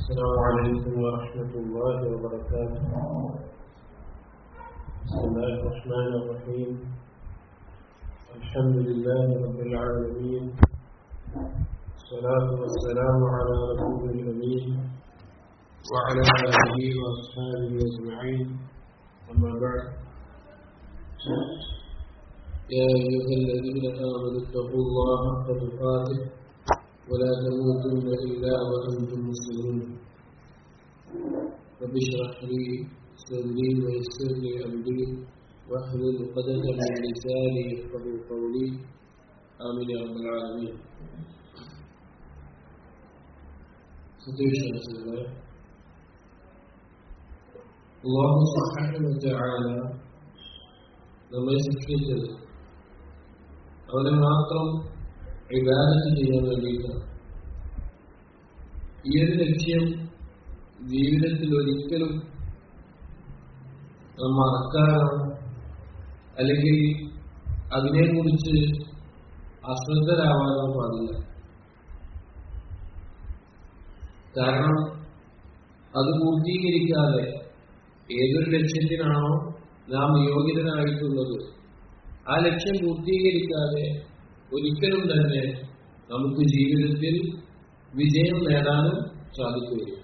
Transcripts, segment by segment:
السلام عليكم ورحمة الله وبركاته بسم الله الرحمن الرحيم الحمد لله رب العالمين الصلاة والسلام على رسول الأمين وعلى آله وأصحابه أجمعين أما بعد يا أيها الذين آمنوا اتقوا الله حق تقاته ولا تموتن إلا وأنتم مسلمون رب اشرح لي صدري ويسر لي أمري واحلل عقدة من لساني يفقهوا قولي آمين يا رب العالمين സതീഷ് അള്ളാഹു സുബ്ഹാനഹു നമ്മെ സൃഷ്ടിച്ചത് അവനെ മാത്രം വികാരം ചെയ്യാൻ വേണ്ടിയിട്ടാണ് ഈ ഒരു ലക്ഷ്യം ജീവിതത്തിൽ ഒരിക്കലും മറക്കാനോ അല്ലെങ്കിൽ അതിനെക്കുറിച്ച് അശ്രദ്ധരാവാനോ പാടില്ല കാരണം അത് പൂർത്തീകരിക്കാതെ ഏതൊരു ലക്ഷ്യത്തിനാണോ നാം നിയോഗിതനായിട്ടുള്ളത് ആ ലക്ഷ്യം പൂർത്തീകരിക്കാതെ ഒരിക്കലും തന്നെ നമുക്ക് ജീവിതത്തിൽ വിജയം നേടാനും സാധിക്കുകയില്ല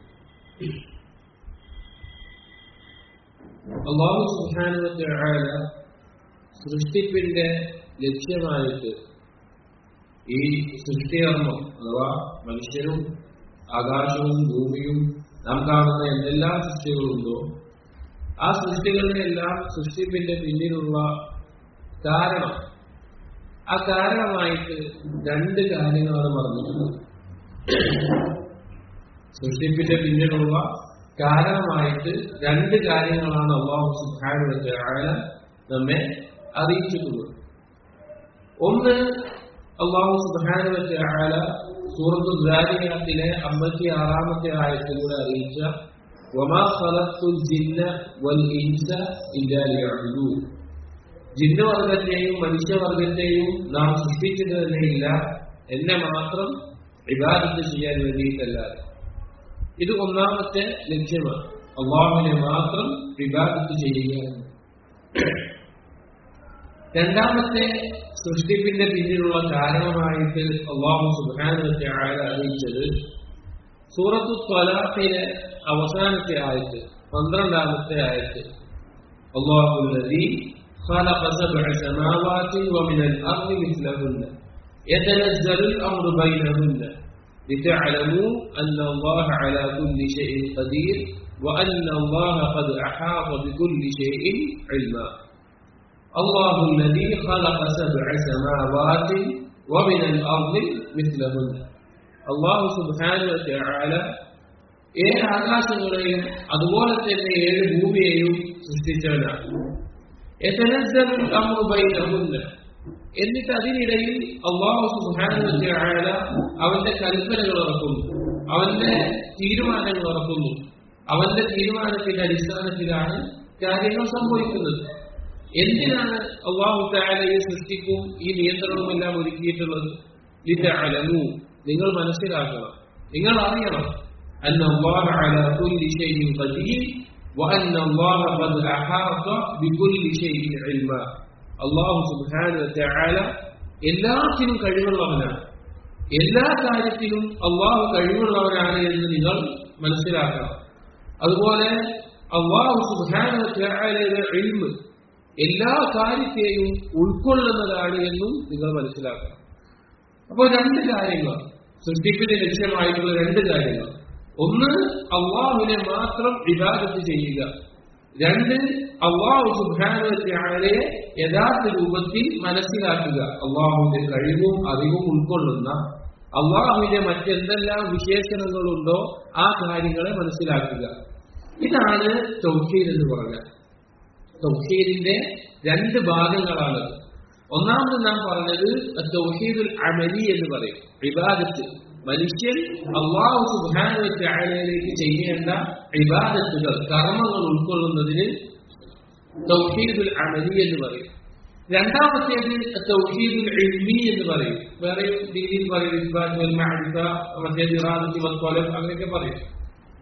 അള്ളാഹു സുഹാനുവത്തെ ആയ സൃഷ്ടിപ്പിന്റെ ലക്ഷ്യമായിട്ട് ഈ സൃഷ്ടികർമ്മം അഥവാ മനുഷ്യരും ആകാശവും ഭൂമിയും നാം കാണുന്ന എന്തെല്ലാം സൃഷ്ടികളുണ്ടോ ആ സൃഷ്ടികളുടെ എല്ലാം സൃഷ്ടിപ്പിന്റെ പിന്നിലുള്ള കാരണം ആ കാരണമായിട്ട് രണ്ട് കാര്യങ്ങളാണ് പറഞ്ഞിട്ടുള്ളത് സൃഷ്ടിപ്പിന്റെ പിന്നിലുള്ള കാരണമായിട്ട് രണ്ട് കാര്യങ്ങളാണ് അള്ളാഹു സുഖാനുവത്തെ ആയ നമ്മെ അറിയിച്ചിട്ടുള്ളത് ഒന്ന് അള്ളാഹു സുഖാനുവത്തെ ആയ സൂറത്തു ദ്വാരികത്തിലെ അമ്പത്തി ആറാമത്തെ ആയത്തിലൂടെ അറിയിച്ച وما خلقت الجن والإنس إلا ليعبدون ജിന്നവർഗത്തെയും മനുഷ്യവർഗത്തെയും നാം സൃഷ്ടിച്ചത് തന്നെയില്ല എന്നെ മാത്രം വിവാദത്ത് ചെയ്യാൻ വേണ്ടിയിട്ടല്ലാതെ ഇത് ഒന്നാമത്തെ ലക്ഷ്യമാണ് അള്ളാഹുവിനെ മാത്രം വിവാദത്ത് ചെയ്യുക രണ്ടാമത്തെ സൃഷ്ടിപ്പിന്റെ പിന്നിലുള്ള കാരണമായിട്ട് അള്ളാഹു സുബാനത്തെ ആയ അറിയിച്ചത് സൂറത്തു ത്വലാഖിലെ അവസാനത്തെ ആയത്ത് പന്ത്രണ്ടാമത്തെ ആയത്ത് അള്ളാഹുല്ലതി خلق سبع سماوات ومن الأرض مثلهن يتنزل الأمر بينهن لتعلموا أن الله على كل شيء قدير وأن الله قد أحاط بكل شيء علما الله الذي خلق سبع سماوات ومن الأرض مثلهن الله سبحانه وتعالى ഏഴ് ആകാശങ്ങളെയും അതുപോലെ തന്നെ ഏഴ് ഭൂമിയെയും സൃഷ്ടിച്ചവനാണ് എന്നിട്ട് അതിനിടയിൽ അള്ളാഹു സുബാന അവന്റെ കൽപ്പനകൾ ഇറക്കുന്നു അവന്റെ തീരുമാനങ്ങൾ ഇറക്കുന്നു അവന്റെ തീരുമാനത്തിന്റെ അടിസ്ഥാനത്തിലാണ് കാര്യങ്ങൾ സംഭവിക്കുന്നത് എന്തിനാണ് അള്ളാഹു താലയെ സൃഷ്ടിക്കും ഈ നിയന്ത്രണവും എല്ലാം ഒരുക്കിയിട്ടുള്ളത് ഇത് അലനു നിങ്ങൾ മനസ്സിലാക്കണം നിങ്ങൾ അറിയണം أن الله على كل شيء قدير وأن الله قد أحاط بكل شيء علما الله سبحانه وتعالى എല്ലാത്തിനും കഴിവുള്ളവനാണ് എല്ലാ കാര്യത്തിലും അള്ളാഹു കഴിവുള്ളവനാണ് എന്ന് നിങ്ങൾ മനസ്സിലാക്കണം അതുപോലെ അള്ളാഹു സുഹാനയുടെ എൽമ് എല്ലാ കാര്യത്തെയും ഉൾക്കൊള്ളുന്നതാണ് എന്നും നിങ്ങൾ മനസ്സിലാക്കണം അപ്പോൾ രണ്ട് കാര്യങ്ങൾ സൃഷ്ടിപ്പിന്റെ ലക്ഷ്യമായിട്ടുള്ള രണ്ട് കാര്യങ്ങൾ ഒന്ന് അള്ളാഹുവിനെ മാത്രം വിവാദത്ത് ചെയ്യുക രണ്ട് അള്ളാഹു സുബാനുവത്തെ യഥാർത്ഥ രൂപത്തിൽ മനസ്സിലാക്കുക അള്ളാഹുവിന്റെ കഴിവും അറിവും ഉൾക്കൊള്ളുന്ന അള്ളാഹുവിന്റെ മറ്റെന്തെല്ലാം വിശേഷണങ്ങളുണ്ടോ ആ കാര്യങ്ങളെ മനസ്സിലാക്കുക ഇതാണ് തൗഹീദ് എന്ന് പറഞ്ഞാൽ തൗഹീദിന്റെ രണ്ട് ഭാഗങ്ങളാണ് ഒന്നാമത് നാം പറഞ്ഞത് തൗഹീദുൽ അമലി എന്ന് പറയും വിവാദത്ത് മനുഷ്യൻ അള്ളാഹു സുബാനുവറ്റായാലേക്ക് ചെയ്യേണ്ട ഇബാദത്തുകൾ കർമ്മങ്ങൾ ഉൾക്കൊള്ളുന്നതിന് തൗഹീദുൽ അമലി എന്ന് പറയും രണ്ടാമത്തേത് തൗഹീദുൽ ഇൽമി എന്ന് പറയും വേറെ രീതിയിൽ പറയും ഇസ്ബാത്ത് വൽ മഅരിഫ മറ്റേത് ഇറാദത്തി വൽ ത്വലബ് അങ്ങനെയൊക്കെ പറയും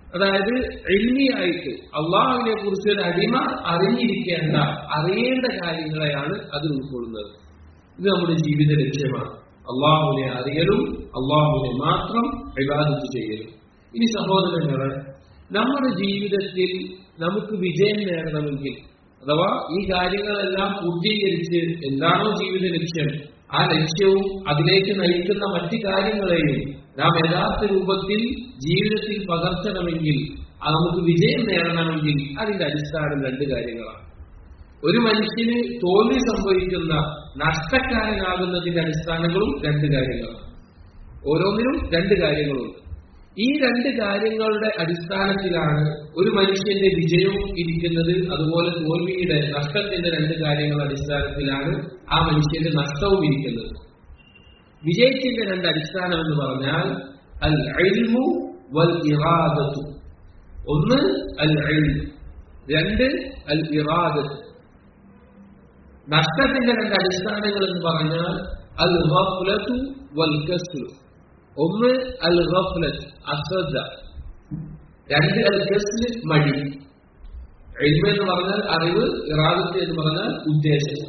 അതായത് എൽമിയായിട്ട് അള്ളാഹുവിനെ കുറിച്ച് ഒരു അടിമ അറിഞ്ഞിരിക്കേണ്ട അറിയേണ്ട കാര്യങ്ങളെയാണ് അതിൽ ഉൾക്കൊള്ളുന്നത് ഇത് നമ്മുടെ ജീവിത ലക്ഷ്യമാണ് അള്ളാഹുവിനെ അറിയലും അള്ളാഹുവിനെ മാത്രം വിവാദിച്ച് ചെയ്യലും ഇനി സഹോദരങ്ങളെ നമ്മുടെ ജീവിതത്തിൽ നമുക്ക് വിജയം നേടണമെങ്കിൽ അഥവാ ഈ കാര്യങ്ങളെല്ലാം പൂർത്തീകരിച്ച് എന്താണോ ജീവിത ലക്ഷ്യം ആ ലക്ഷ്യവും അതിലേക്ക് നയിക്കുന്ന മറ്റു കാര്യങ്ങളെയും നാം യഥാർത്ഥ രൂപത്തിൽ ജീവിതത്തിൽ പകർത്തണമെങ്കിൽ അത് നമുക്ക് വിജയം നേടണമെങ്കിൽ അതിന്റെ അടിസ്ഥാനം രണ്ട് കാര്യങ്ങളാണ് ഒരു മനുഷ്യന് തോൽവി സംഭവിക്കുന്ന നഷ്ടക്കാരനാകുന്നതിന്റെ അടിസ്ഥാനങ്ങളും രണ്ട് കാര്യങ്ങളാണ് ഓരോന്നിനും രണ്ട് കാര്യങ്ങളുണ്ട് ഈ രണ്ട് കാര്യങ്ങളുടെ അടിസ്ഥാനത്തിലാണ് ഒരു മനുഷ്യന്റെ വിജയവും ഇരിക്കുന്നത് അതുപോലെ തോൽവിയുടെ നഷ്ടത്തിന്റെ രണ്ട് കാര്യങ്ങളുടെ അടിസ്ഥാനത്തിലാണ് ആ മനുഷ്യന്റെ നഷ്ടവും ഇരിക്കുന്നത് വിജയത്തിന്റെ രണ്ട് അടിസ്ഥാനം എന്ന് പറഞ്ഞാൽ അൽ അൽമു വൽ ഇറാദത്തു ഒന്ന് അൽ അൽമു രണ്ട് അൽ ഇറാദത്ത് നഷ്ടത്തിന്റെ രണ്ട് അടിസ്ഥാനങ്ങൾ എന്ന് പറഞ്ഞാൽ അൽ ഗഫ്ലത്തു വൽ കസ്ലു ഒന്ന് അൽ ഗഫ്ലത്ത് അശ്രദ്ധ രണ്ട് അൽ കസ്ല് മടി എൽമ എന്ന് പറഞ്ഞാൽ അറിവ് ഇറാദത്ത് എന്ന് പറഞ്ഞാൽ ഉദ്ദേശം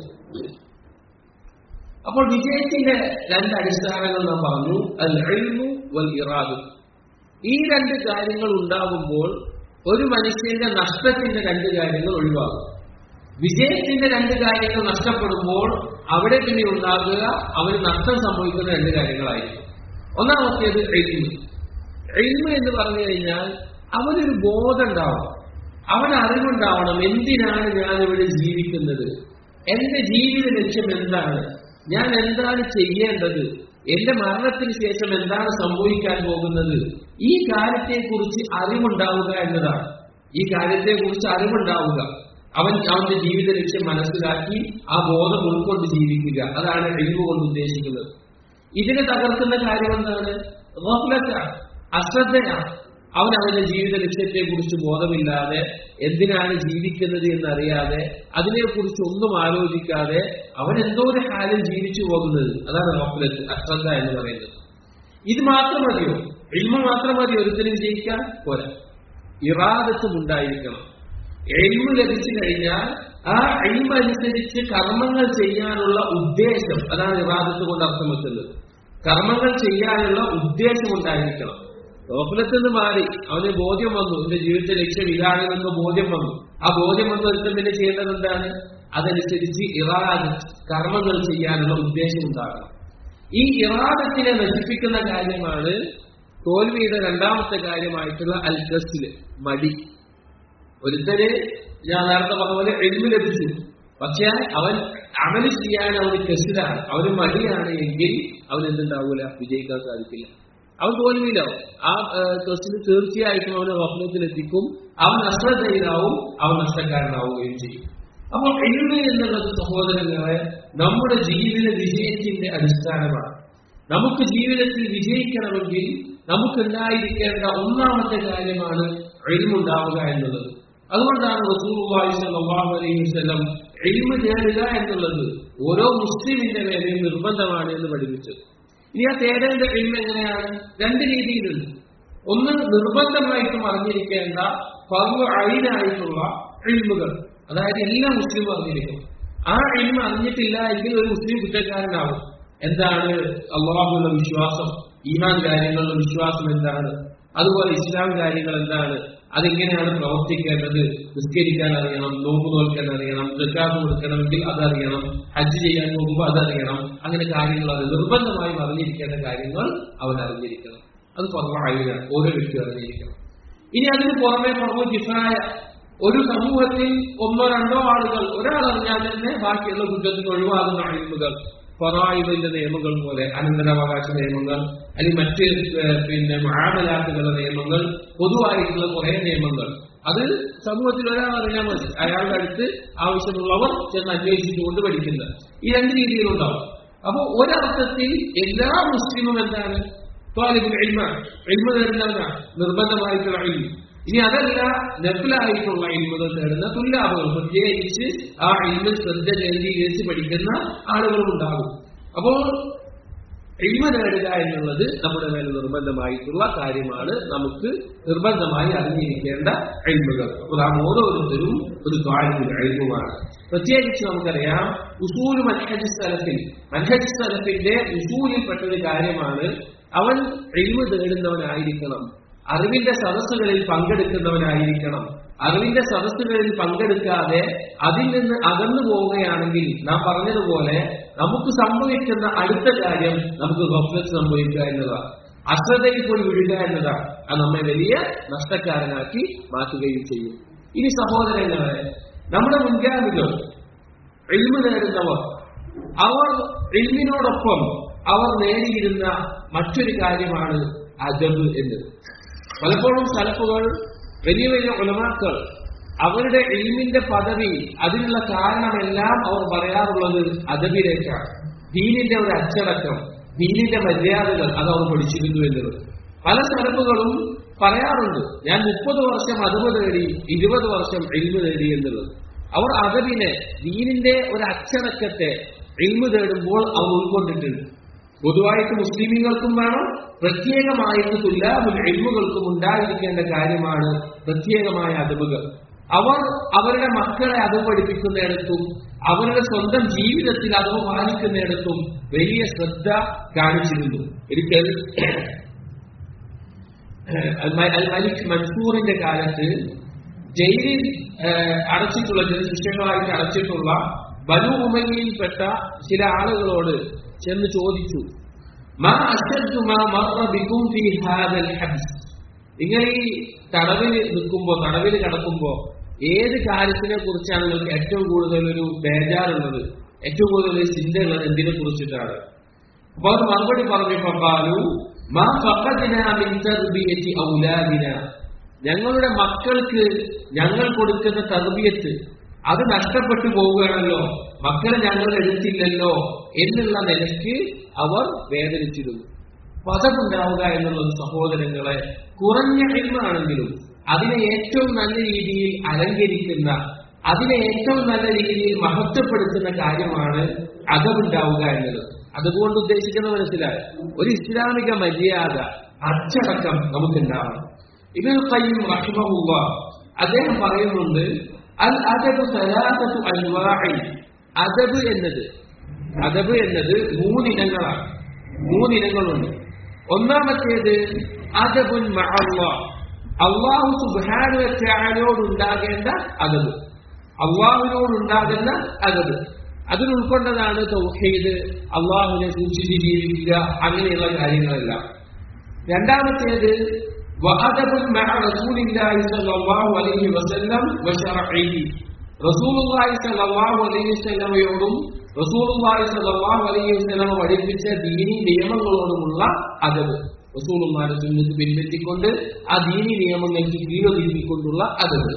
അപ്പോൾ വിജയത്തിന്റെ രണ്ട് അടിസ്ഥാനങ്ങൾ നാം പറഞ്ഞു അൽ എൽമു വൽ ഇറാദു ഈ രണ്ട് കാര്യങ്ങൾ ഉണ്ടാകുമ്പോൾ ഒരു മനുഷ്യന്റെ നഷ്ടത്തിന്റെ രണ്ട് കാര്യങ്ങൾ ഒഴിവാകും വിജയത്തിന്റെ രണ്ട് കാര്യങ്ങൾ നഷ്ടപ്പെടുമ്പോൾ അവിടെ പിന്നെ ഉണ്ടാകുക അവന് നഷ്ടം സംഭവിക്കുന്ന രണ്ട് കാര്യങ്ങളായിരിക്കും ഒന്നാമത്തേത് എൽമ് എൽമ് എന്ന് പറഞ്ഞു കഴിഞ്ഞാൽ അവനൊരു ബോധം ഉണ്ടാവണം അവൻ അറിവുണ്ടാവണം എന്തിനാണ് ഞാൻ ഇവിടെ ജീവിക്കുന്നത് എന്റെ ജീവിത ലക്ഷ്യം എന്താണ് ഞാൻ എന്താണ് ചെയ്യേണ്ടത് എന്റെ മരണത്തിന് ശേഷം എന്താണ് സംഭവിക്കാൻ പോകുന്നത് ഈ കാര്യത്തെക്കുറിച്ച് അറിവുണ്ടാവുക എന്നതാണ് ഈ കാര്യത്തെക്കുറിച്ച് അറിവുണ്ടാവുക അവൻ അവന്റെ ജീവിത ലക്ഷ്യം മനസ്സിലാക്കി ആ ബോധം ഉൾക്കൊണ്ട് ജീവിക്കുക അതാണ് എഴുവ് കൊണ്ട് ഉദ്ദേശിക്കുന്നത് ഇതിനെ തകർക്കുന്ന കാര്യം എന്താണ് ഗഫ്ലത്താണ് അശ്രദ്ധയാണ് അവൻ അവന്റെ ജീവിത ലക്ഷ്യത്തെ കുറിച്ച് ബോധമില്ലാതെ എന്തിനാണ് ജീവിക്കുന്നത് എന്നറിയാതെ അതിനെക്കുറിച്ച് ഒന്നും ആലോചിക്കാതെ അവൻ എന്തോ ഒരു ഹാലിൽ ജീവിച്ചു പോകുന്നത് അതാണ് ഗഫ്ലത്ത് അശ്രദ്ധ എന്ന് പറയുന്നത് ഇത് മാത്രം മതിയോ എൽമ മാത്രം മതി ഒരുത്തരും വിജയിക്കാൻ പോരാ ഇറാദത്തും ഉണ്ടായിരിക്കണം എൽമ ലഭിച്ചു കഴിഞ്ഞാൽ ആ എൽമ അനുസരിച്ച് കർമ്മങ്ങൾ ചെയ്യാനുള്ള ഉദ്ദേശം അതാണ് ഇറാദത്ത് കൊണ്ട് അർത്ഥം വെക്കുന്നത് കർമ്മങ്ങൾ ചെയ്യാനുള്ള ഉദ്ദേശം ഉണ്ടായിരിക്കണം ഗോകുലത്തിൽ നിന്ന് മാറി അവന് ബോധ്യം വന്നു എന്റെ ജീവിതത്തെ ലക്ഷ്യം ഇതാണെന്നൊക്കെ ബോധ്യം വന്നു ആ ബോധ്യം വന്ന ഒരുത്തം പിന്നെ ചെയ്യേണ്ടത് എന്താണ് അതനുസരിച്ച് ഇറാദ് കർമ്മങ്ങൾ ചെയ്യാനുള്ള ഉദ്ദേശം ഉണ്ടാകണം ഈ ഇറാദത്തിനെ നശിപ്പിക്കുന്ന കാര്യമാണ് തോൽവിയുടെ രണ്ടാമത്തെ കാര്യമായിട്ടുള്ള അൽഗസില് മടി ഒരുത്തന് ഞാൻ നേരത്തെ പറഞ്ഞ പോലെ എഴുതി ലഭിച്ചു പക്ഷെ അവൻ അമല് ചെയ്യാൻ അവന് കെസിലാണ് അവന് മടിയാണ് എങ്കിൽ അവൻ എന്തുണ്ടാവൂല വിജയിക്കാൻ സാധിക്കില്ല അവൻ തോൽവിയിലാവും ആ കെസിന് തീർച്ചയായിട്ടും അവനെ സ്വപ്നത്തിലെത്തിക്കും അവൻ അശ്രദ്ധയിലാവും അവൻ നഷ്ടക്കാരനാവുകയും ചെയ്യും അപ്പോൾ എഴുതി എന്നുള്ളത് സഹോദരങ്ങളെ നമ്മുടെ ജീവിത വിജയത്തിന്റെ അടിസ്ഥാനമാണ് നമുക്ക് ജീവിതത്തിൽ വിജയിക്കണമെങ്കിൽ നമുക്കുണ്ടായിരിക്കേണ്ട ഒന്നാമത്തെ കാര്യമാണ് എഴുമുണ്ടാവുക എന്നുള്ളത് അതുകൊണ്ടാണ് റസൂലുള്ളാഹി സ്വല്ലല്ലാഹു അലൈഹി വസല്ലം എൽമ നേടുക എന്നുള്ളത് ഓരോ മുസ്ലിമിന്റെ മേലെയും നിർബന്ധമാണ് എന്ന് പഠിപ്പിച്ചത് ഇനി ആ തേടേണ്ട എൽമ എങ്ങനെയാണ് രണ്ട് രീതിയിലുണ്ട് ഒന്ന് നിർബന്ധമായിട്ടും അറിഞ്ഞിരിക്കേണ്ട പർവ്വ അയിനായിട്ടുള്ള എൽമുകൾ അതായത് എല്ലാ മുസ്ലിമും അറിഞ്ഞിരിക്കണം ആ എൽമ അറിഞ്ഞിട്ടില്ല എങ്കിൽ ഒരു മുസ്ലിം കുറ്റക്കാരനാവും എന്താണ് അള്ളാഹുള്ള വിശ്വാസം ഈമാൻ കാര്യങ്ങളുടെ വിശ്വാസം എന്താണ് അതുപോലെ ഇസ്ലാം കാര്യങ്ങൾ എന്താണ് അതെങ്ങനെയാണ് പ്രവർത്തിക്കേണ്ടത് നിസ്കരിക്കാൻ അറിയണം നോമ്പ് നോൽക്കാൻ അറിയണം ജക്കാത്ത് കൊടുക്കണമെങ്കിൽ അതറിയണം ഹജ്ജ് ചെയ്യാൻ പോകുമ്പോൾ അതറിയണം അങ്ങനെ കാര്യങ്ങൾ അത് നിർബന്ധമായും അറിഞ്ഞിരിക്കേണ്ട കാര്യങ്ങൾ അവൻ അറിഞ്ഞിരിക്കണം അത് കുറവായില്ല ഓരോ വ്യക്തി അറിഞ്ഞിരിക്കണം ഇനി അതിന് പുറമെ പുറമെ കിഫായ ഒരു സമൂഹത്തിൽ ഒന്നോ രണ്ടോ ആളുകൾ ഒരാൾ അറിഞ്ഞാൽ തന്നെ ബാക്കിയുള്ള കുറ്റത്തിന് ഒഴിവാകുന്ന അഴിമുകൾ ഫറായിബിന്റെ നിയമങ്ങൾ പോലെ അനന്തരാവകാശ നിയമങ്ങൾ അല്ലെങ്കിൽ മറ്റ് പിന്നെ മാമലാത്തുകളുടെ നിയമങ്ങൾ പൊതുവായിട്ടുള്ള കുറെ നിയമങ്ങൾ അത് സമൂഹത്തിൽ ഒരാൾ അറിഞ്ഞാൽ മതി അയാളുടെ അടുത്ത് ആവശ്യമുള്ളവർ ചെന്ന് അന്വേഷിച്ചുകൊണ്ട് പഠിക്കുന്നത് ഈ രണ്ട് രീതിയിലുണ്ടാവും അപ്പൊ ഒരർത്ഥത്തിൽ എല്ലാ മുസ്ലിമും എന്താണ് ത്വാലിബുൽ ഇൽമ ഇൽമ നേടുന്നവനാണ് നിർബന്ധമായിട്ടുള്ള ഇൽമ ഇനി അതല്ല നെഫിലായിട്ടുള്ള ഇൽമുകൾ നേടുന്ന തുല്ലാബുകൾ പ്രത്യേകിച്ച് ആ ഇൽമിൽ ശ്രദ്ധ കേന്ദ്രീകരിച്ച് പഠിക്കുന്ന ആളുകളും ഉണ്ടാകും അപ്പോൾ ഇൽമ നേടുക എന്നുള്ളത് നമ്മുടെ മേലെ നിർബന്ധമായിട്ടുള്ള കാര്യമാണ് നമുക്ക് നിർബന്ധമായി അറിഞ്ഞിരിക്കേണ്ട ഇൽമുകൾ അപ്പോൾ നാം ഓരോരുത്തരും ഒരു ദ്വാരത്തിൽ എഴുതുമാണ് പ്രത്യേകിച്ച് നമുക്കറിയാം ഉസൂല് മൻഹജ് സ്ഥലത്തിൽ മൻഹജ് സ്ഥലത്തിന്റെ ഉസൂലിൽപ്പെട്ട ഒരു കാര്യമാണ് അവൻ ഇൽമ തേടുന്നവനായിരിക്കണം അറിവിന്റെ സദസ്സുകളിൽ പങ്കെടുക്കുന്നവനായിരിക്കണം അറിവിന്റെ സദസ്സുകളിൽ പങ്കെടുക്കാതെ അതിൽ നിന്ന് അകന്നു പോവുകയാണെങ്കിൽ നാം പറഞ്ഞതുപോലെ നമുക്ക് സംഭവിക്കുന്ന അടുത്ത കാര്യം നമുക്ക് ഗഫ്ലത്ത് സംഭവിക്കുക എന്നതാണ് അശ്രദ്ധയിൽ പോയി വിടുക എന്നതാണ് അത് നമ്മെ വലിയ നഷ്ടക്കാരനാക്കി മാറ്റുകയും ചെയ്യും ഇനി സഹോദരങ്ങളെ നമ്മുടെ മുൻഗാമികൾ എൽമ നേടുന്നവർ അവർ എൽമിനോടൊപ്പം അവർ നേടിയിരുന്ന മറ്റൊരു കാര്യമാണ് അജബ് എന്നത് പലപ്പോഴും സലഫുകൾ വലിയ വലിയ ഉലമാക്കൾ അവരുടെ എൽമിന്റെ പദവി അതിനുള്ള കാരണമെല്ലാം അവർ പറയാറുള്ളത് അദബിലേക്കാണ് ദീനിന്റെ ഒരു അച്ചടക്കം ദീനിന്റെ മര്യാദകൾ അത് അവർ പഠിച്ചിരുന്നു എന്നുള്ളത് പല സലഫുകളും പറയാറുണ്ട് ഞാൻ മുപ്പത് വർഷം അതബ് നേടി ഇരുപത് വർഷം എൽമ് നേടി എന്നുള്ളത് അവർ അതബിനെ ദീനിന്റെ ഒരു അച്ചടക്കത്തെ എൽമ് തേടുമ്പോൾ അവർ ഉൾക്കൊണ്ടിട്ടുണ്ട് പൊതുവായിട്ട് മുസ്ലിമീങ്ങൾക്കും വേണം പ്രത്യേകമായിട്ട് തുല്ലാബുൽ എൽമുകൾക്കും ഉണ്ടായിരിക്കേണ്ട കാര്യമാണ് പ്രത്യേകമായ അതവുകൾ അവർ അവരുടെ മക്കളെ അത് പഠിപ്പിക്കുന്നിടത്തും അവരുടെ സ്വന്തം ജീവിതത്തിൽ അത് പാലിക്കുന്നിടത്തും വലിയ ശ്രദ്ധ കാണിച്ചിരുന്നു ഒരിക്കൽ അൽ മലിക് മൻസൂറിന്റെ കാലത്ത് ജയിലിൽ അടച്ചിട്ടുള്ള ചില ശിഷ്യങ്ങളായിട്ട് അടച്ചിട്ടുള്ള ബനു ഉമയിൽപ്പെട്ട ചില ആളുകളോട് ചെന്ന് ചോദിച്ചു മാ അശദ്ദു മാ മറ ബികും ഫീ ഹാദൽ ഹബ്സ് നിങ്ങൾ ഈ തടവിൽ നിൽക്കുമ്പോ തടവിൽ കിടക്കുമ്പോ ഏത് കാര്യത്തിനെ കുറിച്ചാണ് നിങ്ങൾക്ക് ഏറ്റവും കൂടുതൽ ഒരു ബേജാറുള്ളത് ഏറ്റവും കൂടുതൽ ചിന്തയുള്ളത് എന്തിനെ കുറിച്ചിട്ടാണ് അപ്പൊ അത് മറുപടി പറഞ്ഞു പമ്പാലു മാ ഫഖദിന മിൻ തർബിയത്തി ഔലാദിന ഞങ്ങളുടെ മക്കൾക്ക് ഞങ്ങൾ കൊടുക്കുന്ന തർബിയത്ത് അത് നഷ്ടപ്പെട്ടു പോവുകയാണല്ലോ മക്കളെ ഞങ്ങൾ എടുത്തില്ലല്ലോ എന്നുള്ള നിലയ്ക്ക് അവർ വേദനിച്ചിരുന്നു പദമുണ്ടാവുക എന്നുള്ളത് സഹോദരങ്ങളെ കുറഞ്ഞ എൽമാണെങ്കിലും അതിനെ ഏറ്റവും നല്ല രീതിയിൽ അലങ്കരിക്കുന്ന അതിനെ ഏറ്റവും നല്ല രീതിയിൽ മഹത്വപ്പെടുത്തുന്ന കാര്യമാണ് അതമുണ്ടാവുക എന്നത് അതുകൊണ്ട് ഉദ്ദേശിക്കുന്ന മനസ്സിലായി ഒരു ഇസ്ലാമിക മര്യാദ അച്ചടക്കം നമുക്കുണ്ടാവണം ഇതിൽ കയ്യും റഹിമഹുവ അദ്ദേഹം പറയുന്നുണ്ട് അൽ അദബ് സലാസത്തു അൻവാഇ അദബ് എന്നത് അദബ് എന്നത് മൂന്നിനങ്ങളാണ് മൂന്നിനങ്ങളുണ്ട് ഒന്നാമത്തേത് അദബുൻ മഅല്ലാ അള്ളാഹു സുബാനുവറ്റാനോട് ഉണ്ടാകേണ്ട അതബ് അള്ളാഹുവിനോടുണ്ടാകുന്ന അതബ് അതിൽ ഉൾക്കൊണ്ടതാണ് തൗഹീദ് അള്ളാഹുവിനെ സൂക്ഷിച്ച് ജീവിക്കുക അങ്ങനെയുള്ള കാര്യങ്ങളെല്ലാം രണ്ടാമത്തേത് വഅദബുൻ മഅ റസൂലില്ലാഹി സ്വല്ലല്ലാഹു അലൈഹി വസല്ലം വശറഇഹി റസൂലുള്ളാഹി സ്വല്ലല്ലാഹു അലൈഹി വസല്ലമയോടും റസൂലുള്ളാഹി സ്വല്ലല്ലാഹു അലൈഹി വസല്ലമ പഠിപ്പിച്ച ദീനി നിയമങ്ങളോടുമുള്ള അതബ് റസൂലുള്ളാഹിന്റെ സുന്നത്ത് പിൻപറ്റിക്കൊണ്ട് ആ ദീനി നിയമങ്ങൾക്ക് കീഴൊതുക്കിക്കൊണ്ടുള്ള അതബ്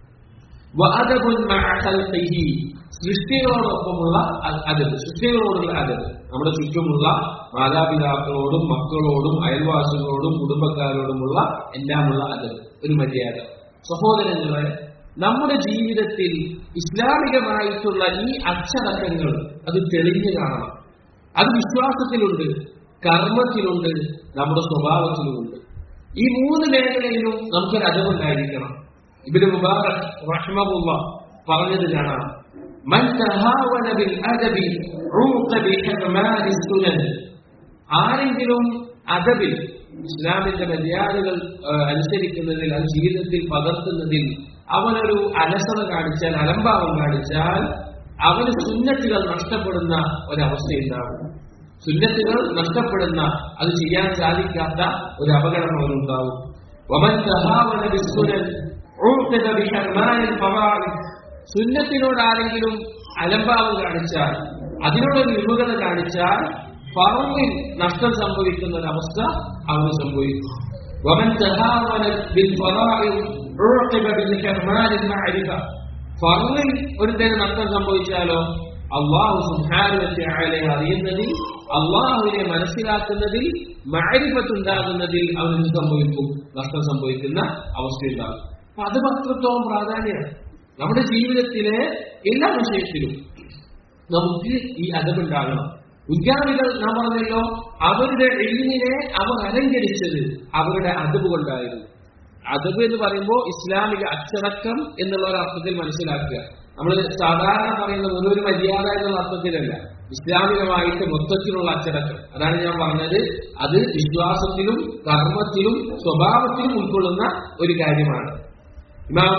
വഅദബുൻ മഅ ഖൽഖിഹി സൃഷ്ടികളോടൊപ്പമുള്ള അതബ് സൃഷ്ടികളോടുള്ള അതബ് നമ്മുടെ ചുറ്റുമുള്ള മാതാപിതാക്കളോടും മക്കളോടും അയൽവാസികളോടും കുടുംബക്കാരോടുമുള്ള എല്ലാമുള്ള അതബ് ഒരു മര്യാദ സഹോദരങ്ങളെ നമ്മുടെ ജീവിതത്തിൽ ഇസ്ലാമികമായിട്ടുള്ള ഈ അച്ചടക്കങ്ങൾ അത് തെളിഞ്ഞു കാണണം അത് വിശ്വാസത്തിലുണ്ട് കർമ്മത്തിലുണ്ട് നമ്മുടെ സ്വഭാവത്തിലുമുണ്ട് ഈ മൂന്ന് മേഖലയിലും നമുക്കൊരു അതവുണ്ടായിരിക്കണം ഇബിന് മുബാറക് റഹ്മബുള്ള പറഞ്ഞത് കാണാം من تهاون بالأدب عوق بحرمان السنن ആരെങ്കിലും അദബിൽ ഇസ്ലാമിന്റെ മര്യാദകൾ അനുസരിക്കുന്നതിൽ അത് ജീവിതത്തിൽ പകർത്തുന്നതിൽ അവനൊരു അലസത കാണിച്ചാൽ അലംഭാവം കാണിച്ചാൽ അവന് സുന്നത്തുകൾ നഷ്ടപ്പെടുന്ന ഒരവസ്ഥയുണ്ടാകും സുന്നത്തുകൾ നഷ്ടപ്പെടുന്ന അത് ചെയ്യാൻ സാധിക്കാത്ത ഒരു അപകടം അവനുണ്ടാവും വമൻ തഹാവന ബിസ്സുനൻ ഉഖിദ ബിഹർമാനിൽ ഫവാഇദ് സുന്നത്തിനോട് ആരെങ്കിലും അലംഭാവം കാണിച്ചാൽ അതിനോടൊരു വിമുഖത കാണിച്ചാൽ ഫറവിൽ നഷ്ടം സംഭവിക്കുന്ന ഒരവസ്ഥ അവന് സംഭവിക്കും വമൻ തഹാവന ബിൽ ഫറാഇദ് ഉഖിബ ബിഹർമാനിൽ മഅരിഫ ഫറവിൽ ഒരു തരം നഷ്ടം സംഭവിച്ചാലോ അള്ളാഹു സുഹാനുവത്തെ അറിയുന്നതിൽ അള്ളാഹുവിനെ മനസ്സിലാക്കുന്നതിൽ മഴരിപ്പത്തുണ്ടാകുന്നതിൽ അവന് സംഭവിക്കും നഷ്ടം സംഭവിക്കുന്ന അവസ്ഥയുണ്ടാകും അപ്പൊ അത് അത്രത്തോളം പ്രാധാന്യമാണ് നമ്മുടെ ജീവിതത്തിലെ എല്ലാ വിഷയത്തിലും നമുക്ക് ഈ അതവുണ്ടാകണം മുൻഗാമികൾ നാം പറഞ്ഞല്ലോ അവരുടെ എഴുതിനെ അവർ അലങ്കരിച്ചത് അവരുടെ അതവ് കൊണ്ടായിരുന്നു അതവ് എന്ന് പറയുമ്പോൾ ഇസ്ലാമിക അച്ചടക്കം എന്നുള്ള ഒരു അർത്ഥത്തിൽ മനസ്സിലാക്കുക നമ്മൾ സാധാരണ പറയുന്ന ഒരു മര്യാദ എന്നുള്ള അർത്ഥത്തിലല്ല ഇസ്ലാമികമായിട്ട് മൊത്തത്തിലുള്ള അച്ചടക്കം അതാണ് ഞാൻ പറഞ്ഞത് അത് വിശ്വാസത്തിലും കർമ്മത്തിലും സ്വഭാവത്തിലും ഉൾക്കൊള്ളുന്ന ഒരു കാര്യമാണ് ഇമാം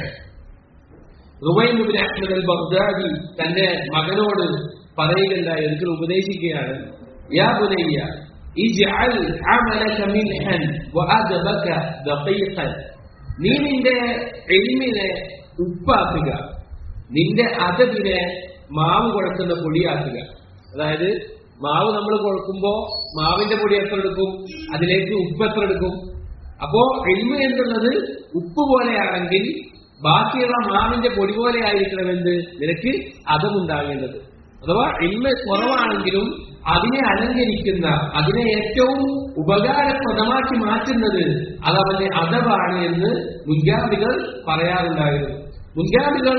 റുബൈബിൻ അഹ്മദ് അൽ ബഗ്ദാദി തന്റെ മകനോട് പറയുകയുണ്ടായി ഒരിക്കൽ ഉപദേശിക്കുകയാണ് യാ ബുനയ്യ ഇജ്അൽ അമലക മിൻഹൻ വഅദബക ദഖീഖൻ നീ നിന്റെ എൽമിനെ ഉപ്പാക്കുക നിന്റെ അതബിനെ മാവ് കുഴക്കുന്ന പൊടിയാക്കുക അതായത് മാവ് നമ്മൾ കുഴക്കുമ്പോ മാവിന്റെ പൊടി എത്ര എടുക്കും അതിലേക്ക് ഉപ്പ് എത്ര എടുക്കും അപ്പോ എൽമ എന്നുള്ളത് ഉപ്പ് പോലെയാണെങ്കിൽ ബാക്കിയുള്ള മാവിന്റെ പൊടി പോലെ ആയിരിക്കണമെന്ന് നിനക്ക് അതമുണ്ടാകേണ്ടത് അഥവാ എൽമ കുറവാണെങ്കിലും അതിനെ അലങ്കരിക്കുന്ന അതിനെ ഏറ്റവും ഉപകാരപ്രദമാക്കി മാറ്റുന്നത് അത് അവന്റെ അതവാണ് എന്ന് മുൻഗാമികൾ പറയാറുണ്ടായിരുന്നു മുൻഗാമികൾ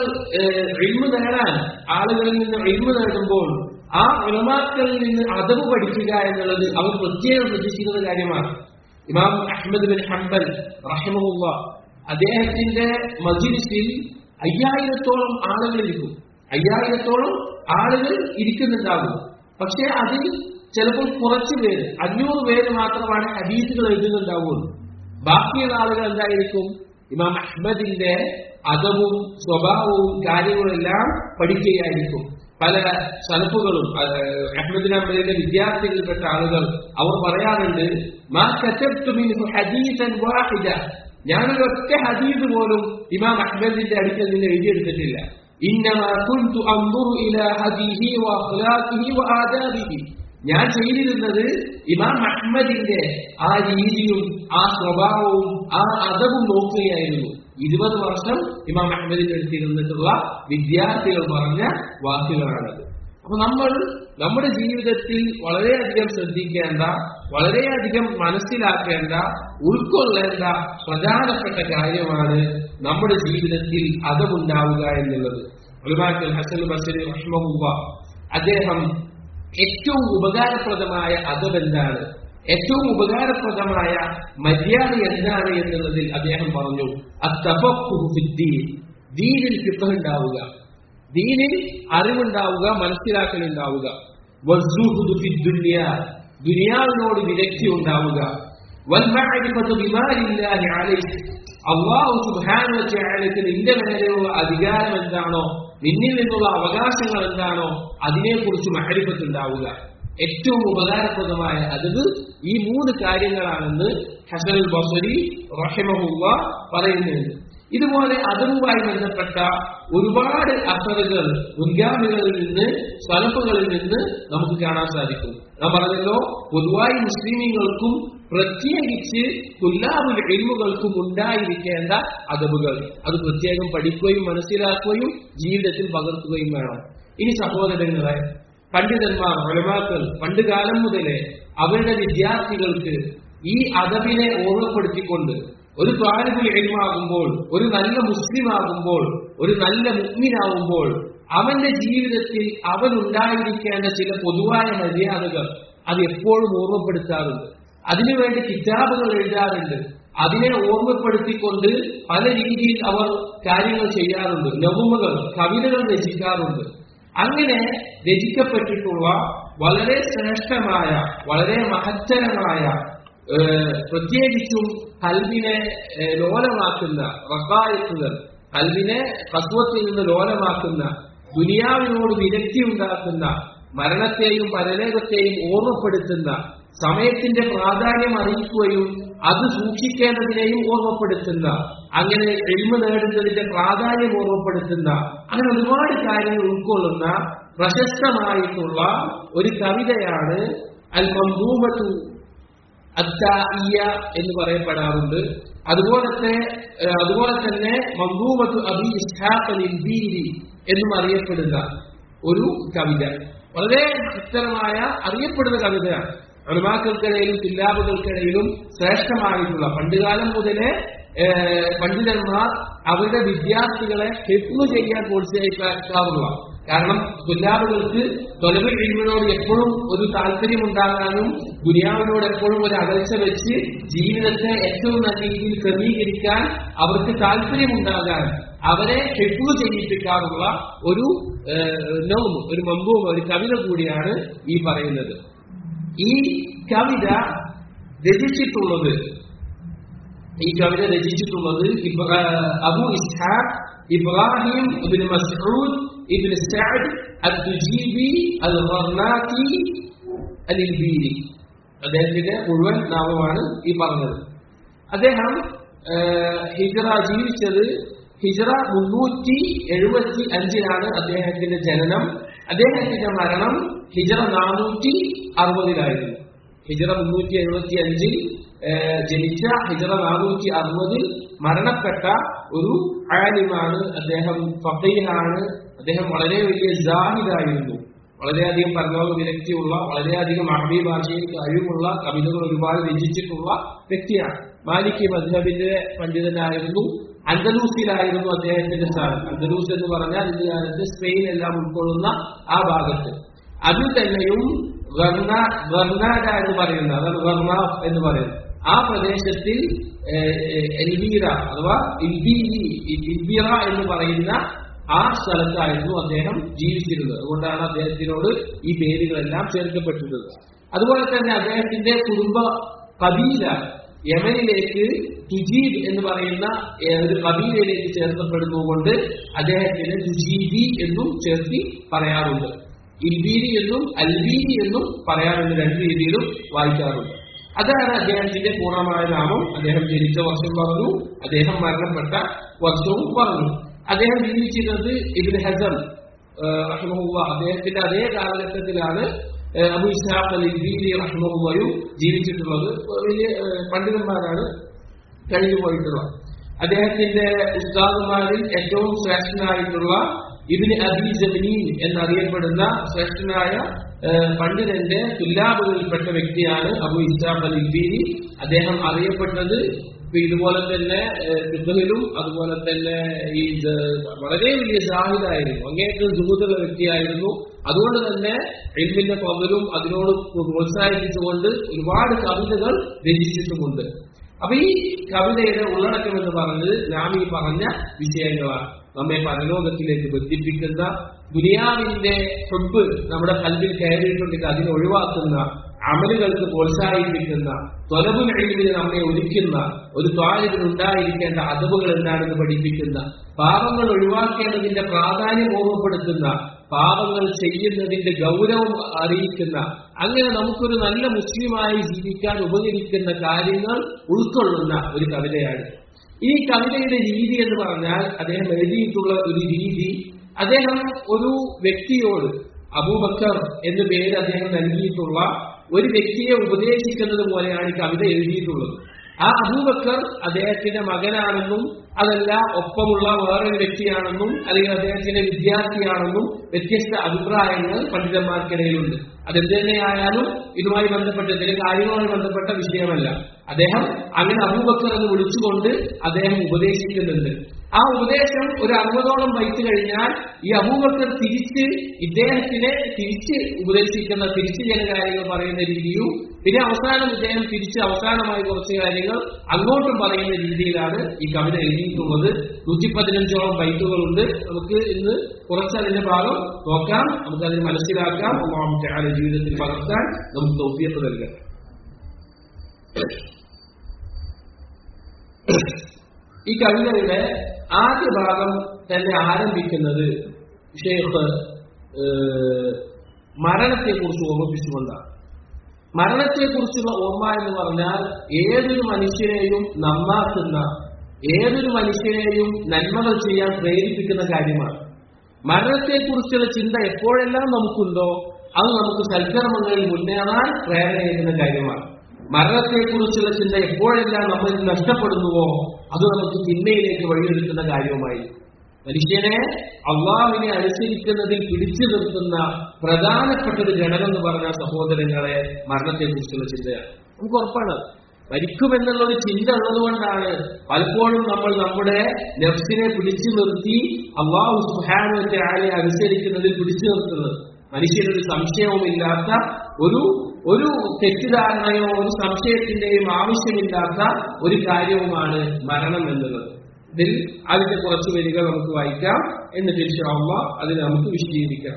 എൽമ നേടാൻ ആളുകളിൽ നിന്ന് എൽമ നേടുമ്പോൾ ആ ഉലമാക്കളിൽ നിന്ന് അതവ് പഠിക്കുക എന്നുള്ളത് അവർ പ്രത്യേകം ശ്രദ്ധിച്ചിരുന്ന കാര്യമാണ് ഇമാം അഹമ്മദ് ബിൻ ഹംബൽ റഹിമുള്ള അദ്ദേഹത്തിന്റെ മജിലിസിൽ അയ്യായിരത്തോളം ആളുകൾ ഇരിക്കും അയ്യായിരത്തോളം ആളുകൾ ഇരിക്കുന്നുണ്ടാകും പക്ഷെ അതിൽ ചിലപ്പോൾ കുറച്ചു പേര് അഞ്ഞൂറ് പേര് മാത്രമാണ് ഹദീസുകൾ എഴുതുന്നുണ്ടാവുള്ളൂ ബാക്കിയുള്ള ആളുകൾ എന്തായിരിക്കും ഇമാം അഹമ്മദിന്റെ അതവും സ്വഭാവവും കാര്യങ്ങളെല്ലാം പഠിക്കുകയായിരിക്കും പല സലഫുകളും അഹമ്മദ് അഹമ്മദിന്റെ വിദ്യാർത്ഥികളിൽപ്പെട്ട ആളുകൾ അവർ പറയാറുണ്ട് മാ കതബ്തു മിൻഹു ഹദീസൻ വാഹിദ ഞാനൊരു ഒറ്റ ഹദീസ് പോലും ഇമാം അഹമ്മദിന്റെ അടുക്കൽ നിന്ന് എഴുതിയെടുത്തിട്ടില്ല ഇന്നമാ കുൻതു അൻദുറു ഇലാ ഹദീഹി വഅഖ്ലാഖിഹി വആദാബിഹി ഞാൻ ചെയ്തിരുന്നത് ഇമാം അഹമ്മദിന്റെ ആ രീതിയും ആ സ്വഭാവവും ആ അതവും നോക്കുകയായിരുന്നു ഇരുപത് വർഷം ഇമാം അഹമ്മദിന്റെ അടുത്തിരുന്നിട്ടുള്ള വിദ്യാർത്ഥികൾ പറഞ്ഞ വാക്കുകളാണത് അപ്പൊ നമ്മൾ നമ്മുടെ ജീവിതത്തിൽ വളരെയധികം ശ്രദ്ധിക്കേണ്ട വളരെയധികം മനസ്സിലാക്കേണ്ട ഉൾക്കൊള്ളേണ്ട പ്രധാനപ്പെട്ട കാര്യമാണ് നമ്മുടെ ജീവിതത്തിൽ അതമുണ്ടാവുക എന്നുള്ളത് ഒരുമാറ്റൽ ഹസൻ ബസരി റഹ്മുവ അദ്ദേഹം ഏറ്റവും ഉപകാരപ്രദമായ അതവ് എന്താണ് ഏറ്റവും ഉപകാരപ്രദമായ മര്യാദ എന്താണ് എന്നുള്ളതിൽ അദ്ദേഹം പറഞ്ഞു ദീനിൽ ഫിഖ് ഉണ്ടാവുക ദീനിൽ അറിവുണ്ടാവുക മനസ്സിലാക്കലുണ്ടാവുക ദുനിയാവിനോട് വിരക്തി ഉണ്ടാവുക അള്ളാഹു സുബാനുവച്ചായാലത്തിന് നിന്റെ മേലെയുള്ള അധികാരം എന്താണോ നിന്നിൽ നിന്നുള്ള അവകാശങ്ങൾ എന്താണോ അതിനെക്കുറിച്ച് മഹരിപ്പത്തുണ്ടാവുക ഏറ്റവും ഉപകാരപ്രദമായ അതത് ഈ മൂന്ന് കാര്യങ്ങളാണെന്ന് ഹസനുൽ ബസരി റഹിമഹുവ പറയുന്നുണ്ട് ഇതുപോലെ അതുമായി ബന്ധപ്പെട്ട ഒരുപാട് അസറുകൾ മുൻഗാമികളിൽ നിന്ന് സ്വലപ്പുകളിൽ നിന്ന് നമുക്ക് കാണാൻ സാധിക്കും ഞാൻ പറഞ്ഞല്ലോ പൊതുവായി മുസ്ലിമീങ്ങൾക്കും പ്രത്യേകിച്ച് തുല്ലാബുൽ എൽമുകൾക്കും ഉണ്ടായിരിക്കേണ്ട അതവുകൾ അത് പ്രത്യേകം പഠിക്കുകയും മനസ്സിലാക്കുകയും ജീവിതത്തിൽ പകർത്തുകയും വേണം ഇനി സഹോദരങ്ങളെ പണ്ഡിതന്മാർ ഒലമാക്കൾ പണ്ട് കാലം മുതലേ അവരുടെ വിദ്യാർത്ഥികൾക്ക് ഈ അതവിനെ ഓർമ്മപ്പെടുത്തിക്കൊണ്ട് ഒരു ത്വാലിബുൽ എൽമാകുമ്പോൾ ഒരു നല്ല മുസ്ലിം ആകുമ്പോൾ ഒരു നല്ല മുഗ്മിനാവുമ്പോൾ അവന്റെ ജീവിതത്തിൽ അവൻ ഉണ്ടായിരിക്കേണ്ട ചില പൊതുവായ മര്യാദകൾ അത് എപ്പോഴും ഓർമ്മപ്പെടുത്താറുണ്ട് അതിനുവേണ്ടി കിതാബുകൾ എഴുതാറുണ്ട് അതിനെ ഓർമ്മപ്പെടുത്തിക്കൊണ്ട് പല രീതിയിൽ അവർ കാര്യങ്ങൾ ചെയ്യാറുണ്ട് നവുമകൾ കവിതകൾ രചിക്കാറുണ്ട് അങ്ങനെ രചിക്കപ്പെട്ടിട്ടുള്ള വളരെ ശ്രേഷ്ഠമായ വളരെ മഹത്തരമായ പ്രത്യേകിച്ചും കൽവിനെ ലോലമാക്കുന്ന റക്കായത്തുകൾ കൽവിനെ കസ്വത്തിൽ നിന്ന് ലോലമാക്കുന്ന ദുനിയാവിനോട് വിരക്തി ഉണ്ടാക്കുന്ന മരണത്തെയും പരലോകത്തെയും ഓർമ്മപ്പെടുത്തുന്ന സമയത്തിന്റെ പ്രാധാന്യം അറിയിക്കുകയും അത് സൂക്ഷിക്കേണ്ടതിനെയും ഓർമ്മപ്പെടുത്തുന്ന അങ്ങനെ എളിമ നേടുന്നതിന്റെ പ്രാധാന്യം ഓർമ്മപ്പെടുത്തുന്ന അങ്ങനെ ഒരുപാട് കാര്യങ്ങൾ ഉൾക്കൊള്ളുന്ന പ്രശസ്തമായിട്ടുള്ള ഒരു കവിതയാണ് അൽ മംബൂമത്തു അത്തായിയ എന്ന് പറയപ്പെടാറുണ്ട് അതുപോലത്തെ അതുപോലെ തന്നെ മംബൂമത്തു അബി ഇസ്ഹാഖ് അലിബീരി എന്നും അറിയപ്പെടുന്ന ഒരു കവിത വളരെ ഉത്തരമായ അറിയപ്പെടുന്ന കവിതയാണ് അണുമാക്കൾക്കിടയിലും തില്ലാബുകൾക്കിടയിലും ശ്രേഷ്ഠമായിട്ടുള്ള പണ്ടുകാലം മുതലേ പണ്ഡിതന്മാർ അവരുടെ വിദ്യാർത്ഥികളെ ഹെപ്മു ചെയ്യാൻ പ്രോത്സാഹിക്കാറുള്ള കാരണം തുല്ലാബുകൾക്ക് തൊലവ് കഴിവിനോട് എപ്പോഴും ഒരു താല്പര്യം ഉണ്ടാകാനും ദുനിയാവിനോട് എപ്പോഴും ഒരു അകൽച്ച വെച്ച് ജീവിതത്തെ ഏറ്റവും നല്ല രീതിയിൽ ക്രമീകരിക്കാൻ അവർക്ക് താല്പര്യമുണ്ടാകാൻ അവരെ ഹെപ്പു ചെയ്യിപ്പിക്കാറുള്ള ഒരു നോം ഒരു മമ്പും ഒരു കവിത കൂടിയാണ് ഈ പറയുന്നത് ഈ കവിത രചിച്ചിട്ടുള്ളത് ഈ കവിത രചിച്ചിട്ടുള്ളത് Ibra- Abu Ishaq Ibrahim ibn Masud ibn Saad al Tujibi al Gharnati al Ilbiri അദ്ദേഹത്തിന്റെ മുഴുവൻ നാമമാണ് ഈ പറഞ്ഞത് അദ്ദേഹം ഏഹ്, ഹിജ്റ ജീവിച്ചത് ഹിജ്റ മുന്നൂറ്റി എഴുപത്തി അഞ്ചിലാണ് അദ്ദേഹത്തിന്റെ ജനനം അദ്ദേഹത്തിന്റെ മരണം ഹിജ്റ നാനൂറ്റി അറുപതിലായിരുന്നു ഹിജ്റ മുന്നൂറ്റി എഴുപത്തി അഞ്ചിൽ ഏഹ്, ജനിച്ച ഹിജ്റ നാനൂറ്റി അറുപതിൽ മരണപ്പെട്ട ഒരു ആലിമാണ് അദ്ദേഹം ഫീഹാണ് അദ്ദേഹം വളരെ വലിയ ജാഹിദായിരുന്നു വളരെയധികം പരലോക വിരക്തിയുള്ള വളരെയധികം അറബി ഭാഷയിൽ കഴിവുള്ള കവിതകൾ ഒരുപാട് രചിച്ചിട്ടുള്ള വ്യക്തിയാണ് മാലിക് മദ്ഹബിന്റെ പണ്ഡിതനായിരുന്നു അന്തലൂസിലായിരുന്നു അദ്ദേഹത്തിന്റെ സ്ഥാനം അന്തലൂസ് എന്ന് പറഞ്ഞാൽ ഇന്ന് കാലത്ത് സ്പെയിൻ എല്ലാം ഉൾക്കൊള്ളുന്ന ആ ഭാഗത്ത് അതിൽ തന്നെയും ഗർണ- ഗർണാഡ എന്ന് പറയുന്ന അതാണ് ഗർണ എന്ന് പറയുന്നത് ആ പ്രദേശത്തിൽ ഏഹ്, ഏഹ്, എൽവീറ അഥവാ ഇൽബീരി ഇൽബീറ എന്ന് പറയുന്ന ആ സ്ഥലത്തായിരുന്നു അദ്ദേഹം ജീവിച്ചിരുന്നത് അതുകൊണ്ടാണ് അദ്ദേഹത്തിനോട് ഈ പേരുകളെല്ലാം ചേർക്കപ്പെട്ടിരുന്നത് അതുപോലെ തന്നെ അദ്ദേഹത്തിന്റെ കുടുംബ കബീല യമനിലേക്ക് തുജീബ് എന്ന് പറയുന്ന ഏഹ്, ഒരു കബീലയിലേക്ക് ചേർക്കപ്പെടുന്നതുകൊണ്ട് അദ്ദേഹത്തിന് തുജീബി എന്നും ചേർത്തി പറയാറുണ്ട് ഇൽബീരി എന്നും അൽബീരി എന്നും പറയാറുണ്ട് രണ്ട് രീതിയിലും വായിക്കാറുണ്ട് അതാണ് അദ്ദേഹത്തിന്റെ പൂർണ്ണമായ നാമം അദ്ദേഹം ജനിച്ച വർഷം പറഞ്ഞു അദ്ദേഹം മരണപ്പെട്ട വർഷവും പറഞ്ഞു അദ്ദേഹം ജീവിച്ചിരുന്നത് ഇബിൻ ഹസം റഹ്മുള്ള അദ്ദേഹത്തിന്റെ അതേ കാലഘട്ടത്തിലാണ് ഏഹ്, അബു ഇസ്ഹാഖ് അൽ ഇബീരി റഹ്മുള്ളയും ജീവിച്ചിട്ടുള്ളത് വലിയ ഏഹ്, പണ്ഡിതന്മാരാണ് കഴിഞ്ഞു പോയിട്ടുള്ളത് അദ്ദേഹത്തിന്റെ ഉസ്താദുമാരിൽ ഏറ്റവും ശ്രേഷ്ഠനായിട്ടുള്ള ഇബിന് അബി ജമീൻ എന്നറിയപ്പെടുന്ന ശ്രേഷ്ഠനായ ഏഹ്, പണ്ഡിതന്റെ തുല്ലാബുകളിൽപ്പെട്ട വ്യക്തിയാണ് അബു ഇസ്ഹാഖ് അൽ ഇബീരി അദ്ദേഹം അറിയപ്പെട്ടത് ഇപ്പൊ ഇതുപോലെ തന്നെ ഫിഖഹിലും അതുപോലെ തന്നെ ഈ ഇത് വളരെ വലിയ ജാഹിദായിരുന്നു അങ്ങേയറ്റം ജുഹുദുള്ള വ്യക്തിയായിരുന്നു അതുകൊണ്ട് തന്നെ എൽമിന്റെ പതിലും അതിനോട് പ്രോത്സാഹിപ്പിച്ചുകൊണ്ട് ഒരുപാട് കവിതകൾ രചിച്ചിട്ടുമുണ്ട് അപ്പൊ ഈ കവിതയുടെ ഉള്ളടക്കം എന്ന് പറഞ്ഞത് നാം ഈ പറഞ്ഞ വിഷയങ്ങളാണ് നമ്മെ പരലോകത്തിലേക്ക് ബന്ധിപ്പിക്കുന്ന ദുനിയാവിന്റെ ഹെബ് നമ്മുടെ കൽവിൽ കയറിയിട്ടുണ്ടെങ്കിൽ അതിനെ ഒഴിവാക്കുന്ന അമലുകൾക്ക് പ്രോത്സാഹിപ്പിക്കുന്ന തൊലബുൽ എഴുതിന് നമ്മെ ഒരുക്കുന്ന ഒരു ത്വാലിബിന് ഉണ്ടായിരിക്കേണ്ട അതവുകൾ എന്താണെന്ന് പഠിപ്പിക്കുന്ന പാപങ്ങൾ ഒഴിവാക്കേണ്ടതിന്റെ പ്രാധാന്യം ഓർമ്മപ്പെടുത്തുന്ന പാപങ്ങൾ ചെയ്യുന്നതിന്റെ ഗൗരവം അറിയിക്കുന്ന അങ്ങനെ നമുക്കൊരു നല്ല മുസ്ലിമായി ജീവിക്കാൻ ഉപകരിക്കുന്ന കാര്യങ്ങൾ ഉൾക്കൊള്ളുന്ന ഒരു കവിതയാണ് ഈ കവിതയുടെ രീതി എന്ന് പറഞ്ഞാൽ അദ്ദേഹം എഴുതിയിട്ടുള്ള ഒരു രീതി അദ്ദേഹം ഒരു വ്യക്തിയോട് അബൂബക്കർ എന്ന പേര് അദ്ദേഹം നൽകിയിട്ടുള്ള ഒരു വ്യക്തിയെ ഉപദേശിക്കുന്നത് പോലെയാണ് ഈ കവിത എഴുതിയിട്ടുള്ളത് ആ അബൂബക്കർ അദ്ദേഹത്തിന്റെ മകനാണെന്നും അതല്ല ഒപ്പമുള്ള വേറൊരു വ്യക്തിയാണെന്നും അല്ലെങ്കിൽ അദ്ദേഹത്തിന്റെ വിദ്യാർത്ഥിയാണെന്നും വ്യത്യസ്ത അഭിപ്രായങ്ങൾ പണ്ഡിതന്മാർക്കിടയിലുണ്ട് അതെന്ത് തന്നെയായാലും ഇതുമായി ബന്ധപ്പെട്ട ചില കാര്യങ്ങളുമായി ബന്ധപ്പെട്ട വിഷയമല്ല അദ്ദേഹം അങ്ങനെ അബൂബക്കർ എന്ന് വിളിച്ചുകൊണ്ട് അദ്ദേഹം ഉപദേശിക്കുന്നുണ്ട് ആ ഉപദേശം ഒരു അറുപതോളം വയസ്സ് കഴിഞ്ഞാൽ ഈ അബൂബക്കർ തിരിച്ച് ഇദ്ദേഹത്തിനെ തിരിച്ച് ഉപദേശിക്കുന്ന തിരിച്ച് ചില കാര്യങ്ങൾ പറയുന്ന രീതിയും പിന്നെ അവസാനം ഇദ്ദേഹം തിരിച്ച് അവസാനമായി കുറച്ച് കാര്യങ്ങൾ അങ്ങോട്ടും പറയുന്ന രീതിയിലാണ് ഈ കവിത എഴുതിയിട്ടുള്ളത് നൂറ്റി പതിനഞ്ചോളം ബൈറ്റുകളുണ്ട് നമുക്ക് ഇന്ന് കുറച്ച് അതിന്റെ ഭാഗം നോക്കാം നമുക്ക് അതിന് മനസ്സിലാക്കാം ഒന്നാമത്തെ ആളെ ജീവിതത്തിൽ പകർത്താൻ നമുക്ക് തോപ്പിയത്ത് നൽകാം ഈ കവിതയുടെ ആദ്യ ഭാഗം തന്നെ ആരംഭിക്കുന്നത് ഷെയ്ഖ് മരണത്തെ കുറിച്ച് ഓർമ്മിപ്പിച്ചുകൊണ്ടാണ് മരണത്തെക്കുറിച്ചുള്ള ഓർമ്മ എന്ന് പറഞ്ഞാൽ ഏതൊരു മനുഷ്യനെയും നന്നാക്കുന്ന ഏതൊരു മനുഷ്യനെയും നന്മകൾ ചെയ്യാൻ പ്രേരിപ്പിക്കുന്ന കാര്യമാണ് മരണത്തെക്കുറിച്ചുള്ള ചിന്ത എപ്പോഴെല്ലാം നമുക്കുണ്ടോ അത് നമുക്ക് സൽക്കർമ്മങ്ങളിൽ മുന്നേറാൻ പ്രേരണയേകുന്ന കാര്യമാണ് മരണത്തെക്കുറിച്ചുള്ള ചിന്ത എപ്പോഴെല്ലാം നമ്മളിൽ നഷ്ടപ്പെടുന്നുവോ അത് നമുക്ക് തിന്മയിലേക്ക് വഴിയൊരുക്കുന്ന കാര്യവുമായി മനുഷ്യനെ അള്ളാഹുവിനെ അനുസരിക്കുന്നതിൽ പിടിച്ചു നിർത്തുന്ന പ്രധാനപ്പെട്ട ഒരു ഘടകം എന്ന് പറഞ്ഞ സഹോദരങ്ങളെ മരണത്തെക്കുറിച്ചുള്ള ചിന്തയാണ് നമുക്ക് ഉറപ്പാണ് മരിക്കുമെന്നുള്ള ഒരു ചിന്ത ഉള്ളതുകൊണ്ടാണ് പലപ്പോഴും നമ്മൾ നമ്മുടെ നെഫ്സിനെ പിടിച്ചു നിർത്തി അള്ളാഹു സുഹാനുവിന്റെ ആളെ അനുസരിക്കുന്നതിൽ പിടിച്ചു നിർത്തുന്നത് മനുഷ്യനൊരു സംശയവുമില്ലാത്ത ഒരു ഒരു തെറ്റിദ്ധാരണയോ ഒരു സംശയത്തിന്റെയും ആവശ്യമില്ലാത്ത ഒരു കാര്യവുമാണ് മരണം എന്നുള്ളത് ഇതിൽ അതിന്റെ കുറച്ച് വരികൾ നമുക്ക് വായിക്കാം എന്നിട്ട് ഇൻഷാള്ള അതിനെ നമുക്ക് വിശദീകരിക്കാം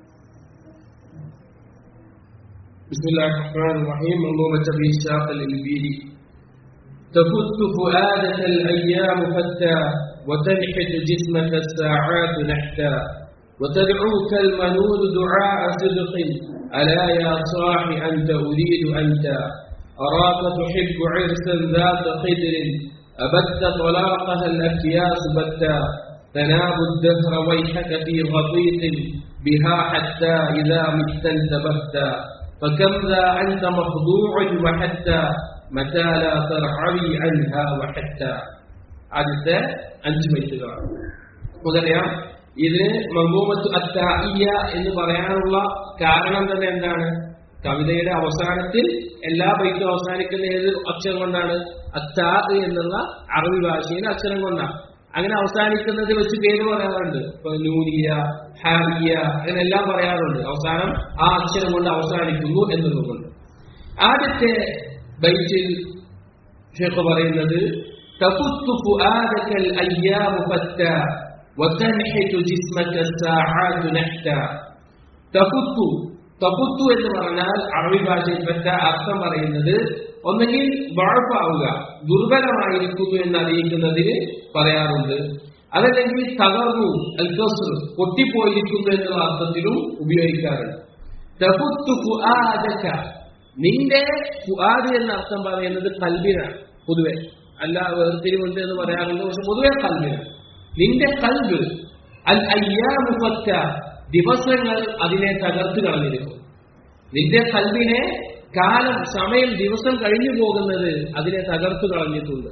بسم الله الرحمن الرحيم منظومة أبي إسحاق الإلبيري تفت فؤادك الأيام فتى وتنحت جسمك الساعات نحتا وتدعوك المنون دعاء صدق ألا يا صاح أنت أريد أنت أراك تحب عرسا ذات قدر أبت طلاقها الأكياس بتا تناب الدهر ويحك في غطيط بها حتى إذا مت انتبهت فكم ذا أنت مخضوع وحتى متى لا ترعوي عنها وحتى ആദ്യത്തെ അഞ്ച് ബൈറ്റുകളാണ് മുതലയാം ഇതിന് മങ്കൂമത്ത് അത്തായിയ എന്ന് പറയാനുള്ള കാരണം തന്നെ എന്താണ് കവിതയുടെ അവസാനത്തിൽ എല്ലാ ബൈറ്റും അവസാനിക്കുന്ന ഏത് അക്ഷരം കൊണ്ടാണ് അത്താ എന്നുള്ള അറബി ഭാഷയിലെ അക്ഷരം കൊണ്ടാണ് അങ്ങനെ അവസാനിക്കുന്നതിൽ വെച്ച് പേര് പറയാറുണ്ട് ഇപ്പൊ നൂനിയ ഹാരിയ അങ്ങനെ എല്ലാം പറയാറുണ്ട് അവസാനം ആ അക്ഷരം കൊണ്ട് അവസാനിക്കുന്നു എന്നുള്ളതുകൊണ്ട് ആദ്യത്തെ ബൈറ്റിൽ ഷേഖ് പറയുന്നത് تفت فؤادك الأيام فتا وتنحت جسمك الساعات نحتا تفت تفت എന്ന് പറഞ്ഞാൽ അറബി ഭാഷയിൽപ്പെട്ട അർത്ഥം പറയുന്നത് ഒന്നെങ്കിൽ വഴപ്പാവുക ദുർബലമായിരിക്കുന്നു എന്ന് അറിയിക്കുന്നതിന് പറയാറുണ്ട് അതല്ലെങ്കിൽ തകർന്നു അൽക്കസ്ർ പൊട്ടിപ്പോയിരിക്കുന്നു എന്നുള്ള അർത്ഥത്തിലും ഉപയോഗിക്കാറുണ്ട് തഫുത്തു ഫുആദക നിന്റെ ഫുആദ് എന്ന അർത്ഥം പറയുന്നത് കൽബിനാണ് പൊതുവെ അല്ല വേർതിരിവുണ്ട് എന്ന് പറയാറുണ്ട് പക്ഷെ പൊതുവെ കൽബിനാണ് നിന്റെ കൽബ് അൽ അയ്യാമുഫറ്റ ദിവസങ്ങൾ അതിനെ തകർത്ത് കളഞ്ഞിരിക്കും നിന്റെ കൽബിനെ കാലം സമയം ദിവസം കഴിഞ്ഞു പോകുന്നത് അതിനെ തകർത്തു കളഞ്ഞിട്ടുണ്ട്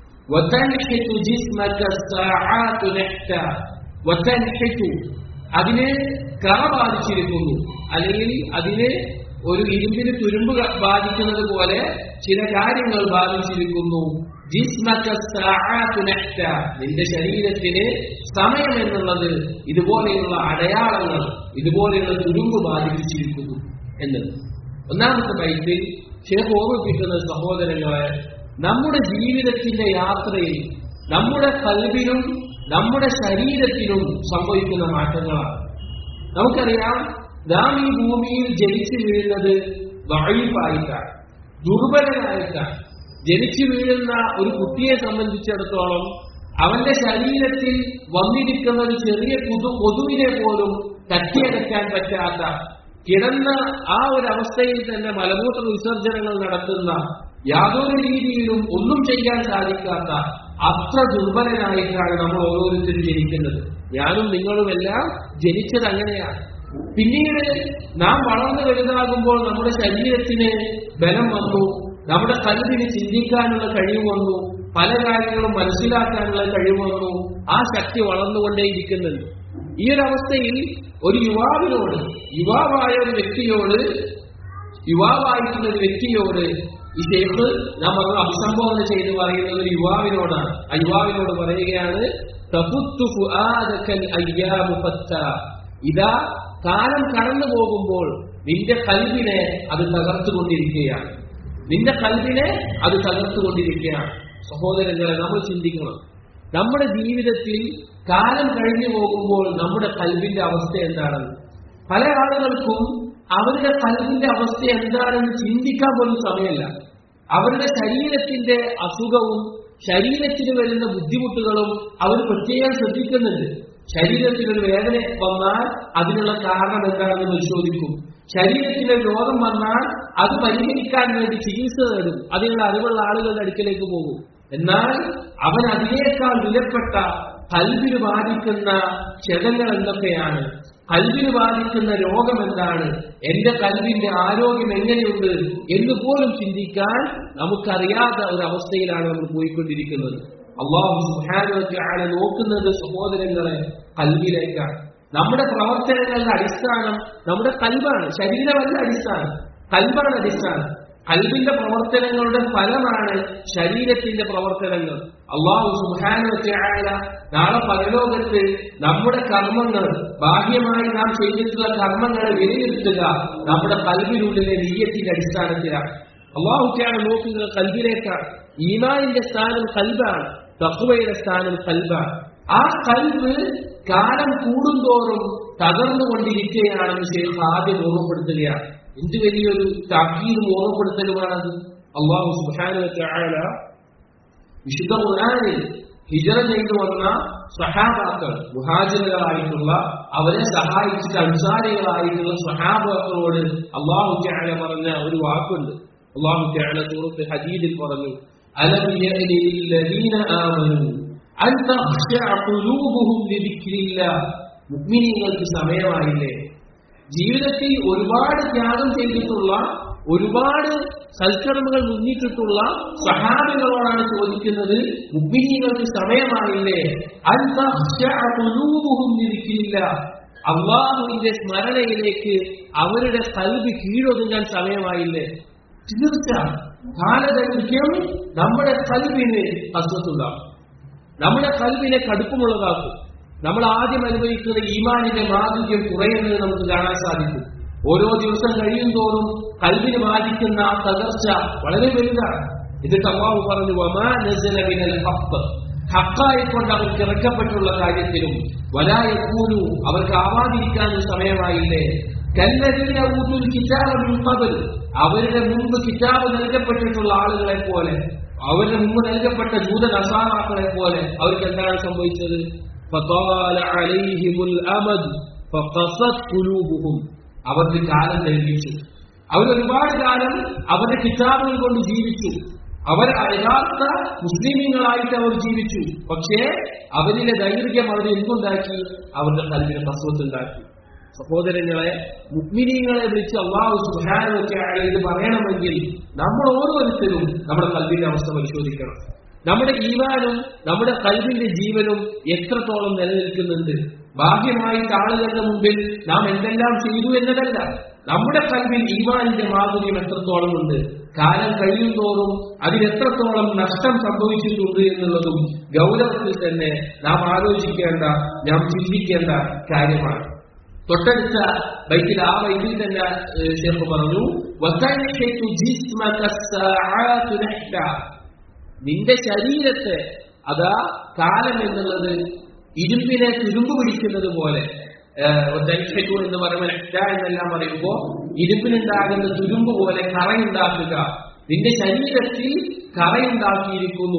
അതിന് കറ ബാധിച്ചിരിക്കുന്നു അല്ലെങ്കിൽ അതിന് ഒരു ഇരുമ്പിന് തുരുമ്പ് ബാധിക്കുന്നത് പോലെ ചില കാര്യങ്ങൾ ബാധിച്ചിരിക്കുന്നു നിന്റെ ശരീരത്തിന് സമയം എന്നുള്ളത് ഇതുപോലെയുള്ള അടയാളങ്ങൾ ഇതുപോലെയുള്ള തുരുമ്പ് ബാധിപ്പിച്ചിരിക്കുന്നു എന്നത് ഒന്നാമത്തെ ബൈത്തിൽ ഷേഖ് ഓർമ്മിപ്പിക്കുന്ന സഹോദരങ്ങളെ നമ്മുടെ ജീവിതത്തിന്റെ യാത്രയിൽ നമ്മുടെ കൽവിനും നമ്മുടെ ശരീരത്തിനും സംഭവിക്കുന്ന മാറ്റങ്ങളാണ് നമുക്കറിയാം നാം ഈ ഭൂമിയിൽ ജനിച്ചു വീഴുന്നത് വഴിപ്പായിട്ടാണ് ദുർബലനായിട്ടാണ് ജനിച്ചു വീഴുന്ന ഒരു കുട്ടിയെ സംബന്ധിച്ചിടത്തോളം അവന്റെ ശരീരത്തിൽ വന്നിരിക്കുന്ന ഒരു ചെറിയ കൊതു കൊതുവിനെ പോലും തട്ടിയടക്കാൻ പറ്റാത്ത കിടന്ന ആ ഒരു അവസ്ഥയിൽ തന്നെ മലമൂത്ര വിസർജനങ്ങൾ നടത്തുന്ന യാതൊരു രീതിയിലും ഒന്നും ചെയ്യാൻ സാധിക്കാത്ത അത്ര ദുർബലനായിട്ടാണ് നമ്മൾ ഓരോരുത്തരും ജനിക്കുന്നത് ഞാനും നിങ്ങളുമെല്ലാം ജനിച്ചത് അങ്ങനെയാണ് പിന്നീട് നാം വളർന്നു വലുതാകുമ്പോൾ നമ്മുടെ ശരീരത്തിന് ബലം വന്നു നമ്മുടെ കൽവിന് ചിന്തിക്കാനുള്ള കഴിവ് വന്നു പല കാര്യങ്ങളും മനസ്സിലാക്കാനുള്ള കഴിവ് വന്നു ആ ശക്തി വളർന്നുകൊണ്ടേയിരിക്കുന്നുണ്ട് ഈ ഒരു അവസ്ഥയിൽ ഒരു യുവാവിനോട് യുവാവായ ഒരു വ്യക്തിയോട് യുവാവായിട്ടുള്ള ഒരു വ്യക്തിയോട് ഈ ഷേഖ് നാം അവർ അഭിസംബോധന ചെയ്ത് പറയുന്നത് ഒരു യുവാവിനോടാണ് ആ യുവാവിനോട് പറയുകയാണ് ഇതാ കാലം കടന്നു പോകുമ്പോൾ നിന്റെ കൽവിനെ അത് തകർത്തുകൊണ്ടിരിക്കുകയാണ് നിന്റെ കൽവിനെ അത് തകർത്തുകൊണ്ടിരിക്കുകയാണ് സഹോദരങ്ങളെ നമ്മൾ ചിന്തിക്കണം നമ്മുടെ ജീവിതത്തിൽ കാലം കഴിഞ്ഞു പോകുമ്പോൾ നമ്മുടെ കൽവിന്റെ അവസ്ഥ എന്താണെന്ന് പല ആളുകൾക്കും അവരുടെ കൽവിന്റെ അവസ്ഥ എന്താണെന്ന് ചിന്തിക്കാൻ പോലും സമയമില്ല അവരുടെ ശരീരത്തിന്റെ അസുഖവും ശരീരത്തിന് വരുന്ന ബുദ്ധിമുട്ടുകളും അവർ പ്രത്യേകം ശ്രദ്ധിക്കുന്നുണ്ട് ശരീരത്തിനൊരു വേദന വന്നാൽ അതിനുള്ള കാരണം എന്താണെന്ന് പരിശോധിക്കും ശരീരത്തിന് രോഗം വന്നാൽ അത് പരിഹരിക്കാൻ വേണ്ടി ചികിത്സ തേടും അതിനുള്ള അറിവുള്ള ആളുകളുടെ അടുക്കലേക്ക് പോകും എന്നാൽ അവൻ അതിനേക്കാൾ വിലപ്പെട്ട കൽവിന് ബാധിക്കുന്ന ക്ഷതങ്ങൾ എന്തൊക്കെയാണ് കൽവിന് ബാധിക്കുന്ന രോഗം എന്താണ് എന്റെ കൽവിന്റെ ആരോഗ്യം എങ്ങനെയുണ്ട് എന്ന് പോലും ചിന്തിക്കാൻ നമുക്കറിയാത്ത ഒരു അവസ്ഥയിലാണ് നമ്മൾ പോയിക്കൊണ്ടിരിക്കുന്നത് അള്ളാഹു സുഹാനുവറ്റാണ് നോക്കുന്നത് സഹോദരങ്ങളെ കൽവിലേക്കാണ് നമ്മുടെ പ്രവർത്തനങ്ങളുടെ അടിസ്ഥാനം നമ്മുടെ കൽവാണ് ശരീരമല്ല അടിസ്ഥാനം കൽവാണ് അടിസ്ഥാനം കൽബിന്റെ പ്രവർത്തനങ്ങളുടെ ഫലമാണ് ശരീരത്തിന്റെ പ്രവർത്തനങ്ങൾ അള്ളാഹു സുഹാനുവറ്റായ നാളെ പരലോകത്ത് നമ്മുടെ കർമ്മങ്ങൾ ബാഹ്യമായി നാം ചെയ്തിട്ടുള്ള കർമ്മങ്ങളെ വിലയിരുത്തുക നമ്മുടെ കൽബിനുള്ളിലെ നീയത്തിന്റെ അടിസ്ഥാനത്തിലാണ് അള്ളാഹുക്കാണ് നോക്കുന്നത് കൽബിലേക്കാണ് ഈമാനിന്റെ സ്ഥാനം കൽബാണ് തക്കുവയുടെ സ്ഥാനം കൽബാണ് ആ കൽബ് കാലം കൂടുന്തോറും തകർന്നുകൊണ്ടിരിക്കുകയാണെന്ന് ശേഷം ആദ്യം ഓർമ്മപ്പെടുത്തുകയാണ് എന്ത് വലിയൊരു താക്കീതും ഓർമ്മപ്പെടുത്തലുമാണത് അള്ളാഹു സുബാനുവല വിശുദ്ധ ഖുർആനിൽ ഹിജറ ചെയ്തു വന്ന സഹാബാക്കൾ മുഹാജിറുകളായിട്ടുള്ള അവരെ സഹായിച്ചിട്ട് അൻസാരികളായിട്ടുള്ള സഹാബാക്കളോട് അള്ളാഹു ത്യാല പറഞ്ഞ ഒരു വാക്കുണ്ട് അള്ളാഹു ത്യാല സൂറത്ത് ഹദീദിൽ പറഞ്ഞു അലം യഅനി ലില്ലദീന ആമനു അൻ തഖ്ശഅ ഖുലൂബുഹും ലിദിക്രില്ലാഹ് മുഅ്മിനീങ്ങൾക്ക് സമയമായില്ലേ ജീവിതത്തിൽ ഒരുപാട് ത്യാഗം ചെയ്തിട്ടുള്ള ഒരുപാട് സൽക്കർമ്മങ്ങൾ മുന്നിട്ടിട്ടുള്ള സഹാബികളോടാണ് ചോദിക്കുന്നത് മുഗ്മിനീകൾക്ക് സമയമായില്ലേ അന്തൂബുഹുന്നിരിക്കില്ല അള്ളാഹുവിന്റെ സ്മരണയിലേക്ക് അവരുടെ കൽവി കീഴൊതുങ്ങാൻ സമയമായില്ലേ തീർച്ച കാലദൈർഘ്യം നമ്മുടെ കൽവിന് അസ്വത്തുണ്ടാകും നമ്മുടെ കൽവിനെ കടുപ്പമുള്ളതാക്കും നമ്മൾ ആദ്യം അനുഭവിക്കുന്ന ഈമാനിന്റെ മാധുര്യം കുറയുന്നത് നമുക്ക് കാണാൻ സാധിക്കും ഓരോ ദിവസം കഴിയും തോറും കൽവിന് ബാധിക്കുന്ന ആ തകർച്ച വളരെ വലുതാണ് എന്നിട്ട് അമ്മാവ് പറഞ്ഞു വമാനജലമിനൽ ഹപ്പ് ഹക്കായിക്കൊണ്ട് അവർക്ക് ഇറക്കപ്പെട്ടുള്ള കാര്യത്തിലും വലായ കൂലു അവർക്ക് ആവാതിരിക്കാനും സമയമായില്ലേ കല്ലരീന ഊതുൽ കിതാബിൻ ഖബൽ അവരുടെ മുമ്പ് കിതാബ് നൽകപ്പെട്ടിട്ടുള്ള ആളുകളെ പോലെ അവരുടെ മുമ്പ് നൽകപ്പെട്ട ജൂത നസാറാക്കളെ പോലെ അവർക്ക് എന്താണ് സംഭവിച്ചത് فطال عليهم الأمد فقصت قلوبهم അവർക്ക് കാലം ദൈർഘിച്ചു അവർ ഒരുപാട് കാലം അവരുടെ കിതാബുകൾ കൊണ്ട് ജീവിച്ചു അവർ യഥാർത്ഥ മുസ്ലിമീങ്ങളായിട്ട് അവർ ജീവിച്ചു പക്ഷേ അവരിലെ ദൈർഘ്യം അവർ എന്തുണ്ടാക്കി അവരുടെ കൽവിനെ കസ്വത്തുണ്ടാക്കി സഹോദരങ്ങളെ മുഗ്മിനീങ്ങളെ വിളിച്ച് അള്ളാഹു സുഹാനൊക്കെയാണ് ഇത് പറയണമെങ്കിൽ നമ്മൾ ഓരോരുത്തരും നമ്മുടെ കൽവിന്റെ അവസ്ഥ പരിശോധിക്കണം നമ്മുടെ ഈമാനും നമ്മുടെ കൽവിന്റെ ജീവനും എത്രത്തോളം നിലനിൽക്കുന്നുണ്ട് ബാഹ്യമായിട്ട് ആളുകളുടെ മുമ്പിൽ നാം എന്തെല്ലാം ചെയ്തു എന്നതല്ല നമ്മുടെ കൽവിൽ ഈമാനിന്റെ മാധുര്യം എത്രത്തോളം ഉണ്ട് കാലം കഴിയും തോറും അതിനെത്രത്തോളം നഷ്ടം സംഭവിച്ചിട്ടുണ്ട് എന്നുള്ളതും ഗൗരവത്തിൽ തന്നെ നാം ആലോചിക്കേണ്ട നാം ചിന്തിക്കേണ്ട കാര്യമാണ് തൊട്ടടുത്ത ബൈക്കിൽ ആ ബൈക്കിൽ തന്നെ ഷെഫ് പറഞ്ഞു വസൈഹു ജിസ്മക സഅാതു നഹ്ദ നിന്റെ ശരീരത്തെ അതാ കാലം എന്നുള്ളത് ഇരുമ്പിനെ തുരുമ്പ് പിടിക്കുന്നത് പോലെ ദൈക്ഷു എന്ന് പറയുമ്പോൾ രക്ത എന്നെല്ലാം പറയുമ്പോൾ ഇരുമ്പിനുണ്ടാകുന്ന തുരുമ്പ് പോലെ കറയുണ്ടാക്കുക നിന്റെ ശരീരത്തിൽ കറയുണ്ടാക്കിയിരിക്കുന്നു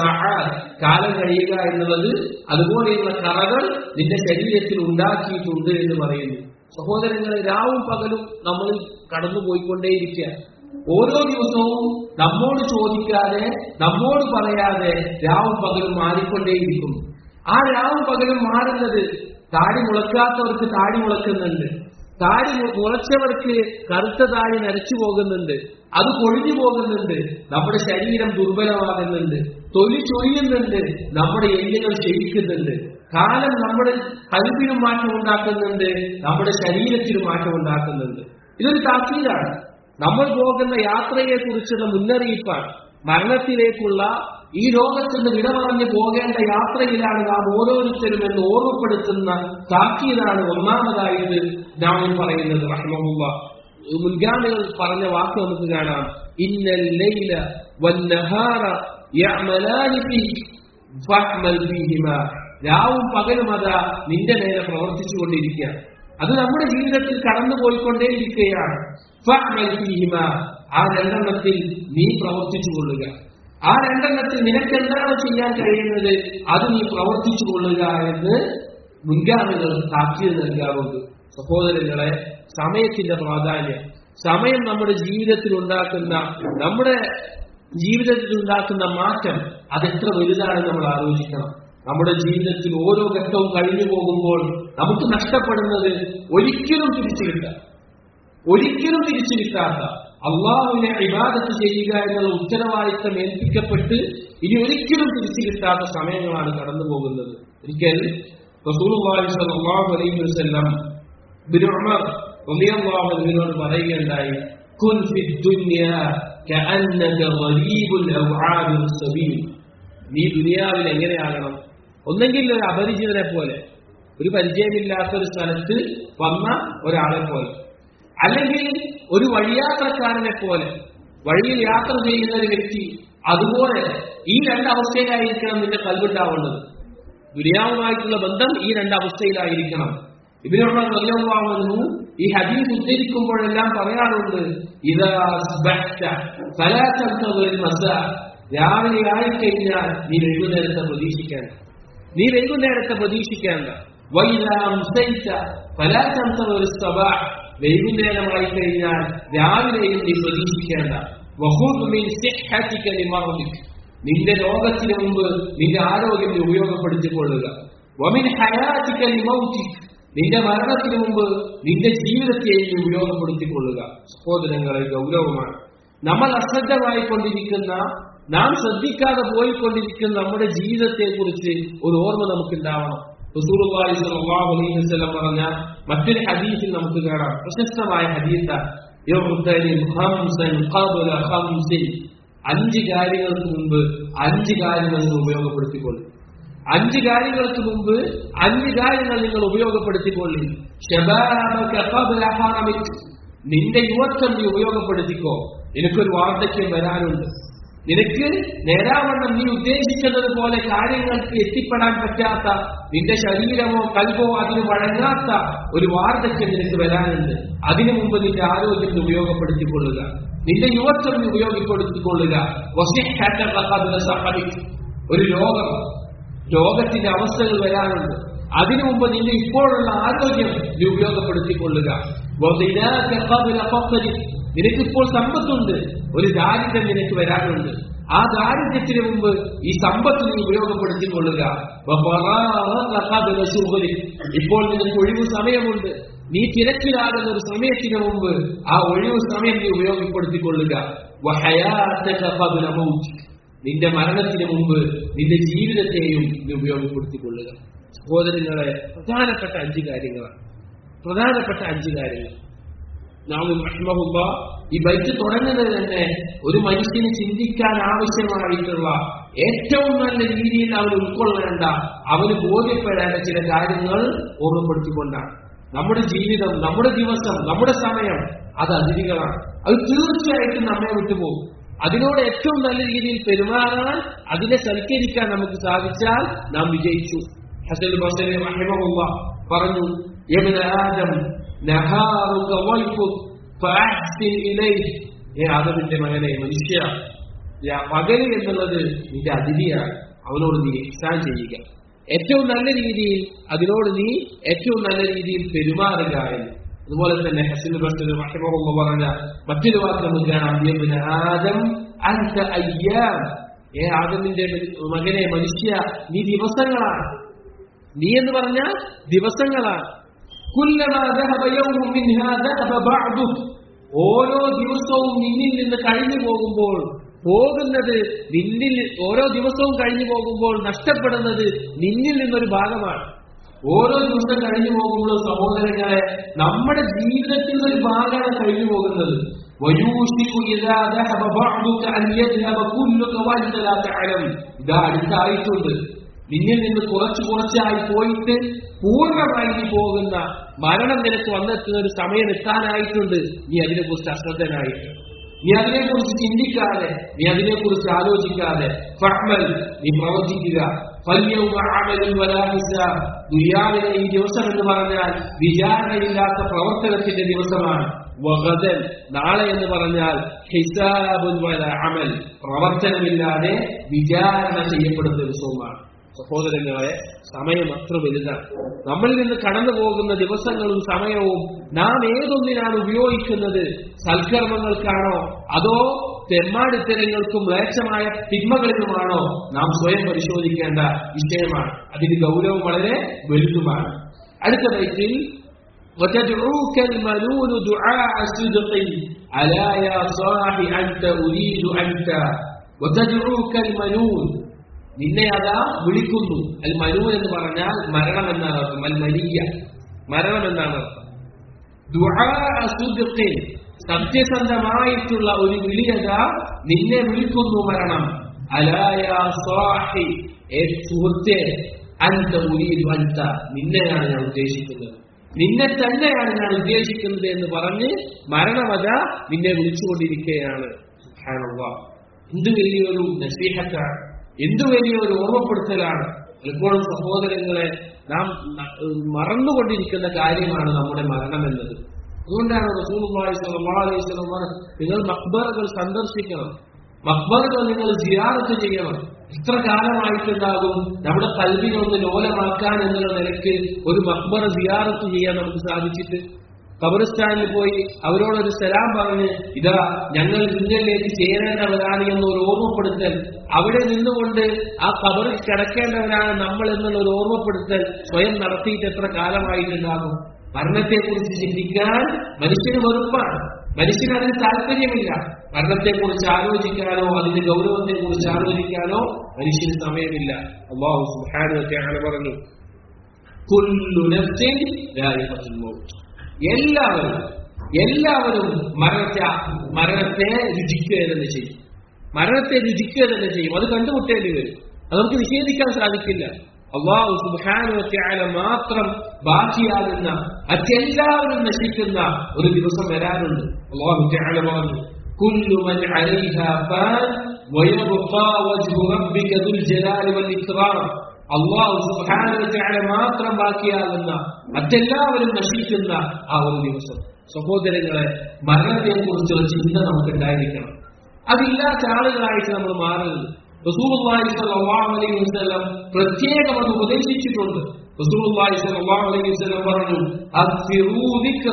കാലം കഴിയുക എന്നുള്ളത് അതുപോലെയുള്ള കറകൾ നിന്റെ ശരീരത്തിൽ ഉണ്ടാക്കിയിട്ടുണ്ട് എന്ന് പറയുന്നു സഹോദരങ്ങളെ രാവും പകലും നമ്മൾ കടന്നുപോയിക്കൊണ്ടേയിരിക്കുക ഓരോ ദിവസവും നമ്മോട് ചോദിക്കാതെ നമ്മോട് പറയാതെ രാവും പകലും മാറിക്കൊണ്ടേയിരിക്കും ആ രാവും പകലും മാറുന്നത് താടി മുളക്കാത്തവർക്ക് താടി മുളക്കുന്നുണ്ട് താടി മുളച്ചവർക്ക് കറുത്ത താടി നരച്ചു പോകുന്നുണ്ട് അത് കൊഴിഞ്ഞു പോകുന്നുണ്ട് നമ്മുടെ ശരീരം ദുർബലമാകുന്നുണ്ട് തൊലി ചൊരിയുന്നുണ്ട് നമ്മുടെ എല്ലുകൾ ക്ഷയിക്കുന്നുണ്ട് കാലം നമ്മുടെ കൽവിനും മാറ്റം ഉണ്ടാക്കുന്നുണ്ട് നമ്മുടെ ശരീരത്തിനും മാറ്റം ഉണ്ടാക്കുന്നുണ്ട് ഇതൊരു താക്കീതാണ് നമ്മൾ പോകുന്ന യാത്രയെ കുറിച്ചുള്ള മുന്നറിയിപ്പാണ് മരണത്തിലേക്കുള്ള ഈ ലോകത്ത് നിന്ന് വിട പറഞ്ഞു പോകേണ്ട യാത്രയിലാണ് നാം ഓരോരുത്തരും എന്ന് ഓർമ്മപ്പെടുത്തുന്ന താക്കീതാണ് ഒന്നാമതായിട്ട് നാം പറയുന്നത് റഹ്മുള്ള മുൻഗാമികൾ പറഞ്ഞ വാക്ക് നമുക്ക് കാണാം ഇന്നൽ ലൈല വന്നഹാറ യഅമലാനി ഫീക് ഫഅമൽ ഫീഹിമാ രാവും പകലും അതാ നിന്റെ നേരെ പ്രവർത്തിച്ചു കൊണ്ടിരിക്കുക അത് നമ്മുടെ ജീവിതത്തിൽ കടന്നു പോയിക്കൊണ്ടേയിരിക്കുകയാണ് ഫഅമൽ ഫീഹിമാ ആ രണ്ടെണ്ണത്തിൽ നീ പ്രവർത്തിച്ചു കൊള്ളുക ആ രണ്ടെണ്ണത്തിൽ നിനക്ക് എന്താണ് ചെയ്യാൻ കഴിയുന്നത് അത് നീ പ്രവർത്തിച്ചു കൊള്ളുക എന്ന് മുൻഗാമികൾ താക്കീത് നൽകാറുണ്ട് സഹോദരങ്ങളെ സമയത്തിന്റെ പ്രാധാന്യം സമയം നമ്മുടെ ജീവിതത്തിൽ ഉണ്ടാക്കുന്ന നമ്മുടെ ജീവിതത്തിൽ ഉണ്ടാക്കുന്ന മാറ്റം അതെത്ര വലുതാണെന്ന് നമ്മൾ ആലോചിക്കണം നമ്മുടെ ജീവിതത്തിൽ ഓരോ ഘട്ടവും കഴിഞ്ഞു പോകുമ്പോൾ നമുക്ക് നഷ്ടപ്പെടുന്നത് ഒരിക്കലും തിരിച്ചു കിട്ടാം ഒരിക്കലും തിരിച്ചു കിട്ടാത്ത അള്ളാഹുവിനെ ഇബാദത്ത് ചെയ്യുക എന്നുള്ള ഉത്തരവാദിത്തം ഏൽപ്പിക്കപ്പെട്ട് ഇനി ഒരിക്കലും തിരിച്ചു കിട്ടാത്ത സമയങ്ങളാണ് കടന്നു പോകുന്നത് ഒരിക്കൽ റസൂലുള്ളാഹി സ്വല്ലല്ലാഹു അലൈഹി വസല്ലം ബിൻ ഉമർ റളിയല്ലാഹു അൻഹുവിനോട് പറയുകയുണ്ടായി كن في الدنيا كأنك غريب أو عابر سبيل നീ ദുനിയാവിൽ എങ്ങനെയാകണം ഒന്നെങ്കിൽ ഒരു അപരിചിതനെ പോലെ ഒരു പരിചയമില്ലാത്ത ഒരു സ്ഥലത്ത് വന്ന ഒരാളെ പോലെ അല്ലെങ്കിൽ ഒരു വഴിയാത്രക്കാരനെ പോലെ വഴിയിൽ യാത്ര ചെയ്യുന്ന ഒരു വ്യക്തി അതുപോലെ ഈ രണ്ട് അവസ്ഥയിലായിരിക്കണം നിന്റെ കൽവുണ്ടാവേണ്ടത് ദുനിയാവുമായിട്ടുള്ള ബന്ധം ഈ രണ്ട് അവസ്ഥയിലായിരിക്കണം ഇതിനുള്ള കൊല്ലമാവുന്നു ഈ ഹദീസ് ഉദ്ധരിക്കുമ്പോഴെല്ലാം പറയാറുണ്ട് ഇതാ അസ്ബഹ്ത ഫലാ തൻതദിർ മസാ. രാവിലെ ആയിക്കഴിഞ്ഞാൽ നീ വൈകുന്നേരത്തെ പ്രതീക്ഷിക്കേണ്ട നീ വൈകുന്നേരത്തെ പ്രതീക്ഷിക്കേണ്ട വൈലാ അംസൈത ഫലാ തൻതദിർ സബാഹ്. വൈകുന്നേരമായി കഴിഞ്ഞാൽ രാവിലെയും നീ പ്രതീക്ഷിക്കേണ്ട വഖുദ് മിൻ സിഹ്ഹതിക ലിമർദിക് നിന്റെ രോഗത്തിന് മുമ്പ് നിന്റെ ആരോഗ്യം നീ ഉപയോഗപ്പെടുത്തിക്കൊള്ളുക വമിൻ ഹയാതിക ലിമൗതിക് നിന്റെ മരണത്തിന് മുമ്പ് നിന്റെ ജീവിതത്തെയും നീ ഉപയോഗപ്പെടുത്തിക്കൊള്ളുക സഹോദരങ്ങളെ ഗൗരവമാണ് നമ്മൾ അശ്രദ്ധമായി കൊണ്ടിരിക്കുന്ന നാം ശ്രദ്ധിക്കാതെ പോയിക്കൊണ്ടിരിക്കുന്ന നമ്മുടെ ജീവിതത്തെ കുറിച്ച് ഒരു ഓർമ്മ നമുക്കുണ്ടാവണം റസൂലുള്ളാഹി സ്വല്ലല്ലാഹു അലൈഹി വസല്ലം പറഞ്ഞ മറ്റൊരു ഹദീസിൽ നമുക്ക് കാണാം പ്രശസ്തമായ ഹദീസാണ് യുഗ്തനിം ഖംസൻ ഖബ്ല ഖംസിൻ അഞ്ച് കാര്യങ്ങൾക്ക് മുമ്പ് അഞ്ച് കാര്യങ്ങൾ നിങ്ങൾ ഉപയോഗപ്പെടുത്തിക്കൊള്ളും അഞ്ച് കാര്യങ്ങൾക്ക് മുമ്പ് അഞ്ച് കാര്യങ്ങൾ നിങ്ങൾ ഉപയോഗപ്പെടുത്തിക്കൊള്ളി ശബാബക ഖബ്ല ഹറമിക് നിന്റെ യുവത്വം നീ ഉപയോഗപ്പെടുത്തിക്കോ നിനക്കൊരു വാർദ്ധക്യം വരാനുണ്ട് നിനക്ക് നേരാവണ്ണം നീ ഉദ്ദേശിക്കുന്നത് പോലെ കാര്യങ്ങൾക്ക് എത്തിപ്പെടാൻ പറ്റാത്ത നിന്റെ ശരീരമോ കൽവോ അതിന് വഴങ്ങാത്ത ഒരു വാർദ്ധക്യം നിനക്ക് വരാനുണ്ട് അതിനു മുമ്പ് നിന്റെ ആരോഗ്യം നീ ഉപയോഗപ്പെടുത്തിക്കൊള്ളുക നിന്റെ യുവത്വം നീ ഉപയോഗപ്പെടുത്തിക്കൊള്ളുക വസിഹ്ഹത ഖബ്ല സഹദിക്. ഒരു രോഗം രോഗത്തിന്റെ അവസ്ഥകൾ വരാനുണ്ട് അതിനു മുമ്പ് നിന്റെ ഇപ്പോഴുള്ള ആരോഗ്യം നീ ഉപയോഗപ്പെടുത്തിക്കൊള്ളുക വദിനാക ഖബ്ല ഫഖ്രിക്. നിനക്കിപ്പോൾ സമ്പത്തുണ്ട് ഒരു ദാരിദ്ര്യം നിനക്ക് വരാനുണ്ട് ആ ദാരിദ്ര്യത്തിന് മുമ്പ് ഈ സമ്പത്ത് നീ ഉപയോഗപ്പെടുത്തിക്കൊള്ളുക വഫറാഗക ഖബ്ല ശുഗ്ലിക്. ഇപ്പോൾ നിനക്ക് ഒഴിവ് സമയമുണ്ട് നീ തിരക്കിലാകുന്ന ഒരു സമയത്തിന് മുമ്പ് ആ ഒഴിവ് സമയം നീ ഉപയോഗപ്പെടുത്തിക്കൊള്ളുക വഹയാതക ഖബ്ല മൗതിക്. നിന്റെ മരണത്തിന് മുമ്പ് നിന്റെ ജീവിതത്തെയും നീ ഉപയോഗപ്പെടുത്തിക്കൊള്ളുക സഹോദരങ്ങളെ പ്രധാനപ്പെട്ട അഞ്ച് കാര്യങ്ങളാണ് പ്രധാനപ്പെട്ട അഞ്ച് കാര്യങ്ങൾ നാം റഹ്മഹുല്ല ഈ ബൈക്ക് തുടങ്ങുന്നത് തന്നെ ഒരു മനുഷ്യന് ചിന്തിക്കാൻ ആവശ്യമായിട്ടുള്ള ഏറ്റവും നല്ല രീതിയിൽ അവൻ ഉൾക്കൊള്ളേണ്ട അവന് ബോധ്യപ്പെടേണ്ട ചില കാര്യങ്ങൾ ഓർമ്മപ്പെടുത്തിക്കൊണ്ടാണ് നമ്മുടെ ജീവിതം നമ്മുടെ ദിവസം നമ്മുടെ സമയം അത് അതിഥികളാണ് അത് തീർച്ചയായിട്ടും നമ്മെ വിട്ടുപോകും അതിനോട് ഏറ്റവും നല്ല രീതിയിൽ പെരുമാറാൻ അതിനെ സൽക്കരിക്കാൻ നമുക്ക് സാധിച്ചാൽ നാം വിജയിച്ചു ഹസൻ ബസരി റഹിമഹുല്ല പറഞ്ഞു യബ്ന ആദം നഹാറുക വൈഫുക് ഫഅഹ്സിൻ ഇലൈഹി ഏ ആദമിന്റെ മകനെ മനുഷ്യ യാ- പകല് എന്നുള്ളത് നിന്റെ അതിഥിയാണ് അവനോട് നീ ഇഹ്സാൻ ചെയ്യുക ഏറ്റവും നല്ല രീതിയിൽ അതിനോട് നീ ഏറ്റവും നല്ല രീതിയിൽ പെരുമാറുക എന്ന് അതുപോലെ തന്നെ ഹസൻ ബസർ റഹിമഹുല്ല പറഞ്ഞ മറ്റൊരു വാക്ക് നമുക്ക് കാണാം യബ്ന ആദം അൻത അയ്യാം ഏ ആദമിന്റെ മകനെ മനുഷ്യ നീ ദിവസങ്ങളാണ് നീ എന്ന് പറഞ്ഞാൽ ദിവസങ്ങളാണ് കുല്ലമാ ذهب يوم منها ذهب بعضه ഓരോ ദിവസവും നിന്നിൽ നിന്ന് കഴിഞ്ഞു പോകുമ്പോൾ പോകുന്നത് നിന്നിൽ ഓരോ ദിവസവും കഴിഞ്ഞു പോകുമ്പോൾ നഷ്ടപ്പെടുന്നത് നിന്നിൽ നിന്നൊരു ഭാഗമാണ് ഓരോ ദിവസം കഴിഞ്ഞു പോകുമ്പോൾ സഹോദരങ്ങളെ നമ്മുടെ ജീവിതത്തിൽ ഒരു ഭാഗമാണ് കഴിഞ്ഞു പോകുന്നത് ويوشك إذا ذهب بعضك أن يذهب كلك وأنت لا تعلم ഇതാ അടുത്തായിട്ടുണ്ട് നിന്നിൽ നിന്ന് കുറച്ച് കുറച്ചായി പോയിട്ട് പൂർണ്ണമായി നീ പോകുന്ന മരണം നിനക്ക് വന്നെത്തുന്ന ഒരു സമയം എത്താനായിട്ടുണ്ട് നീ അതിനെക്കുറിച്ച് അശ്രദ്ധനായിട്ട് നീ അതിനെക്കുറിച്ച് ചിന്തിക്കാതെ നീ അതിനെക്കുറിച്ച് ആലോചിക്കാതെ ഫഹ്മൽ നീ പ്രവർത്തിക്കുക ഫല്യവും അമലും വലാ ഹിസാബ്. ദുനിയാവിലെ ഈ ദിവസം എന്ന് പറഞ്ഞാൽ വിചാരണയില്ലാത്ത പ്രവർത്തനത്തിന്റെ ദിവസമാണ് വഗദൻ നാളെ എന്ന് പറഞ്ഞാൽ ഹിസാബുൻ വല അമൽ പ്രവർത്തനമില്ലാതെ വിചാരണ ചെയ്യപ്പെടുന്ന ദിവസവുമാണ് സഹോദരങ്ങളെ സമയം അത്ര വലുതാണ് നമ്മളിൽ നിന്ന് കടന്നു പോകുന്ന ദിവസങ്ങളും സമയവും നാം ഏതൊന്നിനാണ് ഉപയോഗിക്കുന്നത് സൽക്കർമ്മങ്ങൾക്കാണോ അതോ തെമ്മാടിത്തരങ്ങൾക്കും മ്ലേച്ഛമായ തിന്മകളിലുമാണോ നാം സ്വയം പരിശോധിക്കേണ്ട വിഷയമാണ് അതിന് ഗൗരവം വളരെ വലുതുമാണ് അടുത്ത വയറ്റിൽ وتدعوك الملول دعاء صدق ألا يا صاح أنت أريد أنت وتدعوك الملول നിന്നെ അതാ വിളിക്കുന്നു അൽ മലൂൻ എന്ന് പറഞ്ഞാൽ മരണം എന്നാണ് അർത്ഥം അൽ മലിയ മരണം എന്നാണ് അർത്ഥം ദുആ സുദ്ഖിൻ സത്യസന്ധമായിട്ടുള്ള ഒരു വിളിയത നിന്നെ വിളിക്കുന്നു മരണം അലായ സ്വാഹി ഏ സുഹൃത്തെ അന്ത ഉരീദു അന്ത നിന്നെയാണ് ഞാൻ ഉദ്ദേശിക്കുന്നത് നിന്നെ തന്നെയാണ് ഞാൻ ഉദ്ദേശിക്കുന്നത് എന്ന് പറഞ്ഞ് മരണവത നിന്നെ വിളിച്ചുകൊണ്ടിരിക്കുകയാണ് സുബ്ഹാനല്ലാഹ്. എന്ത് വലിയൊരു നസീഹത്താണ് എന്ത് വലിയൊരു ഓർമ്മപ്പെടുത്തലാണ് പലപ്പോഴും സഹോദരങ്ങളെ നാം ന- മറന്നുകൊണ്ടിരിക്കുന്ന കാര്യമാണ് നമ്മുടെ മരണം എന്നത് അതുകൊണ്ടാണ് റസൂലുള്ളാഹി സ്വല്ലല്ലാഹു അലൈഹി വസല്ലം പറഞ്ഞത്, നിങ്ങൾ മക്ബറകൾ സന്ദർശിക്കണം മക്ബറകൾ നിങ്ങൾ സിയാറത്ത് ചെയ്യണം എത്ര കാലമായിട്ടുണ്ടാകും നമ്മുടെ കൽവിനെ ഒന്ന് ലോലമാക്കാൻ എന്നുള്ള നിലയ്ക്ക് ഒരു മക്ബറ സിയാറത്ത് ചെയ്യാൻ നമുക്ക് സാധിച്ചിട്ട് ഖബറിസ്ഥാനിൽ പോയി അവരോടൊരു സലാം പറഞ്ഞ് ഇതാ ഞങ്ങൾ നിങ്ങളിലേക്ക് ചേരേണ്ടവരാണ് എന്ന് ഒരു ഓർമ്മപ്പെടുത്തൽ അവിടെ നിന്നുകൊണ്ട് ആ ഖബറിൽ കിടക്കേണ്ടവരാണ് നമ്മൾ എന്നുള്ള ഒരു ഓർമ്മപ്പെടുത്തൽ സ്വയം നടത്തിയിട്ട് എത്ര കാലമായിട്ടുണ്ടാകും മരണത്തെക്കുറിച്ച് ചിന്തിക്കാൻ മനുഷ്യന് വെറുപ്പാണ് മനുഷ്യന് അതിന് താല്പര്യമില്ല മരണത്തെക്കുറിച്ച് ആലോചിക്കാനോ അതിന്റെ ഗൗരവത്തെക്കുറിച്ച് ആലോചിക്കാനോ മനുഷ്യന് സമയമില്ല അള്ളാഹു സുബ്ഹാനഹു വ തആല പറഞ്ഞു കുല്ലു നഫ്സിൻ ദാഇഖത്തുൽ മൗത്ത് എല്ലാവരും എല്ലാവരും മരണത്തെ മരണത്തെ രുചിക്കുക തന്നെ ചെയ്യും മരണത്തെ രുചിക്കുക തന്നെ ചെയ്യും അത് കണ്ടുമുട്ടേണ്ടി വരും അത് നമുക്ക് നിഷേധിക്കാൻ സാധിക്കില്ല അള്ളാഹു സുബാനുവത്യാല മാത്രം ബാക്കിയാകുന്ന മറ്റെല്ലാവരും നശിക്കുന്ന ഒരു ദിവസം വരാനുണ്ട് അള്ളാഹു തആല പറഞ്ഞു كل من عليها فان ويبقى وجه ربك ذو الجلال والإكرام അള്ളാഹു സുബാനുവത്യാല മാത്രം ബാക്കിയാകുന്ന മറ്റെല്ലാവരും നശിക്കുന്ന ആ ഒരു ദിവസം സഹോദരങ്ങളെ മരണത്തെ കുറിച്ചുള്ള ചിന്ത നമുക്ക് ഉണ്ടായിരിക്കണം അതില്ലാത്ത ആളുകളായിട്ട് നമ്മൾ മാറരുത് റസൂലുള്ളാഹി സ്വല്ലല്ലാഹു അലൈഹി വസല്ലം പ്രത്യേകം അത് ഉപദേശിച്ചിട്ടുണ്ട് റസൂലുള്ളാഹി സ്വല്ലല്ലാഹു അലൈഹി വസല്ലം പറഞ്ഞു അക്സിറൂ ദിക്റ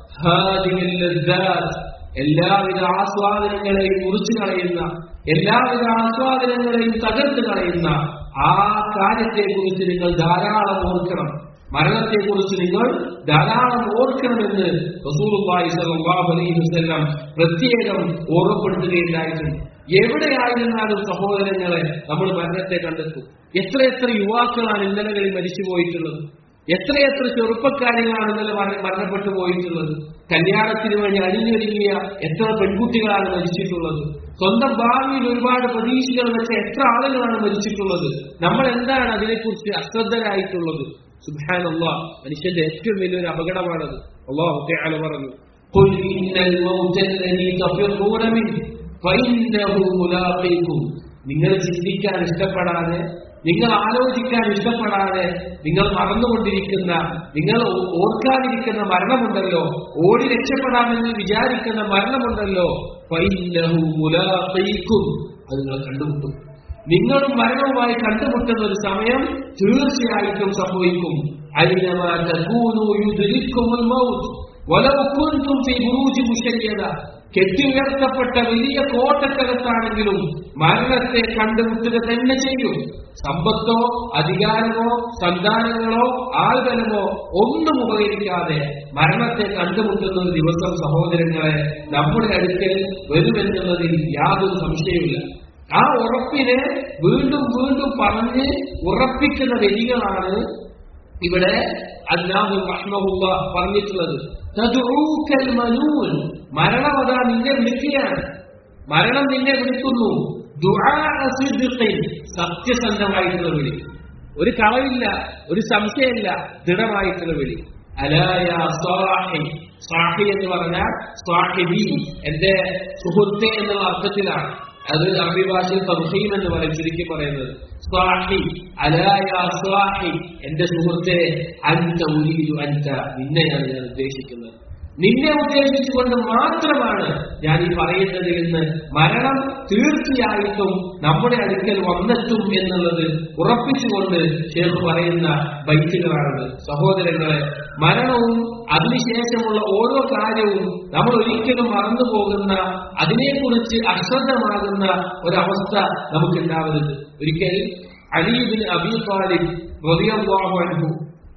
ഹാദിഹിൽ ലദ്ദാത്ത് എല്ലാവിധ ആസ്വാദനങ്ങളെയും മുറിച്ചു കളയുന്ന എല്ലാവിധ ആസ്വാദനങ്ങളെയും തകർത്ത് കളയുന്ന ആ കാര്യത്തെക്കുറിച്ച് നിങ്ങൾ ധാരാളം ഓർക്കണം മരണത്തെക്കുറിച്ച് നിങ്ങൾ ധാരാളം ഓർക്കണമെന്ന് റസൂലുള്ളാഹി സ്വല്ലല്ലാഹു അലൈഹി വസല്ലം പ്രത്യേകം ഓർമ്മപ്പെടുത്തുകയുണ്ടായിട്ടുണ്ട് എവിടെയായിരുന്നാലും സഹോദരങ്ങളെ നമ്മൾ മരണത്തെ കണ്ടെത്തും എത്രയെത്ര യുവാക്കളാണ് ഇന്നലകളിൽ മരിച്ചു പോയിട്ടുള്ളത് എത്രയെത്ര ചെറുപ്പക്കാരികളാണ് ഇന്നലെ മര- മരണപ്പെട്ടു പോയിട്ടുള്ളത് കല്യാണത്തിന് വേണ്ടി അണിഞ്ഞൊരുങ്ങിയ എത്ര പെൺകുട്ടികളാണ് മരിച്ചിട്ടുള്ളത് സ്വന്തം ഭാവിയിൽ ഒരുപാട് പ്രതീക്ഷകൾ വെച്ച എത്ര ആളുകളാണ് മരിച്ചിട്ടുള്ളത് നമ്മൾ എന്താണ് അതിനെക്കുറിച്ച് അശ്രദ്ധരായിട്ടുള്ളത് സുബാനുള്ള മനുഷ്യന്റെ ഏറ്റവും വലിയൊരു അപകടമാണത് അള്ളാഹു തആല പറഞ്ഞു قل إن الموت الذي تفرون منه فإنه ملاقيكم നിങ്ങൾ ചിന്തിക്കാൻ ഇഷ്ടപ്പെടാതെ നിങ്ങൾ ആലോചിക്കാൻ ഇഷ്ടപ്പെടാതെ നിങ്ങൾ മറന്നുകൊണ്ടിരിക്കുന്ന നിങ്ങൾ ഓ- ഓർക്കാതിരിക്കുന്ന മരണമുണ്ടല്ലോ ഓടി രക്ഷപ്പെടാമെന്ന് വിചാരിക്കുന്ന മരണമുണ്ടല്ലോ ഫൈന്നഹു മുലാഖീക്കും അത് നിങ്ങൾ കണ്ടുമുട്ടും നിങ്ങളും മരണവുമായി കണ്ടുമുട്ടുന്ന ഒരു സമയം തീർച്ചയായിട്ടും സംഭവിക്കും അയ്നമാ തകൂനു യുദ്രിക്കുമുൽ മൗത്ത് വലൗ കുൻതും ഫീ ബുറൂജി മുശയ്യദ കെട്ടി ഉയർത്തപ്പെട്ട വലിയ കോട്ടക്കകത്താണെങ്കിലും മരണത്തെ കണ്ടുമുട്ടുക തന്നെ ചെയ്യും സമ്പത്തോ അധികാരമോ സന്താനങ്ങളോ ആൾബലമോ ഒന്നും ഉപകരിക്കാതെ മരണത്തെ കണ്ടുമുട്ടുന്ന ഒരു ദിവസം സഹോദരങ്ങളെ നമ്മുടെ അടുക്കൽ വരുമെന്നുള്ളതിൽ യാതൊരു സംശയവുമില്ല ആ ഉറപ്പിനെ വീണ്ടും വീണ്ടും പറഞ്ഞ് ഉറപ്പിക്കുന്ന വരികളാണ് ഇവിടെ അല്ലാഹു റഹ്മഹുള്ള പറഞ്ഞിട്ടുള്ളത് തദ്ഊക്കൽ മനൂൻ മരണമത നിന്നെ വിളിക്കുകയാണ് മരണം നിന്നെ വിളിക്കുന്നു ദുആ സിദ്ഖിൻ സത്യസന്ധമായിട്ടുള്ള വിളി ഒരു കളവില്ല ഒരു സംശയമില്ല ദൃഢമായിട്ടുള്ള വിളി അലായ സ്വാഹി സ്വാഹി എന്ന് പറഞ്ഞാൽ സ്വാഹിബി എന്റെ സുഹൃത്തെ എന്നുള്ള അർത്ഥത്തിലാണ് അത് അറബി ഭാഷയിൽ തർഹീം എന്ന് പറയും ചുരുക്കി പറയുന്നത് സ്വാഹി അലായ സ്വാഹി എന്റെ സുഹൃത്തെ അൻത ഉരീദു അൻത നിന്നെയാണ് ഞാൻ ഉദ്ദേശിക്കുന്നത് നിന്നെ ഉദ്ദേശിച്ചുകൊണ്ട് മാത്രമാണ് ഞാൻ ഈ പറയുന്നത് എന്ന് മരണം തീർച്ചയായിട്ടും നമ്മുടെ അടുക്കൽ വന്നെത്തും എന്നുള്ളത് ഉറപ്പിച്ചുകൊണ്ട് ഷേഖ് പറയുന്ന ബൈറ്റുകളാണത് സഹോദരങ്ങളെ മരണവും അതിനുശേഷമുള്ള ഓരോ കാര്യവും നമ്മൾ ഒരിക്കലും മറന്നു പോകുന്ന അതിനെക്കുറിച്ച് അശ്രദ്ധമാകുന്ന ഒരവസ്ഥ നമുക്കുണ്ടാവരുത് ഒരിക്കൽ അലീബിൻ അബി താലിബ് റളിയല്ലാഹു അൻഹു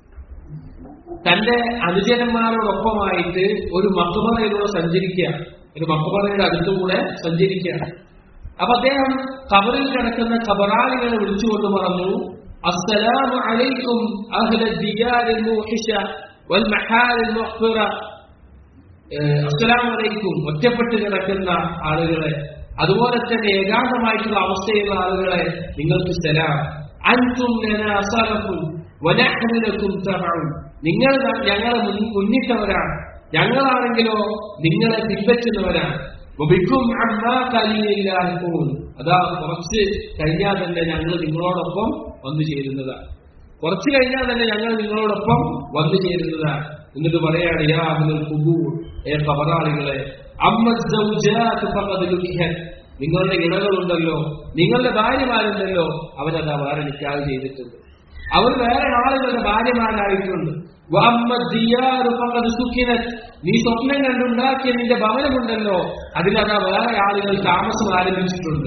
തന്റെ അനുചരന്മാരോടൊപ്പമായിട്ട് ഒരു മക്ബറയിലൂടെ സഞ്ചരിക്കുക ഒരു മക്ബറയുടെ അടുത്തുകൂടെ സഞ്ചരിക്കുക അപ്പൊ അദ്ദേഹം ഖബറിൽ കിടക്കുന്ന ഖബറാളികളെ വിളിച്ചുകൊണ്ട് പറഞ്ഞു അസ്സലാമു അലൈക്കും അഹ്ല ദിയാരിൽ മുഹിഷ വൽ മഹാലിൽ മുഖ്ബിറ അസ്സലാം വലൈക്കും ഒറ്റപ്പെട്ട് കിടക്കുന്ന ആളുകളെ അതുപോലെ തന്നെ ഏകാന്തമായിട്ടുള്ള അവസ്ഥയുള്ള ആളുകളെ നിങ്ങൾക്ക് സലാം അൻതും അസാലക്കും വനഹമിലക്കും തമാവും നിങ്ങൾ ഞങ്ങളെ മുൻ- മുന്നിട്ടവരാണ് ഞങ്ങളാണെങ്കിലോ നിങ്ങളെ പിൻപറ്റുന്നവരാണ് വബിക്കും അമ്മാ കലീലില്ലാഹിക്കൂൻ. അതാ കുറച്ച് കഴിഞ്ഞാൽ തന്നെ ഞങ്ങൾ നിങ്ങളോടൊപ്പം വന്നു ചേരുന്നതാണ് കുറച്ച് കഴിഞ്ഞാൽ തന്നെ ഞങ്ങൾ നിങ്ങളോടൊപ്പം വന്നു ചേരുന്നതാണ് എന്നിട്ട് പറയാണ് യാ അഹ്ലൽ ഖുബൂർ ഏ ഖബറാളികളെ അമ്മ സൗജാത്ത് ഫഖദ് ലുഖിഹത്. നിങ്ങളുടെ ഇണകളുണ്ടല്ലോ നിങ്ങളുടെ ഭാര്യമാരുണ്ടല്ലോ അവരതാ വേറെ നിക്കാഹ് ചെയ്തിട്ടുണ്ട് അവർ വേറെ ആളുകളുടെ ഭാര്യമാരായിട്ടുണ്ട് വഅമ്മ ദിയാറു ഫഖദ് സുക്കിനത്. നീ സ്വപ്നം കണ്ടുണ്ടാക്കിയ നിന്റെ ഭവനമുണ്ടല്ലോ അതിലതാ വേറെ ആളുകൾ താമസം ആരംഭിച്ചിട്ടുണ്ട്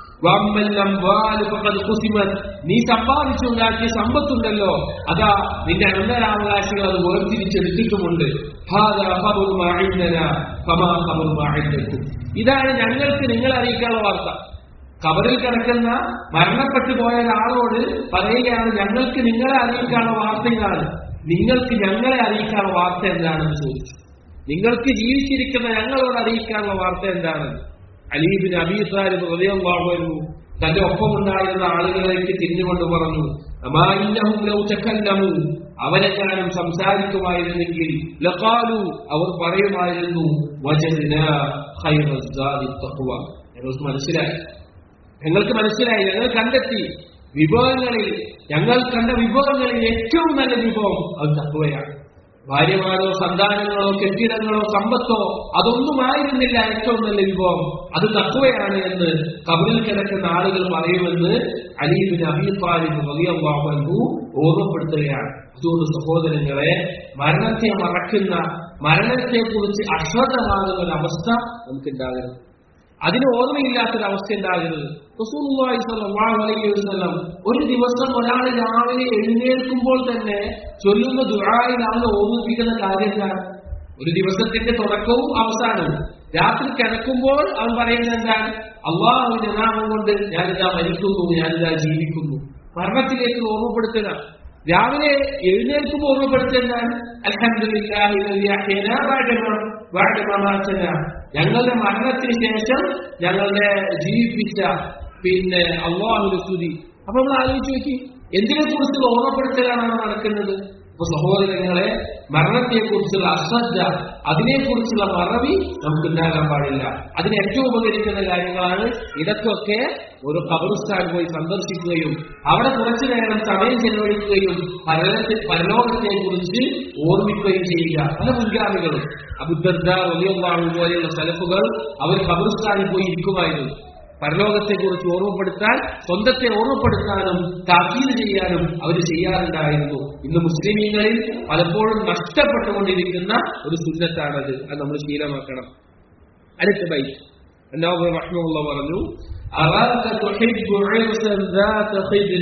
വഅമ്മൽ അംവാലു ഫഖദ് ഖുസിമത്. നീ സമ്പാദിച്ചുണ്ടാക്കിയ സമ്പത്തുണ്ടല്ലോ അതാ നിന്റെ അനന്തരാവകാശികൾ അത് വേർതിരിച്ചെടുത്തിട്ടുമുണ്ട് ഹാദാ ഖബറു മാ ഇൻദനാ ഫമാ ഖബറു മാ ഇൻദക്കും. ഇതാണ് ഞങ്ങൾക്ക് നിങ്ങളെ അറിയിക്കാനുള്ള വാർത്ത കബറിൽ കിടക്കുന്ന മരണപ്പെട്ടു പോയ ഒരാളോട് പറയുകയാണ് ഞങ്ങൾക്ക് നിങ്ങളെ അറിയിക്കാനുള്ള വാർത്ത ഇതാണ് നിങ്ങൾക്ക് ഞങ്ങളെ അറിയിക്കാനുള്ള വാർത്ത എന്താണെന്ന് ചോദിച്ചു നിങ്ങൾക്ക് ജീവിച്ചിരിക്കുന്ന ഞങ്ങളോട് അറിയിക്കാനുള്ള വാർത്ത എന്താണ് അലീബിന് അബീസാലിബ് ഹൃദയമാകുന്നു തന്റെ ഒപ്പമുണ്ടായിരുന്ന ആളുകളിലേക്ക് തിരിഞ്ഞുകൊണ്ട് പറഞ്ഞു അമാഇന്നഹും ലൗ തകല്ലമു അവരെങ്ങാനും സംസാരിക്കുമായിരുന്നെങ്കിൽ ലഖാലു അവർ പറയുമായിരുന്നു വജദ്നാ ഖൈറസ്സാദി തഖ്വ ഞങ്ങൾക്ക് മനസ്സിലായി ഞങ്ങൾക്ക് മനസ്സിലായി ഞങ്ങൾ കണ്ടെത്തി വിഭവങ്ങളിൽ ഞങ്ങൾ കണ്ട വിഭവങ്ങളിൽ ഏറ്റവും നല്ല വിഭവം അത് തത്വയാണ് ഭാര്യമാരോ സന്താനങ്ങളോ കെട്ടിടങ്ങളോ സമ്പത്തോ അതൊന്നുമായിരുന്നില്ല ഏറ്റവും നല്ല വിഭവം അത് തത്വയാണ് എന്ന് കബറിൽ കിടക്കുന്ന ആളുകൾ പറയുമെന്ന് അലീബിന് അബീഫാലിന് വലിയവാഹു ഓർമ്മപ്പെടുത്തുകയാണ് അതുകൊണ്ട് സഹോദരങ്ങളെ മരണത്തെ മറക്കുന്ന മരണത്തെക്കുറിച്ച് അശ്രദ്ധമാകുന്ന ഒരു അവസ്ഥ നമുക്കുണ്ടാകരുത് അതിന് ഓർമ്മയില്ലാത്തൊരവസ്ഥ ഉണ്ടാകരുത് റസൂലുള്ളാഹി സ്വല്ലല്ലാഹു അലൈഹി വസല്ലം ഒരു ദിവസം ഒരാൾ രാവിലെ എഴുന്നേൽക്കുമ്പോൾ തന്നെ ചൊല്ലുന്ന ദുആയിൽ അവൻ ഓർമ്മിപ്പിക്കുന്ന കാര്യം എന്താണ് ഒരു ദിവസത്തിന്റെ തുടക്കവും അവസാനവും രാത്രി കിടക്കുമ്പോൾ അവൻ പറയുന്നത് എന്താണ് അള്ളാഹുവിന്റെ നാമം കൊണ്ട് ഞാനിതാ മരിക്കുന്നു ഞാനിതാ ജീവിക്കുന്നു മരണത്തിലേക്ക് ഓർമ്മപ്പെടുത്തുക രാവിലെ എഴുന്നേൽക്കുമ്പോൾ ഓർമ്മപ്പെടുത്തുക എന്താണ് അൽഹംദുലില്ലാഹി വല്ലദി അഹ്യനാ ബഅദ മ- ബഅദ മമാതനാ ഞങ്ങളുടെ മരണത്തിന് ശേഷം ഞങ്ങളുടെ ജീവിപ്പിച്ച പിന്നെ അള്ളാഹുവിന്റെ സ്തുതി അപ്പൊ നമ്മൾ ആലോചിച്ച് നോക്കി എന്തിനെ കുറിച്ചുള്ള ഓർമ്മപ്പെടുത്തലാണ് നടക്കുന്നത് അപ്പൊ സഹോദരങ്ങളെ മരണത്തെക്കുറിച്ചുള്ള അശ്രദ്ധ അതിനെക്കുറിച്ചുള്ള മറവി നമുക്ക് ഉണ്ടാകാൻ പാടില്ല അതിന് ഏറ്റവും ഉപകരിക്കുന്ന കാര്യങ്ങളാണ് ഇതൊക്കെ ഒരു കബറിസ്ഥാൻ പോയി സന്ദർശിക്കുകയും അവിടെ കുറച്ചു നേരം സമയം ചെലവഴിക്കുകയും പരലോകത്തെ പരലോകത്തെ കുറിച്ച് ഓർമ്മിക്കുകയും ചെയ്യുക പല മുൻഗാമികളും അബുദ്ധ വലിയൊന്നാണ് പോലെയുള്ള സലഫുകൾ അവർ കബറിസ്ഥാനിൽ പോയി ഇരിക്കുമായിരുന്നു പരലോകത്തെ കുറിച്ച് ഓർമ്മപ്പെടുത്താൻ സ്വന്തത്തെ ഓർമ്മപ്പെടുത്താനും താക്കീത് ചെയ്യാനും അവർ ചെയ്യാറുണ്ടായിരുന്നു ഇന്ന് മുസ്ലിമീങ്ങളിൽ പലപ്പോഴും നഷ്ടപ്പെട്ടുകൊണ്ടിരിക്കുന്ന ഒരു സുന്നത്താണത് അത് നമ്മൾ ശീലമാക്കണം അടുത്ത ബൈ النووي رحمه الله പറഞ്ഞു أراك تحب عرسا ذات خدر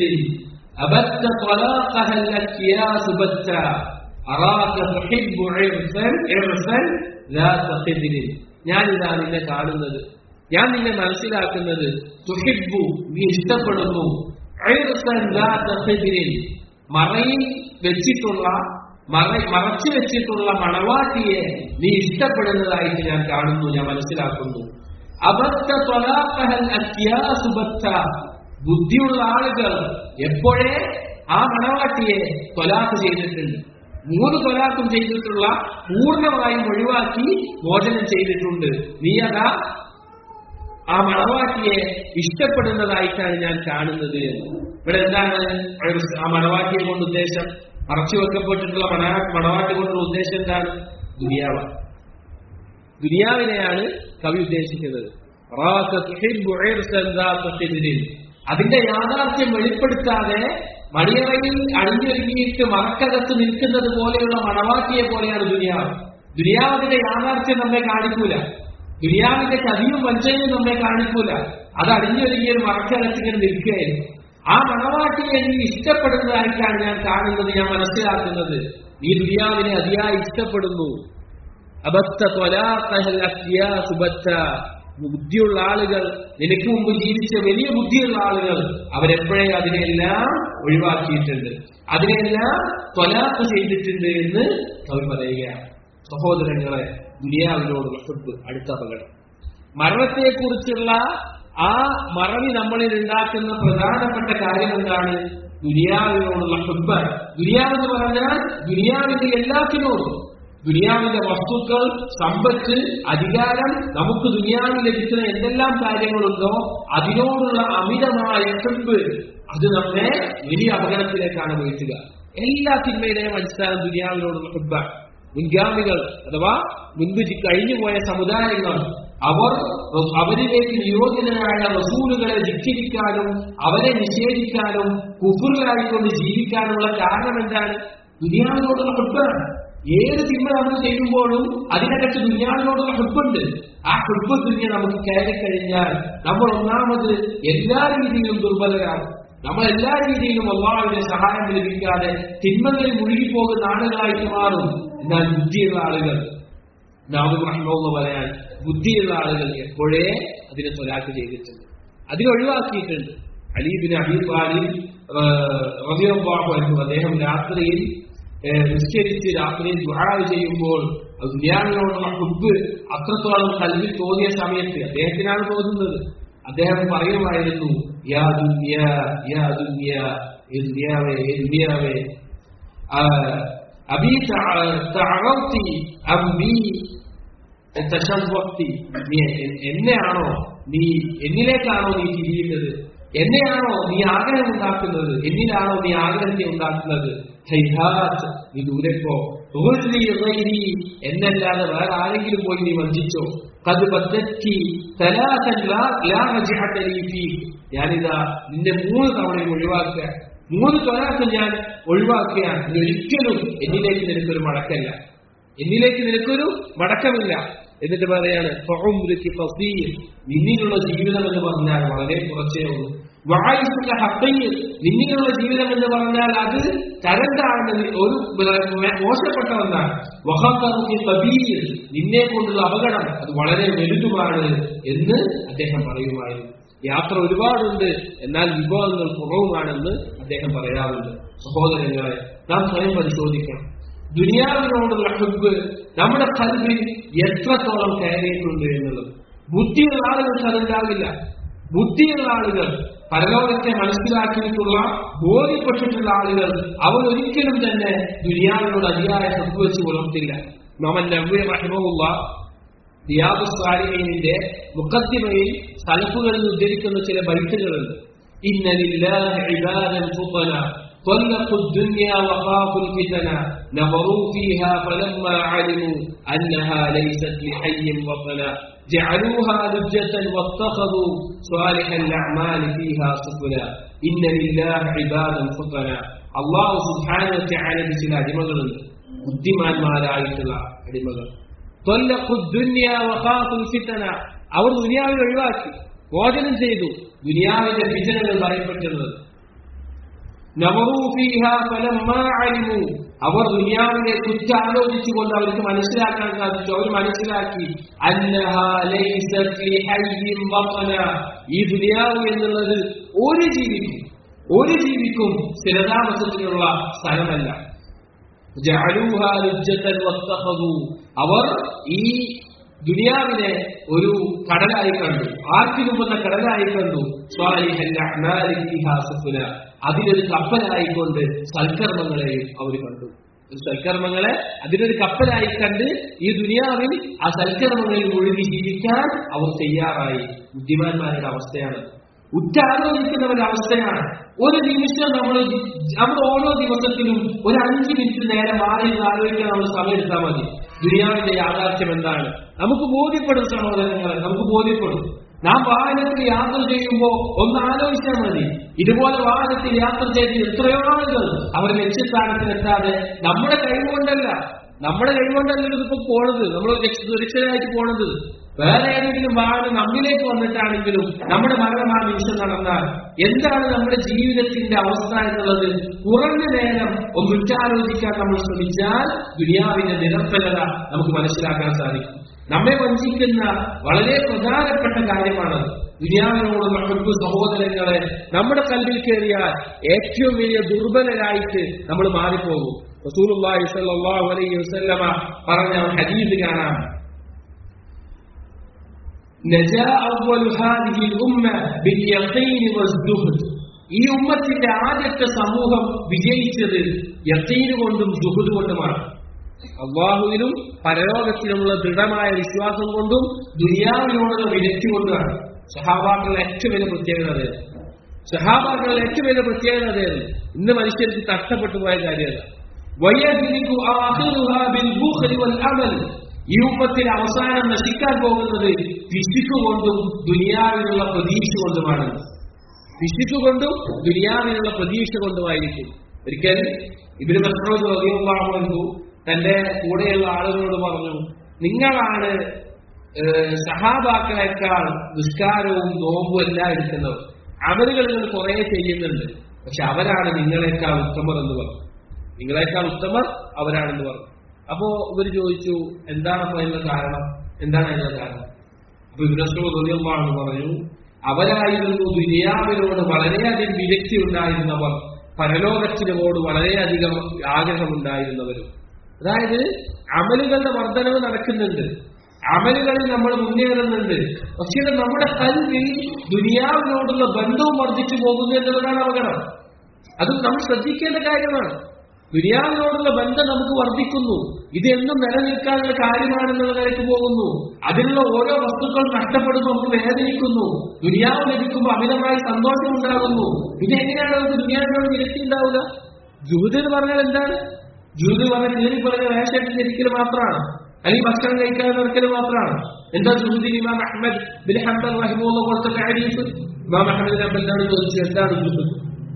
أبت طلاقها الأكياس بتا أراك تحب عرسا عرسا ذات خدر ഞാനിതാ നിന്നെ കാണുന്നത് ഞാൻ നിന്നെ മനസ്സിലാക്കുന്നത് തുഹിബു നീ ഇഷ്ടപ്പെടുന്നു ഐർസൻ ذات خدر. മറയിൽ വെച്ചിട്ടുള്ള മറ മറച്ചു വെച്ചിട്ടുള്ള മണവാട്ടിയെ നീ ഇഷ്ടപ്പെടുന്നതായിട്ട് ഞാൻ കാണുന്നു ഞാൻ മനസ്സിലാക്കുന്നു അബദ്ധ ത്വലാഖഹൽ അത്യാസു ബത്ത. ബുദ്ധിയുള്ള ആളുകൾ എപ്പോഴേ ആ മണവാട്ടിയെ തൊലാഖ് ചെയ്തിട്ടുണ്ട് മൂന്ന് തൊലാഖും ചെയ്തിട്ടുള്ള പൂർണ്ണമായും ഒഴിവാക്കി മോചനം ചെയ്തിട്ടുണ്ട് നീ അതാ ആ മണവാട്ടിയെ ഇഷ്ടപ്പെടുന്നതായിട്ടാണ് ഞാൻ കാണുന്നത് എന്ന്. ഇവിടെ എന്താണ് ആ മണവാട്ടിയെ കൊണ്ട് ഉദ്ദേശം മറച്ചു വെക്കപ്പെട്ടിട്ടുള്ള മണ മണവാട്ടി കൊണ്ടുള്ള ഉദ്ദേശം എന്താണ് ദുനിയാവ് ദുനിയാവിനെയാണ് കവി ഉദ്ദേശിക്കുന്നത് റാക തുഹിബ്ബു ഇർസൻ ദാത ഖിദ്രിൻ. അതിന്റെ യാഥാർത്ഥ്യം വെളിപ്പെടുത്താതെ മണിയറയിൽ അണിഞ്ഞൊരുങ്ങിയിട്ട് മറക്കകത്ത് നിൽക്കുന്നത് പോലെയുള്ള മണവാട്ടിയെ പോലെയാണ് ദുനിയാവ് ദുനിയാവ് അതിന്റെ യാഥാർത്ഥ്യം നമ്മെ കാണിക്കൂല ദുനിയാവിന്റെ ചതിയും വഞ്ചനയും നമ്മെ കാണിക്കൂല അത് അടിഞ്ഞൊരുങ്ങിയ ഒരു മറക്കകത്ത് ഇങ്ങനെ നിൽക്കുകയായിരുന്നു ആ മണവാട്ടിയെ നീ ഇഷ്ടപ്പെടുന്നതായിട്ടാണ് ഞാൻ കാണുന്നത് ഞാൻ മനസ്സിലാക്കുന്നത് നീ ദുനിയാവിനെ അതിയായി ഇഷ്ടപ്പെടുന്നു അബത്ത ത്വലാഖഹൽ അക്യാസു ബത്ത. ബുദ്ധിയുള്ള ആളുകൾ നിനക്ക് മുമ്പ് ജീവിച്ച വലിയ ബുദ്ധിയുള്ള ആളുകൾ അവരെപ്പോഴേ അതിനെല്ലാം ഒഴിവാക്കിയിട്ടുണ്ട് അതിനെല്ലാം ത്വലാഖ് ചെയ്തിട്ടുണ്ട് എന്ന് കവി പറയുകയാണ് സഹോദരങ്ങളെ ദുനിയാവിനോടുള്ള ഹുബ് അടുത്ത അപകടം മരണത്തെക്കുറിച്ചുള്ള ആ മറവി നമ്മളിൽ ഉണ്ടാക്കുന്ന പ്രധാനപ്പെട്ട കാര്യം എന്താണ് ദുനിയാവിനോടുള്ള ഹുബ് ദുനിയാവെന്ന് പറഞ്ഞാൽ ദുനിയാവിന്റെ എല്ലാത്തിനോടും ദുനിയാവിന്റെ വസ്തുക്കൾ സമ്പത്ത് അധികാരം നമുക്ക് ദുനിയാവിൽ ലഭിക്കുന്ന എന്തെല്ലാം കാര്യങ്ങളുണ്ടോ അതിനോടുള്ള അമിതമായ ഹുബ് അത് നമ്മെ വലിയ അപകടത്തിലേക്കാണ് വീഴ്ത്തുക എല്ലാ തിന്മയുടെയും അടിസ്ഥാനം ദുനിയാവിനോടുള്ള ഹുബാണ് മുൻഗാമികൾ അഥവാ മുൻപ് ജി- കഴിഞ്ഞുപോയ സമുദായങ്ങൾ അവർ അവരിലേക്ക് നിയോജനരായ റസൂലുകളെ ധിക്കരിക്കാനും അവരെ നിഷേധിക്കാനും കുഫുറിലായിക്കൊണ്ട് ജീവിക്കാനുള്ള കാരണം എന്താണ് ദുനിയാവിനോടുള്ള ഹുബാണ് ഏത് തിന്മ നമ്മൾ ചെയ്യുമ്പോഴും അതിനകത്ത് ദുനിയാവിനോടുള്ള ഹുബുണ്ട് ആ ഹുബ് ദുനിയ നമുക്ക് കയറി കഴിഞ്ഞാൽ നമ്മൾ ഒന്നാമത് എല്ലാ രീതിയിലും ദുർബലരാകും നമ്മൾ എല്ലാ രീതിയിലും അള്ളാഹുവിന്റെ സഹായം ലഭിക്കാതെ തിന്മകളിൽ മുഴുകിപ്പോകുന്ന ആളുകളായിട്ട് മാറും എന്നാൽ ബുദ്ധിയുള്ള ആളുകൾ നാമു റഹ്മെന്ന് പറയാൻ ബുദ്ധിയുള്ള ആളുകൾ എപ്പോഴേ അതിനെ തൊലാക്ക് ചെയ്തിട്ടുണ്ട് അതിനെ ഒഴിവാക്കിയിട്ടുണ്ട് അലീബിന് അബീബാലിൽ റബിയാഹു അദ്ദേഹം രാത്രിയിൽ ഏഹ്, നിസ്കരിച്ച് രാത്രിയിൽ ദുആ ചെയ്യുമ്പോൾ അത് ദുനിയാവിനോടുള്ള ഹുബ് അത്രത്തോളം കൽവിൽ തോന്നിയ സമയത്ത് അദ്ദേഹത്തിനാണ് തോന്നുന്നത് അദ്ദേഹം പറയുമായിരുന്നു യാ ദുനിയ യാ ദുനിയ ഏ ദുനിയാവേ ഏ ദുനിയാവേ ആ, അബി തഅ- തഅറൗതി അം ബി തശവ്വക്തി നീ എ- എന്നെയാണോ നീ എന്നിലേക്കാണോ നീ തിരിയുന്നത് എന്നെയാണോ നീ ആഗ്രഹം ഉണ്ടാക്കുന്നത് എന്നിലാണോ നീ ആഗ്രഹത്തെ ഉണ്ടാക്കുന്നത് ഹൈഹാത്ത് നീ ദൂരെ പോ ഉഗ്രി ഗൈരി എന്നല്ലാതെ വേറെ ആരെങ്കിലും പോയി നീ വഞ്ചിച്ചോ കത് പദ്ധതി തലാസൻ ലാ ലാ റജിഹത ലീ ഫീ ഞാനിതാ നിന്റെ മൂന്ന് തവണയും ഒഴിവാക്കുക മൂന്ന് തൊലാക്ക് ഞാൻ ഒഴിവാക്കുകയാണ് നീ ഒരിക്കലും എന്നിലേക്ക് നിനക്കൊരു മടക്കല്ല എന്നിലേക്ക് നിനക്കൊരു മടക്കമില്ല എന്നിട്ട് പറയാണ് ഫഉംറുകി ഖസീർ. നിന്നിലുള്ള ജീവിതം എന്ന് പറഞ്ഞാൽ വളരെ കുറച്ചേ ഉള്ളൂ വആയിസുക ഹഖീർ. നിന്നിലുള്ള ജീവിതം എന്ന് പറഞ്ഞാൽ അത് തരം താഴ്ന്ന ഒരു മ- മോശപ്പെട്ട ഒന്നാണ് വഖതറുകി കബീർ. നിന്നെ കൊണ്ടുള്ള അപകടം അത് വളരെ വലുതുമാണ് എന്ന് അദ്ദേഹം പറയുമായിരുന്നു യാത്ര ഒരുപാടുണ്ട് എന്നാൽ വിഭവങ്ങൾ കുറവുമാണെന്ന് അദ്ദേഹം പറയാറുണ്ട് സഹോദരങ്ങളെ നാം സ്വയം പരിശോധിക്കണം ദുനിയാവിനോടുള്ള ഹുബ് നമ്മുടെ കൽവിൽ എത്രത്തോളം കയറിയിട്ടുണ്ട് എന്നുള്ളത് ബുദ്ധിയുള്ള ആളുകൾക്ക് അതുണ്ടാവില്ല ബുദ്ധിയുള്ള ആളുകൾ പരലോകത്തെ മനസ്സിലാക്കിയിട്ടുള്ള ബോധ്യപ്പെട്ടിട്ടുള്ള ആളുകൾ അവർ ഒരിക്കലും തന്നെ ദുനിയാവിനോട് അതിയായ ഹുബ് വെച്ച് പുലർത്തില്ല നോമൻ നബ്ബി റഹിമുള്ള റിയാദു സാലിഹീനിന്റെ മുഖദ്ദിമയിൽ സലഫുകളിൽ ഉദ്ധരിക്കുന്ന ചില ബൈത്തുകളുണ്ട് ഇന്ന ലില്ലാഹി ഇബാദൻ ഫുതന طلقوا الدنيا وخافوا الفتنة نظروا فيها فلما علموا أنها ليست لحي وطنا جعلوها لجة واتخذوا صالح الأعمال فيها سفلا إن لله عبادا فطنا الله سبحانه وتعالى بسلا അടിമകളുണ്ട് ബുദ്ധിമാന്മാരായിട്ടുള്ള അടിമകൾ തൊല്ലഖു ദുനിയ വഖാഫുൽ ഫിതന അവർ ദുനിയാവിൽ ഒഴിവാക്കി മോചനം ചെയ്തു ദുനിയാവിന്റെ ഫിതനകൾ പറയപ്പെട്ടിരുന്നത് നവറൂ ഫീഹാ ഫലമ്മാ അലിമു അവർ ദുനിയാവിനെ കുറ്റാലോചിച്ചുകൊണ്ട് അവർക്ക് മനസ്സിലാക്കാൻ സാധിച്ചു അവർ മനസ്സിലാക്കി അന്നഹാ ലൈസത് ലിഹയ്യിൻ വതന ഈ ദുനിയാവ് എന്നുള്ളത് ഒരു ജീവിക്കും ഒരു ജീവിക്കും സ്ഥിരതാമസത്തിനുള്ള സ്ഥലമല്ല ജഅലൂഹാ ലുജ്ജത്തൻ വത്തഖദു അവർ ഈ ദുനിയാവിനെ ഒരു കടലായി കണ്ടു ആർത്തിരുമ്പുന്ന കടലായി കണ്ടു സ്വാലിഹൽ അഅ്മാലി ഫീഹാ സുഫുല അതിലൊരു കപ്പലായിക്കൊണ്ട് സൽക്കർമ്മങ്ങളെയും അവർ കണ്ടു ഒരു സൽക്കർമ്മങ്ങളെ അതിനൊരു കപ്പലായി കണ്ട് ഈ ദുനിയാവിൽ ആ സൽക്കർമ്മങ്ങളിൽ മുഴുകി ജീവിക്കാൻ അവർ തയ്യാറായി ബുദ്ധിമാന്മാരുടെ അവസ്ഥയാണ് ഉറ്റാലോചിക്കുന്നവരുടെ അവസ്ഥയാണ് ഒരു നിമിഷം നമ്മൾ നമ്മൾ ഓരോ ദിവസത്തിലും ഒരു അഞ്ച് മിനിറ്റ് നേരം മാറി നിന്ന് ആലോചിക്കാൻ നമ്മൾ സമയം എടുത്താൽ മതി ദുനിയാവിന്റെ യാഥാർത്ഥ്യം എന്താണ് നമുക്ക് ബോധ്യപ്പെടും സഹോദരങ്ങളെ നമുക്ക് ബോധ്യപ്പെടും നാം വാഹനത്തിൽ യാത്ര ചെയ്യുമ്പോൾ ഒന്ന് ആലോചിച്ചാൽ മതി ഇതുപോലെ വാഹനത്തിൽ യാത്ര ചെയ്ത് എത്രയോ ആളുകൾ അവർ ലക്ഷ്യസ്ഥാനത്തിലെത്താതെ നമ്മുടെ കൈകൊണ്ടല്ല നമ്മുടെ കൈകൊണ്ടല്ലല്ലോ ഇതിപ്പോ പോണത് നമ്മൾ സുരക്ഷിതരായിട്ട് പോണത് വേറെ ഏതെങ്കിലും വാഹനം നമ്മിലേക്ക് വന്നിട്ടാണെങ്കിലും നമ്മുടെ മരണം ആ നിമിഷം നടന്നാൽ എന്താണ് നമ്മുടെ ജീവിതത്തിന്റെ അവസ്ഥ എന്നുള്ളത് കുറഞ്ഞ നേരം ഒന്ന് ഉറ്റാലോചിക്കാൻ നമ്മൾ ശ്രമിച്ചാൽ ദുനിയാവിന്റെ നിരന്തരത നമുക്ക് മനസ്സിലാക്കാൻ സാധിക്കും നമ്മെ വഞ്ചിക്കുന്ന വളരെ പ്രധാനപ്പെട്ട കാര്യമാണ് ദുനിയാവിനോടുള്ള ഹുബ് സഹോദരങ്ങളെ നമ്മുടെ കൽവിൽ കയറിയാൽ ഏറ്റവും വലിയ ദുർബലരായിട്ട് നമ്മൾ മാറിപ്പോകും റസൂലുള്ളാഹി സ്വല്ലല്ലാഹു അലൈഹി വസല്ലമ പറഞ്ഞ ഒരു ഹദീസ് കാണാം നജാ അവ്വലു ഹാദിഹിൽ ഉമ്മ ബിൽ യഖീൻ വസ്ദുഹദ് ഈ ഉമ്മത്തിന്റെ ആദ്യത്തെ സമൂഹം വിജയിച്ചത് യഖീന് കൊണ്ടും സുഹൃദ് കൊണ്ടുമാണ് അള്ളാഹുവിനും പരലോകത്തിനുമുള്ള ദൃഢമായ വിശ്വാസം കൊണ്ടും ദുനിയാവിനോടുള്ള വിരക്തി കൊണ്ടുമാണ് സഹാബാക്കളുടെ ഏറ്റവും വലിയ പ്രത്യേകത അതായത് സഹാബാക്കളുടെ ഏറ്റവും വലിയ പ്രത്യേകത അതായിരുന്നു ഇന്ന് മനുഷ്യർക്ക് തഷ്ടപ്പെട്ടു പോയ കാര്യമല്ല വയ്യതിരിക്കു ആഖിറുഹാ ബിൽ ബുഖ്രി വൽ അമൽ ഈ ഉമ്മത്തിൽ അവസാനം നശിക്കാൻ പോകുന്നത് പിശുക്ക് കൊണ്ടും ദുനിയാവിനുള്ള പ്രതീക്ഷ കൊണ്ടുമാണ് പിശുക്ക് കൊണ്ടും ദുനിയാവിനുള്ള പ്രതീക്ഷ കൊണ്ടുമായിരിക്കും ഒരിക്കൽ ഇവര് മസൂദ് റബിയുള്ളാഹു തന്റെ കൂടെയുള്ള ആളുകളോട് പറഞ്ഞു നിങ്ങളാണ് ഏഹ്, സഹാബാക്കളെക്കാൾ നിസ്കാരവും നോമ്പും എല്ലാം എടുക്കുന്നവർ അവരുകൾ നിങ്ങൾ കുറെ ചെയ്യുന്നുണ്ട് പക്ഷെ അവരാണ് നിങ്ങളെക്കാൾ ഉത്തമർ എന്ന് പറഞ്ഞു നിങ്ങളെക്കാൾ ഉത്തമർ അവരാണെന്ന് പറഞ്ഞു അപ്പോ ഇവർ ചോദിച്ചു എന്താണ് അപ്പൊ അതിന്റെ കാരണം എന്താണ് അതിന്റെ കാരണം അപ്പൊ ഇബ്രസ്ലോ റളിയല്ലാഹു പറഞ്ഞു അവരായിരുന്നു ദുനിയാവിനോട് വളരെയധികം വിരക്തി ഉണ്ടായിരുന്നവർ പരലോകത്തിനോട് വളരെയധികം ആഗ്രഹമുണ്ടായിരുന്നവരും അതായത് അമലുകളുടെ വർധനവ് നടക്കുന്നുണ്ട് അമലുകളിൽ നമ്മൾ മുന്നേറുന്നുണ്ട് പക്ഷേ ഇത് നമ്മുടെ കൽവിൽ ദുനിയാവിനോടുള്ള ബന്ധവും വർദ്ധിച്ചു പോകുന്നു എന്നുള്ളതാണ് അപകടം അതും നമ്മൾ ശ്രദ്ധിക്കേണ്ട കാര്യമാണ് ദുനിയാവിനോടുള്ള ബന്ധം നമുക്ക് വർദ്ധിക്കുന്നു ഇത് എന്നും നിലനിൽക്കാനുള്ള കാര്യമാണെന്നുള്ള നിലയ്ക്ക് പോകുന്നു അതിലുള്ള ഓരോ വസ്തുക്കളും നഷ്ടപ്പെടുമ്പോൾ നമുക്ക് വേദനിക്കുന്നു ദുനിയാവ് ലഭിക്കുമ്പോൾ അമിതമായി സന്തോഷം ഉണ്ടാകുന്നു പിന്നെ എങ്ങനെയാണ് നമുക്ക് ദുനിയാവിനോട് വിരക്തി ഉണ്ടാവുക ജൂത് എന്ന് പറഞ്ഞാൽ എന്താണ് ജൂത് പറഞ്ഞ കീറി പറഞ്ഞ വേഷം ധരിക്കൽ മാത്രമാണ് അല്ലെങ്കിൽ ഭക്ഷണം കഴിക്കാതെ നടക്കൽ മാത്രമാണ് എന്താ ജുഹുദിൻ ഇമാം അഹമ്മദ് ബിൻ ഹംബൽ റഹിമുള്ള പോലത്തെ താരീഫ് ഇമാം അഹമ്മദ് ഹംബലിനോട് ചോദിച്ചു എന്താണ് ജുഹുദ്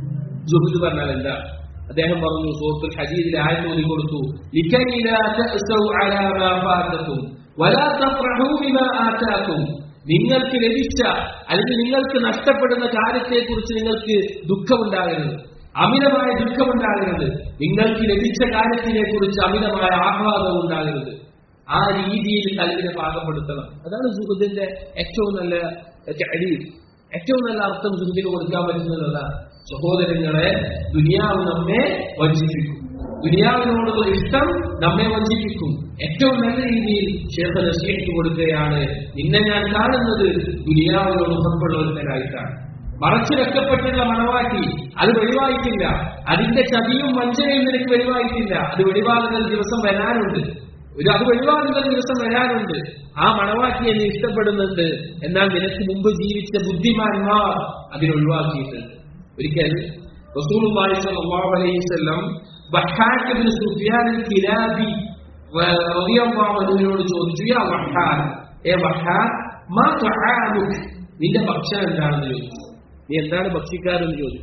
ജുഹുദ് പറഞ്ഞാൽ എന്താ അദ്ദേഹം പറഞ്ഞു സൂറത്തുൽ ഹദീദിൽ ആയത്ത് ഓതി കൊടുത്തു "ലിക്കൈ ലാ തഅസൗ അലാ മാ ഫാതകും വലാ തഫ്റഹൂ ബിമാ ആതാകും നിങ്ങൾക്ക് ലഭിച്ച അല്ലെങ്കിൽ നിങ്ങൾക്ക് നഷ്ടപ്പെടുന്ന കാര്യത്തെക്കുറിച്ച് നിങ്ങൾക്ക് ദുഃഖമുണ്ടാകരുത് അമിതമായ ദുഃഖമുണ്ടാകരുത് നിങ്ങൾക്ക് ലഭിച്ച കാര്യത്തിനെ കുറിച്ച് അമിതമായ ആഹ്ലാദം ഉണ്ടാകരുത് ആ രീതിയിൽ കൽവിനെ പാകപ്പെടുത്തണം അതാണ് സുഹൃത്തിന്റെ ഏറ്റവും നല്ല അടിയിൽ ഏറ്റവും നല്ല അർത്ഥം സുഹൃത്തിന് കൊടുക്കാൻ പറ്റുന്നതല്ല സഹോദരങ്ങളെ ദുനിയാവ് നമ്മെ വഞ്ചിപ്പിക്കും ദുനിയാവിനോടുള്ള ഇഷ്ടം നമ്മെ വഞ്ചിപ്പിക്കും ഏറ്റവും നല്ല രീതിയിൽ ശേഖ നശീഹിച്ചു കൊടുക്കുകയാണ് നിന്നെ ഞാൻ കാണുന്നത് ദുനിയാവിനോട് ഉറപ്പുള്ള ഒരുത്തനായിട്ടാണ് മറച്ചു വെക്കപ്പെട്ടുള്ള മണവാട്ടി അത് വെളിവായിട്ടില്ല അതിന്റെ ചതിയും വഞ്ചനയും നിനക്ക് വെളിവായിട്ടില്ല അത് വെളിവാകുന്ന ഒരു ദിവസം വരാനുണ്ട് ഒരു അത് വെളിവാകുന്ന ഒരു ദിവസം വരാനുണ്ട് ആ മണവാട്ടിയെ നീ ഇഷ്ടപ്പെടുന്നുണ്ട് എന്നാൽ നിനക്ക് മുമ്പ് ജീവിച്ച ബുദ്ധിമാന്മാർ അതിനെ ഒഴിവാക്കിയിട്ടുണ്ട് ഒരിക്കൽ റസൂലുള്ളാഹി സ്വല്ലല്ലാഹു അലൈഹി വസല്ലം ബഹാഖ് ഇബ്നു സുഫിയാൻ അൽ-കിലാബി റളിയല്ലാഹു അൻഹുവിനോട് ചോദിച്ചു യാ ബഹാഖ് ഏ ബഹാഖ് മാ തുആമുക് നിന്റെ ഭക്ഷണം എന്താണെന്ന് ചോദിച്ചു നീ എന്താണ് ഭക്ഷിക്കാരെന്ന് ചോദിച്ചു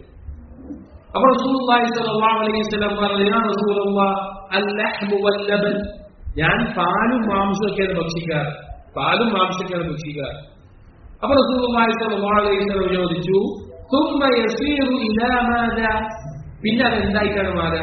അപ്പൊ റസൂലുള്ളാഹി സ്വല്ലല്ലാഹു അലൈഹി വസല്ലം പറഞ്ഞു യാ റസൂലുള്ളാഹ് അൽ-ലഹ്മു വൽ-ലബൻ ഞാൻ പാലും മാംസമൊക്കെയാണ് ഭക്ഷിക്കാറ് പാലും മാംസമൊക്കെയാണ് ഭക്ഷിക്കാറ് അപ്പൊ റസൂലുള്ളാഹി സ്വല്ലല്ലാഹു അലൈഹി വസല്ലം ചോദിച്ചു ثم يصير الى ماذا പിന്നെ അത് എന്തായിട്ടാണ് മാറുക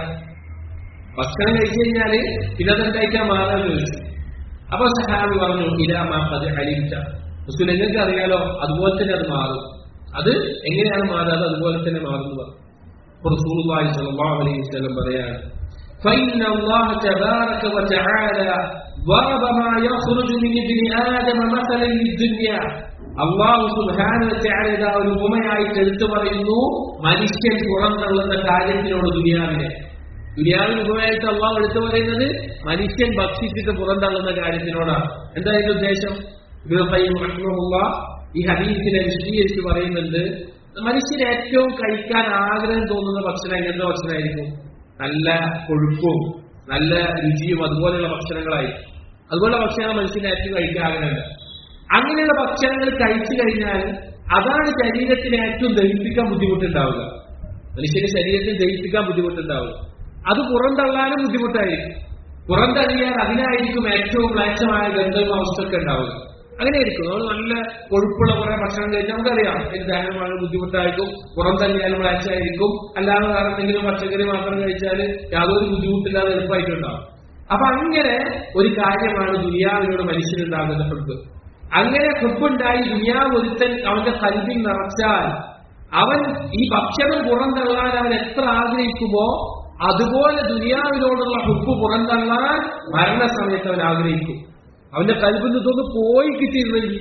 ഭക്ഷണം കഴിച്ചു കഴിഞ്ഞാല് പിന്നെ അത് എന്തായിട്ടാ മാറാന്ന് ചോദിച്ചു അപ്പൊ സഹാബി പറഞ്ഞു ഇലാമാ അത് അലിച്ച റസൂൽ നിങ്ങൾക്ക് അറിയാലോ അതുപോലെ തന്നെ അത് മാറും അത് എങ്ങനെയാണ് മാറാതെ അതുപോലെ തന്നെ മാറുന്നു പറഞ്ഞു അപ്പൊ റസൂലുള്ളാഹി സ്വല്ലല്ലാഹു അലൈഹി വസല്ലം പറയാണ് فإن الله تبارك وتعالى ضرب ما يخرج من ابن آدم مثلا للدنيا അള്ളാഹു സുധാനത്തെ ഒരു ഉപമയായിട്ട് എടുത്തു പറയുന്നു മനുഷ്യൻ പുറന്തള്ളുന്ന കാര്യത്തിനോട് ദുനിയാവിനെ ദുനിയാവിന് ഉപമയായിട്ട് അള്ളാഹു എടുത്തു പറയുന്നത് മനുഷ്യൻ ഭക്ഷിച്ചിട്ട് പുറന്തള്ളുന്ന കാര്യത്തിനോടാണ് എന്താ അതിന്റെ ഉദ്ദേശം റഹ്മുള്ള ഈ ഹദീസിനെ വിശദീകരിച്ച് പറയുന്നുണ്ട് മനുഷ്യന് ഏറ്റവും കഴിക്കാൻ ആഗ്രഹം തോന്നുന്ന ഭക്ഷണം എങ്ങനത്തെ ഭക്ഷണമായിരിക്കും നല്ല കൊഴുപ്പും നല്ല രുചിയും അതുപോലെയുള്ള ഭക്ഷണങ്ങളായിരിക്കും അതുപോലുള്ള ഭക്ഷണങ്ങൾ മനുഷ്യന് ഏറ്റവും കഴിക്കാൻ ആഗ്രഹമുണ്ട് അങ്ങനെയുള്ള ഭക്ഷണങ്ങൾ കഴിച്ചു കഴിഞ്ഞാൽ അതാണ് ശരീരത്തിന് ഏറ്റവും ദഹിപ്പിക്കാൻ ബുദ്ധിമുട്ടുണ്ടാവുക മനുഷ്യന്റെ ശരീരത്തിന് ദഹിപ്പിക്കാൻ ബുദ്ധിമുട്ടുണ്ടാവുക അത് പുറന്തള്ളാനും ബുദ്ധിമുട്ടായിരിക്കും പുറന്തള്ളിയാൽ അതിനായിരിക്കും ഏറ്റവും മ്ലേച്ഛമായ ഗന്ധവും അവസ്ഥയൊക്കെ ഉണ്ടാവുക അങ്ങനെയായിരിക്കും നമ്മൾ നല്ല കൊഴുപ്പുള്ള കുറെ ഭക്ഷണം കഴിച്ചാൽ നമുക്കറിയാം ഇത് ദഹനമാണ് ബുദ്ധിമുട്ടായിരിക്കും പുറന്തള്ളിയാലും മ്ലേച്ഛമായിരിക്കും അല്ലാതെ വേറെ എന്തെങ്കിലും പച്ചക്കറി മാത്രം കഴിച്ചാൽ യാതൊരു ബുദ്ധിമുട്ടില്ലാതെ എളുപ്പമായിട്ടുണ്ടാവും അപ്പൊ അങ്ങനെ ഒരു കാര്യമാണ് ദുനിയാവിനോട് മനുഷ്യനുണ്ടാകുന്ന ഹെൽപ്പ് അങ്ങനെ ഹെബുണ്ടായി ദുനിയാവ് ഒരുത്തൻ അവന്റെ കൽവിൽ നിറച്ചാൽ അവൻ ഈ ഭക്ഷണം പുറന്തള്ളാൻ അവൻ എത്ര ആഗ്രഹിക്കുമോ അതുപോലെ ദുനിയാവിനോടുള്ള ഹുബ് പുറന്തള്ളാൻ മരണസമയത്ത് അവൻ ആഗ്രഹിക്കും അവന്റെ കൽവിൽ നിന്നൊന്ന് പോയി കിട്ടിയിരുന്നെങ്കിൽ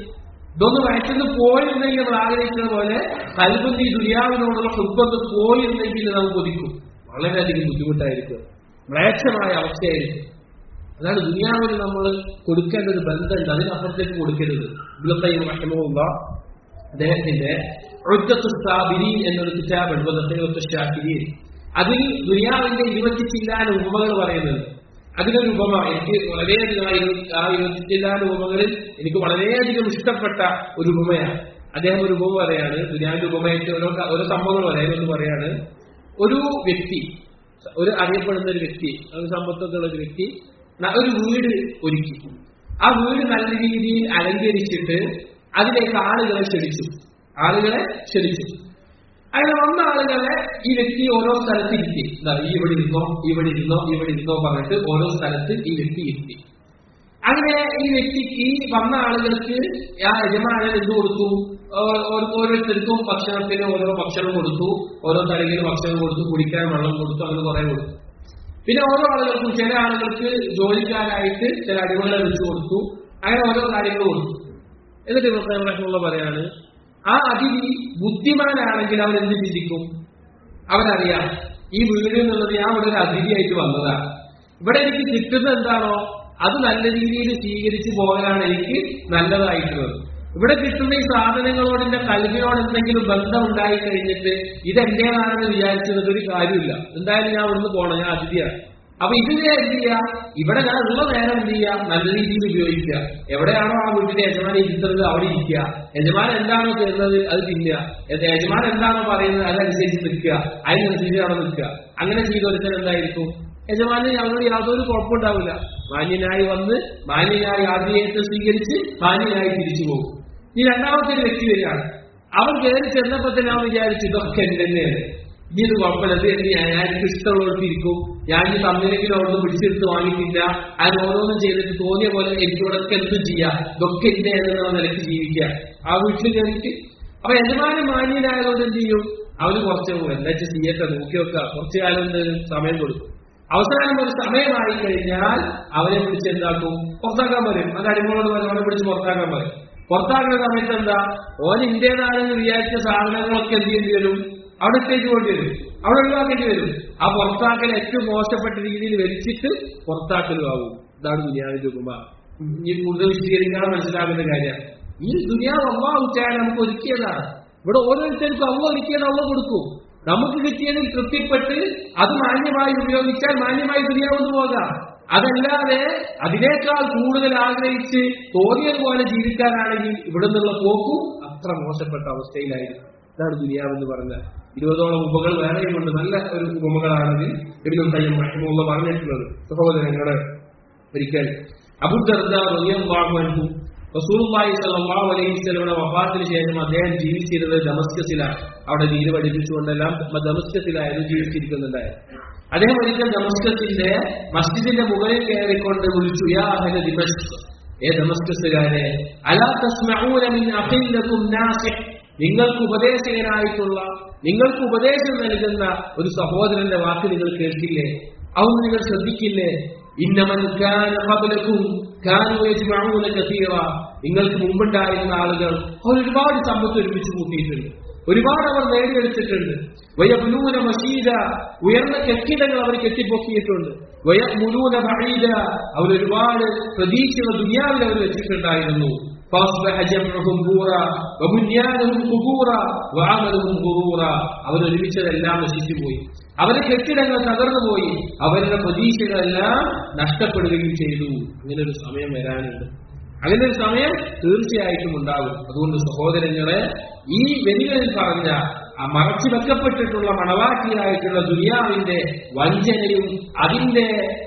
ഇതൊന്ന് വയറ്റുന്ന് പോയിരുന്നെങ്കിൽ നമ്മൾ ആഗ്രഹിക്കുന്ന പോലെ കൽബന്തി ദുര്യാവിനോടുള്ള ഹുബത്ത് പോയിരുന്നെങ്കിൽ നാം കൊതിക്കും വളരെയധികം ബുദ്ധിമുട്ടായിരിക്കും മ്ലേച്ഛമായ അവസ്ഥയായിരിക്കും അതാണ് ദുനിയാവിന് നമ്മൾ കൊടുക്കേണ്ട ഒരു ബന്ധമുണ്ട് അതിനപ്പുറത്തേക്ക് കൊടുക്കരുത് ഇബ്ലുഖയ്യിം റഹിമഹുള്ള അദ്ദേഹത്തിന്റെ ഉദ്ദത്തു സാബിരീൻ എന്നൊരു കിതാബുണ്ട് ഷാഫിരീൻ അതിൽ ദുനിയാവിന്റെ ഇരുപത്തി ചില്ലാന ഉപമകൾ പറയുന്നുണ്ട് അതിനൊരു ഉപമ എനിക്ക് വളരെയധികം ആ ഇരു- ആ ഇരുപത്തി ചില്ലാന ഉപമകളിൽ എനിക്ക് വളരെയധികം ഇഷ്ടപ്പെട്ട ഒരു ഉപമയാണ് അദ്ദേഹം ഒരു ഉപമ പറയാണ് ദുനിയാവിന്റെ ഉപമയായിട്ട് ഓരോ ക- ഓരോ സംഭവങ്ങൾ പറയാൻ ഒന്ന് പറയാണ് ഒരു വ്യക്തി ഒരു അറിയപ്പെടുന്ന ഒരു വ്യക്തി ഒരു സമ്പത്തൊക്കെ ഉള്ള ഒരു വ്യക്തി ന- ഒരു വീട് ഒരുക്കി ആ വീട് നല്ല രീതിയിൽ അലങ്കരിച്ചിട്ട് അതിലേക്ക് ആളുകളെ ക്ഷണിച്ചു ആളുകളെ ക്ഷണിച്ചു അങ്ങനെ വന്ന ആളുകളെ ഈ വ്യക്തി ഓരോ സ്ഥലത്ത് ഇരുത്തി ദാ ഈ ഇവിടെ ഇരുന്നോ ഇവിടെ ഇരുന്നോ ഇവിടെ ഇരുന്നോ പറഞ്ഞിട്ട് ഓരോ സ്ഥലത്ത് ഈ വ്യക്തി ഇരുത്തി അങ്ങനെ ഈ വ്യക്തിക്ക് ഈ വന്ന ആളുകൾക്ക് ആ യജമാനൻ എന്ത് കൊടുത്തു ഓ- ഓ- ഓരോരുത്തർക്കും ഭക്ഷണത്തിന് ഓരോ ഭക്ഷണം കൊടുത്തു ഓരോ തലകിൽ ഭക്ഷണം കൊടുത്തു കുടിക്കാൻ വെള്ളം കൊടുത്തു അങ്ങനെ കുറെ കൊടുത്തു പിന്നെ ഓരോ ആളുകൾക്കും ചില ആളുകൾക്ക് ജോലിക്കാരായിട്ട് ചില അടിമകളെ വെച്ചു കൊടുത്തു അങ്ങനെ ഓരോ കാര്യങ്ങൾ കൊടുത്തു എന്നിട്ട് ഇബ്രാഹിമുള്ള പറയാണ് ആ അതിഥി ബുദ്ധിമാനാണെങ്കിൽ അവൻ എന്ത് ചിന്തിക്കും അവനറിയാം ഈ വീട് എന്നുള്ളത് ഞാൻ ഇവിടെ ഒരു അതിഥിയായിട്ട് വന്നതാണ് ഇവിടെ എനിക്ക് കിട്ടുന്നത് എന്താണോ അത് നല്ല രീതിയിൽ സ്വീകരിച്ചു പോകലാണ് എനിക്ക് നല്ലതായിട്ടുള്ളത് ഇവിടെ കിട്ടുന്ന ഈ സാധനങ്ങളോട് എന്റെ കൽവിനോട് എന്തെങ്കിലും ബന്ധം ഉണ്ടായി കഴിഞ്ഞിട്ട് ഇത് എന്റേതാണെന്ന് വിചാരിച്ചത് ഒരു കാര്യമില്ല എന്തായാലും ഞാൻ ഇവിടുന്ന് പോകണം ഞാൻ അതിഥിയാണ് അപ്പൊ ഇതിനെ എന്ത് ചെയ്യുക ഇവിടെ ഞാൻ ഉള്ള നേരം എന്ത് ചെയ്യുക നല്ല രീതിയിൽ ഉപയോഗിക്കുക എവിടെയാണോ ആ വീട്ടിലെ യജമാൻ ഇരുത്തുന്നത് അവിടെ ഇരിക്കുക യജമാൻ എന്താണോ തരുന്നത് അത് തിന്നുക എ- യജമാൻ എന്താണോ പറയുന്നത് അതനുസരിച്ച് നിൽക്കുക അതിനനുസരിച്ച് അവിടെ നിൽക്കുക അങ്ങനെ ചെയ്തൊരുത്തൻ എന്തായിരിക്കും യജമാന് ഞങ്ങൾ യാതൊരു കുഴപ്പമുണ്ടാവില്ല മാന്യനായി വന്ന് മാന്യനായി ആദ്യത്തെ സ്വീകരിച്ച് മാന്യനായി തിരിച്ചു പോകും ഈ രണ്ടാമത്തെ ഒരു വ്യക്തി വരികയാണ് അവൻ കയറി ചെന്നപ്പോ തന്നെ അവൻ വിചാരിച്ചു ഇതൊക്കെ എന്റെ തന്നെയാണ് ഇനി ഇത് കുഴപ്പമില്ല ഇത് എന്ത് ചെയ്യാൻ ഞാൻ എനിക്ക് ഇഷ്ടമുള്ളവർക്ക് ഇരിക്കും ഞാൻ ഈ തമ്മിലെങ്കിലും അവിടെ പിടിച്ചെടുത്ത് വാങ്ങിയിട്ടില്ല അത് ഓരോന്നും ചെയ്തിട്ട് തോന്നിയ പോലെ എനിക്ക് ഇവിടെ എന്തും ചെയ്യാം ഇതൊക്കെ എന്റെ എന്നുള്ള നിലയ്ക്ക് ജീവിക്കുക ആ വീട്ടിൽ കയറിയിട്ട് അപ്പൊ യജമാന മാന്യനായതുകൊണ്ട് എന്ത് ചെയ്യും അവന് കുറച്ച് എന്താ വെച്ചാൽ ചെയ്യട്ടെ നോക്കി വെക്കുക കുറച്ചു കാലം എന്ത് സമയം കൊടുക്കും അവസാനം ഒരു സമയമായി കഴിഞ്ഞാൽ അവനെ പിടിച്ച് എന്താക്കും പുറത്താക്കാൻ വരും അത് അടിമകളോട് പറയും അവനെ പിടിച്ച് പുറത്താക്കാൻ പറയും പുറത്താക്കുന്ന സമയത്ത് എന്താ ഓൻ ഇന്ത്യനാണെന്ന് വിചാരിച്ച സാധനങ്ങളൊക്കെ എന്ത് ചെയ്യേണ്ടി വരും അവിടെ ഇട്ടേക്ക് പോകേണ്ടി വരും അവിടെ ഒഴിവാക്കേണ്ടി വരും ആ പുറത്താക്കൽ ഏറ്റവും മോശപ്പെട്ട രീതിയിൽ വലിച്ചിട്ട് പുറത്താക്കലും ആവും ഇതാണ് ദുനിയാവിന്റെ ഉപമ ഇനി കൂടുതൽ വിശദീകരിക്കാൻ മനസ്സിലാകുന്ന കാര്യമാണ് ഈ ദുനിയാവ് അള്ളാഹ് ഉച്ചായ നമുക്ക് ഒരുക്കിയതാണ് ഇവിടെ ഓരോരുത്തർക്കും അള്ള ഒരുക്കിയത് അള്ള കൊടുക്കും നമുക്ക് കിട്ടിയതിൽ തൃപ്തിപ്പെട്ട് അത് മാന്യമായി ഉപയോഗിച്ചാൽ മാന്യമായി ദുനിയാവെന്ന് പോകാം അതല്ലാതെ അതിനേക്കാൾ കൂടുതൽ ആഗ്രഹിച്ച് തോന്നിയതുപോലെ ജീവിക്കാനാണെങ്കിൽ ഇവിടെ നിന്നുള്ള പോക്കും അത്ര മോശപ്പെട്ട അവസ്ഥയിലായിരിക്കും ഇതാണ് ദുനിയാവെന്ന് പറഞ്ഞാൽ ഇരുപതോളം ഉപകൾ വേറെയുമുണ്ട് നല്ല ഒരു ഉപമകളാണിത് എബിനും തയ്യം മഹിമുള്ള പറഞ്ഞിട്ടുള്ളത് സഹോദരങ്ങള് ഒരിക്കൽ അബുദർദ റളിയല്ലാഹു റസൂലുള്ളാഹി സ്വല്ലല്ലാഹു അലൈഹി വസല്ലമയുടെ വഫാത്തിന് ശേഷം അദ്ദേഹം ജീവിച്ചിരുന്നത് ദമസ്കസിലാണ് അവിടെ ദീന് പഠിപ്പിച്ചുകൊണ്ടെല്ലാം ദമസ്കസിലായിരുന്നു ജീവിച്ചിരിക്കുന്നുണ്ടായിരുന്നു അദ്ദേഹം ഒരിക്കൽ ദമസ്കസിന്റെ മസ്ജിദിന്റെ മുകളിൽ കയറിക്കൊണ്ട് വിളിച്ചു യാ അഹ്ല ദിമഷ്ക് ഏ ദമസ്കസുകാരെ അലാ തസ്മഊന മിൻ അഖില്ലകും നാസിഹ് നിങ്ങൾക്ക് ഉപദേശകനായിട്ടുള്ള നിങ്ങൾക്ക് ഉപദേശം നൽകുന്ന ഒരു സഹോദരന്റെ വാക്ക് നിങ്ങൾ കേൾക്കില്ലേ അതൊന്നും നിങ്ങൾ ശ്രദ്ധിക്കില്ലേ ഇന്നമൻ കാന ഖബലകും കാനു യജ്മഊന കസീറ നിങ്ങൾക്ക് മുമ്പുണ്ടായിരുന്ന ആളുകൾ അവർ ഒരുപാട് സമ്പത്ത് ഒരുമിച്ച് കൂട്ടിയിട്ടുണ്ട് ഒരുപാട് അവർ നേടിയെടുത്തിട്ടുണ്ട് വയബുലൂന മഷീദ ഉയർന്ന കെട്ടിടങ്ങൾ അവർ കെട്ടിപ്പൊക്കിയിട്ടുണ്ട് വയമുലൂന ബഈദ അവർ ഒരുപാട് പ്രതീക്ഷകൾ ദുനിയാവിൽ അവർ വെച്ചിട്ടുണ്ടായിരുന്നു فأصبح جمعهم بورا وبنيانهم قبورا وعملهم غرورا അവർ ഒരുമിച്ചതെല്ലാം നശിച്ചു പോയി അവരുടെ കെട്ടിടങ്ങൾ തകർന്നു പോയി അവരുടെ പ്രതീക്ഷകളെല്ലാം നഷ്ടപ്പെടുകയും ചെയ്തു അങ്ങനെ ഒരു സമയം വരാനുണ്ട് അങ്ങനെ ഒരു സമയം തീർച്ചയായിട്ടും ഉണ്ടാകും അതുകൊണ്ട് സഹോദരങ്ങളെ ഈ വരികളിൽ പറഞ്ഞ ആ മറച്ചു വെക്കപ്പെട്ടിട്ടുള്ള മണവാട്ടിയായിട്ടുള്ള ദുനിയാവിന്റെ വഞ്ചനയും അതിന്റെ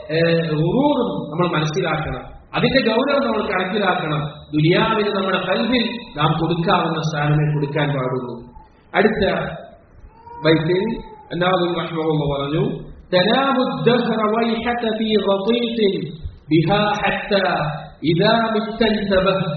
ഉറൂറും നമ്മൾ മനസ്സിലാക്കണം അതിന്റെ ഗൗരവം നമ്മൾ കണക്കിലാക്കണം ദുനിയാവിന് നമ്മുടെ കൽവിൽ നാം കൊടുക്കാവുന്ന സ്ഥാനമേ കൊടുക്കാൻ പാടുള്ളൂ അടുത്ത ബൈത്തിൽ അന്നാദുൽ റഹ്മഹുള്ള പറഞ്ഞു تنام الدهر ويحك في غطيط بها حتى إذا مت انتبهت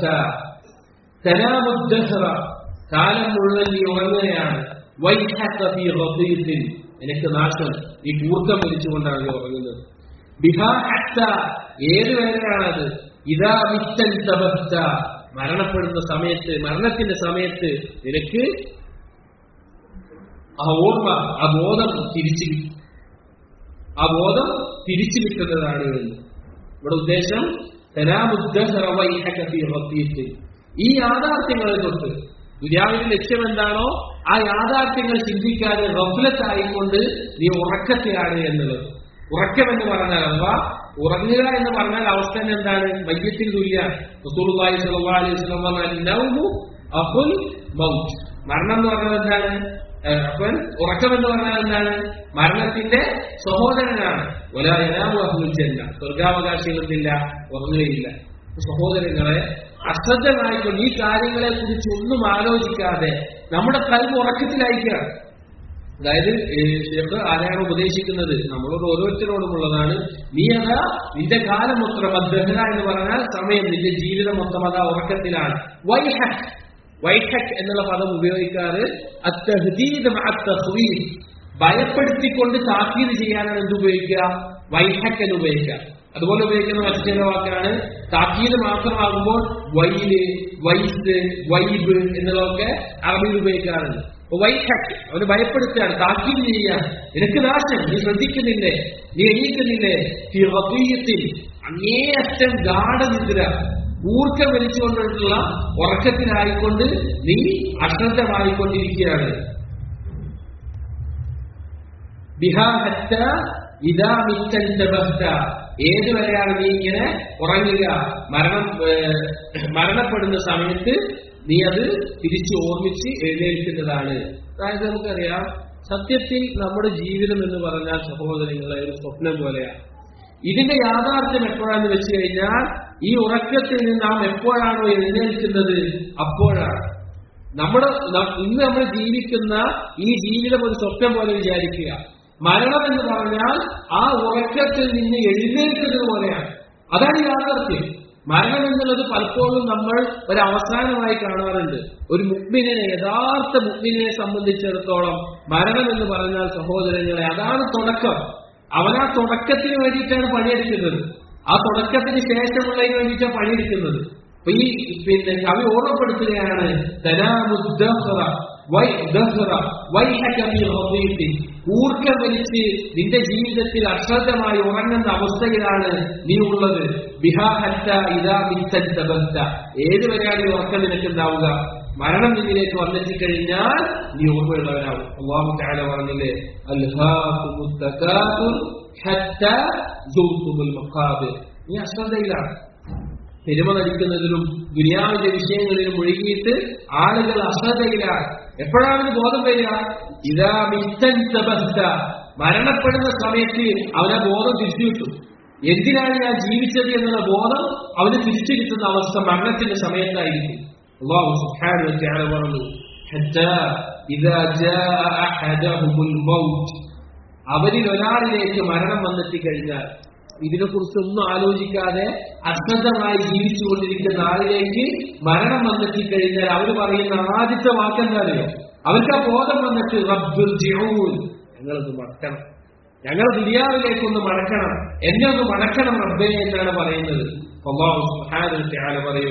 تنام الدهر കാലം മുഴുവൻ നീ ഉറങ്ങുകയാണ് വൈഹത്ത ഫീ ഗതീത്തിൻ എനിക്ക് നാശം ഈ കൂർക്കം വലിച്ചുകൊണ്ടാണ് നീ ഉറങ്ങുന്നത് ബിഹാ ഹത്ത ഏത് വേദനയാണത് ഇതാ മിത്തൻ തബത്ത മരണപ്പെടുന്ന സമയത്ത് മരണത്തിന്റെ സമയത്ത് നിനക്ക് ആ ഓർമ്മ ആ ബോധം തിരിച്ചു കിട്ടും ആ ബോധം തിരിച്ചു കിട്ടുന്നതാണ് എന്ന് ഇവിടെ ഉദ്ദേശം തനാമുദ്ദീത്ത് ഈ യാഥാർത്ഥ്യങ്ങളെ തൊട്ട് ദുര്യാവിന്റെ ലക്ഷ്യം എന്താണോ ആ യാഥാർത്ഥ്യങ്ങൾ ചിന്തിക്കാതെ റഫ്ലത്തായിക്കൊണ്ട് നീ ഉറക്കത്തിലാണ് എന്നുള്ളത് ഉറക്കം എന്ന് പറഞ്ഞാൽ അഥവാ ഉറങ്ങുക എന്ന് പറഞ്ഞാൽ അവസ്ഥ തന്നെ എന്താണ് മയ്യത്തിൽ തുല്യ റസൂലുള്ളാഹി സ്വല്ലല്ലാഹു അലൈഹി വസല്ലം പറഞ്ഞാൽ നൗമു അഫുൽ മൗത്ത് മരണം എന്ന് പറഞ്ഞാൽ എന്താണ് ഏഹ് അപ്പൻ ഉറക്കം എന്ന് പറഞ്ഞാൽ എന്താണ് മരണത്തിന്റെ സഹോദരനാണ് ഒലായനാമു അഹുൽ ജന്ന സ്വർഗാവകാശികളില്ല ഉറങ്ങുകയില്ല സഹോദരങ്ങളെ അശ്രദ്ധമായിക്കൊണ്ട് ഈ കാര്യങ്ങളെ കുറിച്ച് ഒന്നും ആലോചിക്കാതെ നമ്മുടെ കഴിവ് ഉറക്കത്തിലായിരിക്കുക അതായത് ഷെഫ് ആരാണ് ഉപദേശിക്കുന്നത് നമ്മളോട് ഓരോരുത്തരോടുമുള്ളതാണ് നീ അതാ നിന്റെ കാലം മൊത്തം അദ്ഹര എന്ന് പറഞ്ഞാൽ സമയം നിന്റെ ജീവിതം മൊത്തം അതാ ഉറക്കത്തിലാണ് വൈഹക് വൈഹക് എന്നുള്ള പദം ഉപയോഗിക്കാറ് അത്തഹദീദ് അത്തഹ്വീദ് ഭയപ്പെടുത്തിക്കൊണ്ട് താക്കീത് ചെയ്യാനാണ് എന്ത് ഉപയോഗിക്കുക വൈഹക് എന്ന് ഉപയോഗിക്കുക അതുപോലെ ഉപയോഗിക്കുന്ന മറ്റൊരു വാക്കാണ് താക്കീത് മാത്രമാകുമ്പോൾ വൈല് വൈസ് വൈബ് എന്നുള്ളതൊക്കെ അറബിയിൽ ഉപയോഗിക്കാറുണ്ട് വൈഹക് അവന് ഭയപ്പെടുത്തുകയാണ് താക്കീത് ചെയ്യാൻ നിനക്ക് നാശം നീ ശ്രദ്ധിക്കുന്നില്ലേ നീ എണീക്കുന്നില്ലേ ഫിറബീയത്തിൽ അങ്ങേയറ്റം ഗാഠനിദ്ര ഊർക്കം വലിച്ചുകൊണ്ടുള്ള ഉറക്കത്തിലായിക്കൊണ്ട് നീ അശ്രദ്ധമായിക്കൊണ്ടിരിക്കുകയാണ് ബിഹാഹത്ത ഇതാ മിച്ചൻ തബഹ്ത ഏതുവരെയാണ് നീ ഇങ്ങനെ ഉറങ്ങുക മരണം ഏഹ്, മരണപ്പെടുന്ന സമയത്ത് നീ അത് തിരിച്ചു ഓർമ്മിച്ച് എഴുന്നേൽക്കുന്നതാണ് അതായത് നമുക്കറിയാം സത്യത്തിൽ നമ്മുടെ ജീവിതം എന്ന് പറഞ്ഞാൽ സഹോദരങ്ങളെ ഒരു സ്വപ്നം പോലെയാണ് ഇതിന്റെ യാഥാർത്ഥ്യം എപ്പോഴാന്ന് വെച്ച് കഴിഞ്ഞാൽ ഈ ഉറക്കത്തിൽ നിന്ന് നാം എപ്പോഴാണോ എഴുന്നേൽക്കുന്നത് അപ്പോഴാണ് നമ്മുടെ ന- ഇന്ന് നമ്മൾ ജീവിക്കുന്ന ഈ ജീവിതം ഒരു സ്വപ്നം പോലെ വിചാരിക്കുക മരണം എന്ന് പറഞ്ഞാൽ ആ ഉറക്കത്തിൽ നിന്ന് എഴുന്നേൽക്കുന്നത് പോലെയാണ് അതാണ് യാഥാർത്ഥ്യം മരണം എന്നുള്ളത് പലപ്പോഴും നമ്മൾ ഒരു അവസാനമായി കാണാറുണ്ട് ഒരു മുഗ്മിനെ യഥാർത്ഥ മുഗ്മിനെ സംബന്ധിച്ചിടത്തോളം മരണം എന്ന് പറഞ്ഞാൽ സഹോദരങ്ങളെ അതാണ് തുടക്കം അവൻ ആ തുടക്കത്തിന് വേണ്ടിയിട്ടാണ് പണിയെടുക്കുന്നത് ആ തുടക്കത്തിന് ശേഷമുള്ളതിന് വേണ്ടിയിട്ടാണ് പണിയെടുക്കുന്നത് അപ്പൊ ഈ പിന്നെ കവി ഓർമ്മപ്പെടുത്തുകയാണ് തനാമുദ്ദഹ്റ വൈ ദഹ്റ വൈഹക ഫീ റദീഖിൻ. ഊർക്കം വലിച്ച് നിന്റെ ജീവിതത്തിൽ അശ്രദ്ധമായി ഉറങ്ങുന്ന അവസ്ഥയിലാണ് നീ ഉള്ളത് ബിഹാ ഹത്ത ഇദാ മിത്തൻ തബത്ത ഏതുവരെയാണ് ഈ ഉറക്കം നിനക്കുണ്ടാവുക മരണം നിന്നിലേക്ക് വന്നെത്തിക്കഴിഞ്ഞാൽ നീ ഓർമ്മയുള്ളവനാവും അള്ളാഹു തആല പറഞ്ഞില്ലേ അൽഹാകുമുത് തകാതുർ ഹത്ത സൂർത്തുമുൽ മഖാബിർ നീ അശ്രദ്ധയിലാണ് പെരുമ നടിക്കുന്നതിലും ദുനിയാവിന്റെ വിഷയങ്ങളിലും മുഴുകിയിട്ട് ആളുകൾ അശ്രദ്ധയിലാണ് എപ്പോഴാണ് ഇത് ബോധം വരിക ഇതാ മിത്തൻ തബസ്ത മരണപ്പെടുന്ന സമയത്ത് അവനെ ബോധം തിരിച്ചു കിട്ടും എന്തിനാണ് ഞാൻ ജീവിച്ചത് എന്നുള്ള ബോധം അവന് തിരിച്ചു കിട്ടുന്ന അവസ്ഥ മരണത്തിന്റെ സമയത്തായിരിക്കും അള്ളാഹു സുബ്ഹാനഹു വ തആല പറഞ്ഞു ഹത്താ ഇദാ ജാഅ അഹദഹുൽ മൗത്ത് അവരിൽ ഒരാളിലേക്ക് മരണം വന്നെത്തി കഴിഞ്ഞാൽ ഇതിനെക്കുറിച്ചൊന്നും ആലോചിക്കാതെ അശ്രദ്ധമായി ജീവിച്ചുകൊണ്ടിരിക്കുന്ന ആളിലേക്ക് മരണം വന്നെത്തി കഴിഞ്ഞാൽ അവർ പറയുന്ന ആദ്യത്തെ വാക്കെന്താ അറിയോ അവർക്ക് ആ ബോധം വന്നിട്ട് റബ്ബുൽ ജിഊൻ ഞങ്ങളൊന്ന് മടക്കണം ഞങ്ങൾ ദുനിയാവിലേക്കൊന്ന് മടക്കണം എന്നെ ഒന്ന് മടക്കണം റബ്ബേ എന്നാണ് പറയുന്നത് അല്ലാഹു സുബ്ഹാനഹു വ തആല പറയും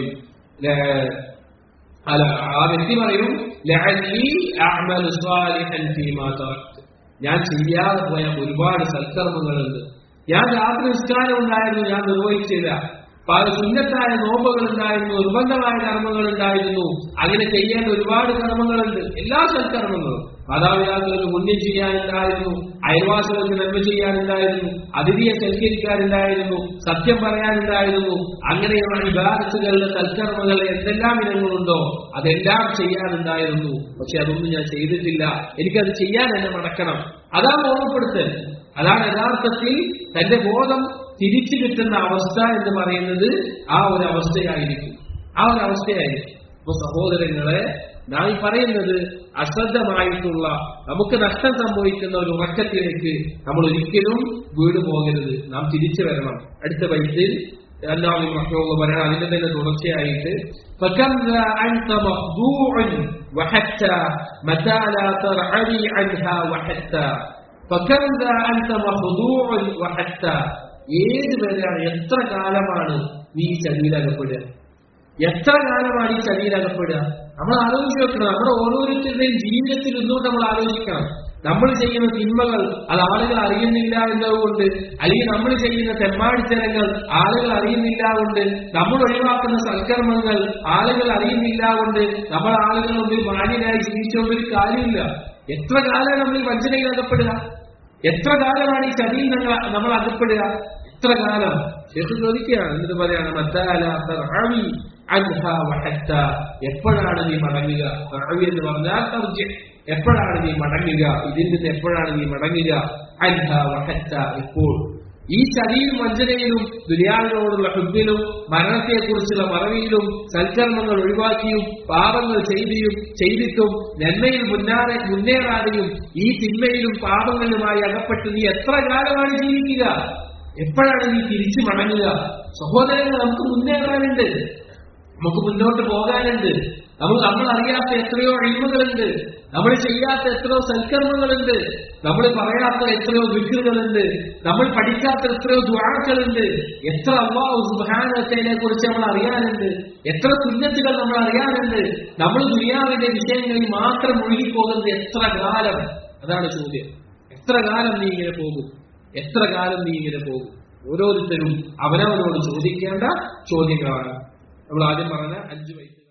ല- അല്ല ആ വ്യക്തി പറയും ലഅല്ലി അഅമലു സാലിഹൻ ഫീമാ തറക്ത് ഞാൻ ചെയ്യാതെ പോയ ഒരുപാട് സൽക്കർമ്മങ്ങളുണ്ട് ഞാൻ രാത്രി നിസ്കാരം ഉണ്ടായിരുന്നു ഞാൻ നിർവഹിച്ചില്ല പല സുന്നത്തായ നോമ്പുകൾ ഉണ്ടായിരുന്നു നിർബന്ധമായ കർമ്മങ്ങൾ ഉണ്ടായിരുന്നു അങ്ങനെ ചെയ്യേണ്ട ഒരുപാട് കർമ്മങ്ങളുണ്ട് എല്ലാ സൽക്കർമ്മങ്ങളും മാതാപിതാക്കൾക്ക് പുണ്യം ചെയ്യാനുണ്ടായിരുന്നു അയൽവാസികൾക്ക് നന്മ ചെയ്യാനുണ്ടായിരുന്നു അതിഥിയെ സൽക്കരിക്കാനുണ്ടായിരുന്നു സത്യം പറയാനുണ്ടായിരുന്നു അങ്ങനെയുള്ള വിവാദത്തുകളുടെ സൽക്കർമ്മങ്ങൾ എന്തെല്ലാം ഇനങ്ങളുണ്ടോ അതെല്ലാം ചെയ്യാനുണ്ടായിരുന്നു പക്ഷെ അതൊന്നും ഞാൻ ചെയ്തിട്ടില്ല എനിക്കത് ചെയ്യാൻ എന്നെ മടക്കണം അതാണ് ഓർമ്മപ്പെടുത്തൽ അതാണ് യഥാർത്ഥത്തിൽ തന്റെ ബോധം തിരിച്ചു കിട്ടുന്ന അവസ്ഥ എന്ന് പറയുന്നത് ആ ഒരു അവസ്ഥയായിരിക്കും ആ ഒരു അവസ്ഥയായിരിക്കും അപ്പൊ സഹോദരങ്ങളെ നാം ഈ പറയുന്നത് അശ്രദ്ധമായിട്ടുള്ള നമുക്ക് നഷ്ടം സംഭവിക്കുന്ന ഒരു ഉറക്കത്തിലേക്ക് നമ്മൾ ഒരിക്കലും വീട് പോകരുത് നാം തിരിച്ചു വരണം അടുത്ത വൈദ്യത്തിൽ എല്ലാവരും മക്കളുള്ള പറയാൻ അതിന്റെ തന്നെ തുടർച്ചയായിട്ട് فكم ذا أنت مخدوع وحتى متى لا ترعني عنها وحتى فكم ذا أنت مخدوع وحتى ഏത് വരെയാണ് എത്ര കാലമാണ് നീ ചതിയിലകപ്പെടുക എത്ര കാലമാണ് ഈ ചതിയിൽ അകപ്പെടുക നമ്മൾ ആലോചിച്ച് വെക്കണം നമ്മുടെ ഓരോരുത്തരുടെയും ജീവിതത്തിൽ നിന്നുകൊണ്ട് നമ്മൾ ആലോചിക്കണം നമ്മൾ ചെയ്യുന്ന തിന്മകൾ അത് ആളുകൾ അറിയുന്നില്ല എന്നതുകൊണ്ട് അല്ലെങ്കിൽ നമ്മൾ ചെയ്യുന്ന തെമ്മാടിത്തരങ്ങൾ ആളുകൾ അറിയുന്നില്ല കൊണ്ട് നമ്മൾ ഒഴിവാക്കുന്ന സൽക്കർമ്മങ്ങൾ ആളുകൾ അറിയുന്നില്ല കൊണ്ട് നമ്മൾ ആളുകൾ മുമ്പിൽ മാന്യനായി ജീവിച്ചുകൊണ്ട് ഒരു കാര്യമില്ല എത്ര കാലം നമ്മൾ ഈ വഞ്ചനയിൽ അകപ്പെടുക എത്ര കാലമാണ് ഈ ചതിയിൽ നമ്മൾ നമ്മൾ അകപ്പെടുക എത്ര കാലം ശേഷം ചോദിക്കുകയാണ് എന്നിട്ട് പറയാണ് മദ്ദാല തർഹവി അൻഹ വഹത്ത എപ്പോഴാണ് നീ മടങ്ങുക തർഹവി എന്ന് പറഞ്ഞാൽ തർജി എപ്പോഴാണ് നീ മടങ്ങുക ഇതിൽ നിന്ന് എപ്പോഴാണ് നീ മടങ്ങുക അൻഹ വഹത്ത ഇപ്പോൾ ഈ ചതിയും വഞ്ചനയിലും ദുര്യാവിനോടുള്ള ഹുബിലും മരണത്തെക്കുറിച്ചുള്ള മറവിയിലും സൽക്കർമ്മങ്ങൾ ഒഴിവാക്കിയും പാപങ്ങൾ ചെയ്തിയും ചെയ്തിട്ടും നന്മയിൽ മുന്നേറെ മുന്നേറാതെയും ഈ തിന്മയിലും പാപങ്ങളിലുമായി അകപ്പെട്ട് നീ എത്ര കാലമാണ് ജീവിക്കുക എപ്പോഴാണ് നീ തിരിച്ചു മടങ്ങുക സഹോദരങ്ങൾ നമുക്ക് മുന്നേറാനുണ്ട് നമുക്ക് മുന്നോട്ട് പോകാനുണ്ട് നമുക്ക് നമ്മൾ അറിയാത്ത എത്രയോ അഴിമകളുണ്ട് നമ്മൾ ചെയ്യാത്ത എത്രയോ സൽക്കർമ്മങ്ങളുണ്ട് നമ്മൾ പറയാത്ത എത്രയോ വിഗ്രഹങ്ങളുണ്ട് നമ്മൾ പഠിക്കാത്ത എത്രയോ ദ്വാരങ്ങളുണ്ട് എത്ര അള്ളാഹു സുബാനത്തിനെ കുറിച്ച് നമ്മൾ അറിയാനുണ്ട് എത്ര സുന്നത്തുകൾ നമ്മൾ അറിയാനുണ്ട് നമ്മൾ ദുനിയാവിന്റെ വിഷയങ്ങളിൽ മാത്രം ഒഴുകിപ്പോകുന്നത് എത്ര കാലം അതാണ് ചോദ്യം എത്ര കാലം നീ ഇങ്ങനെ പോകും എത്ര കാലം നീ ഇങ്ങനെ പോകും ഓരോരുത്തരും അവനവനോട് ചോദിക്കേണ്ട ചോദ്യങ്ങളാണ് നമ്മൾ ആദ്യം പറഞ്ഞ അഞ്ചു വയസ്സ്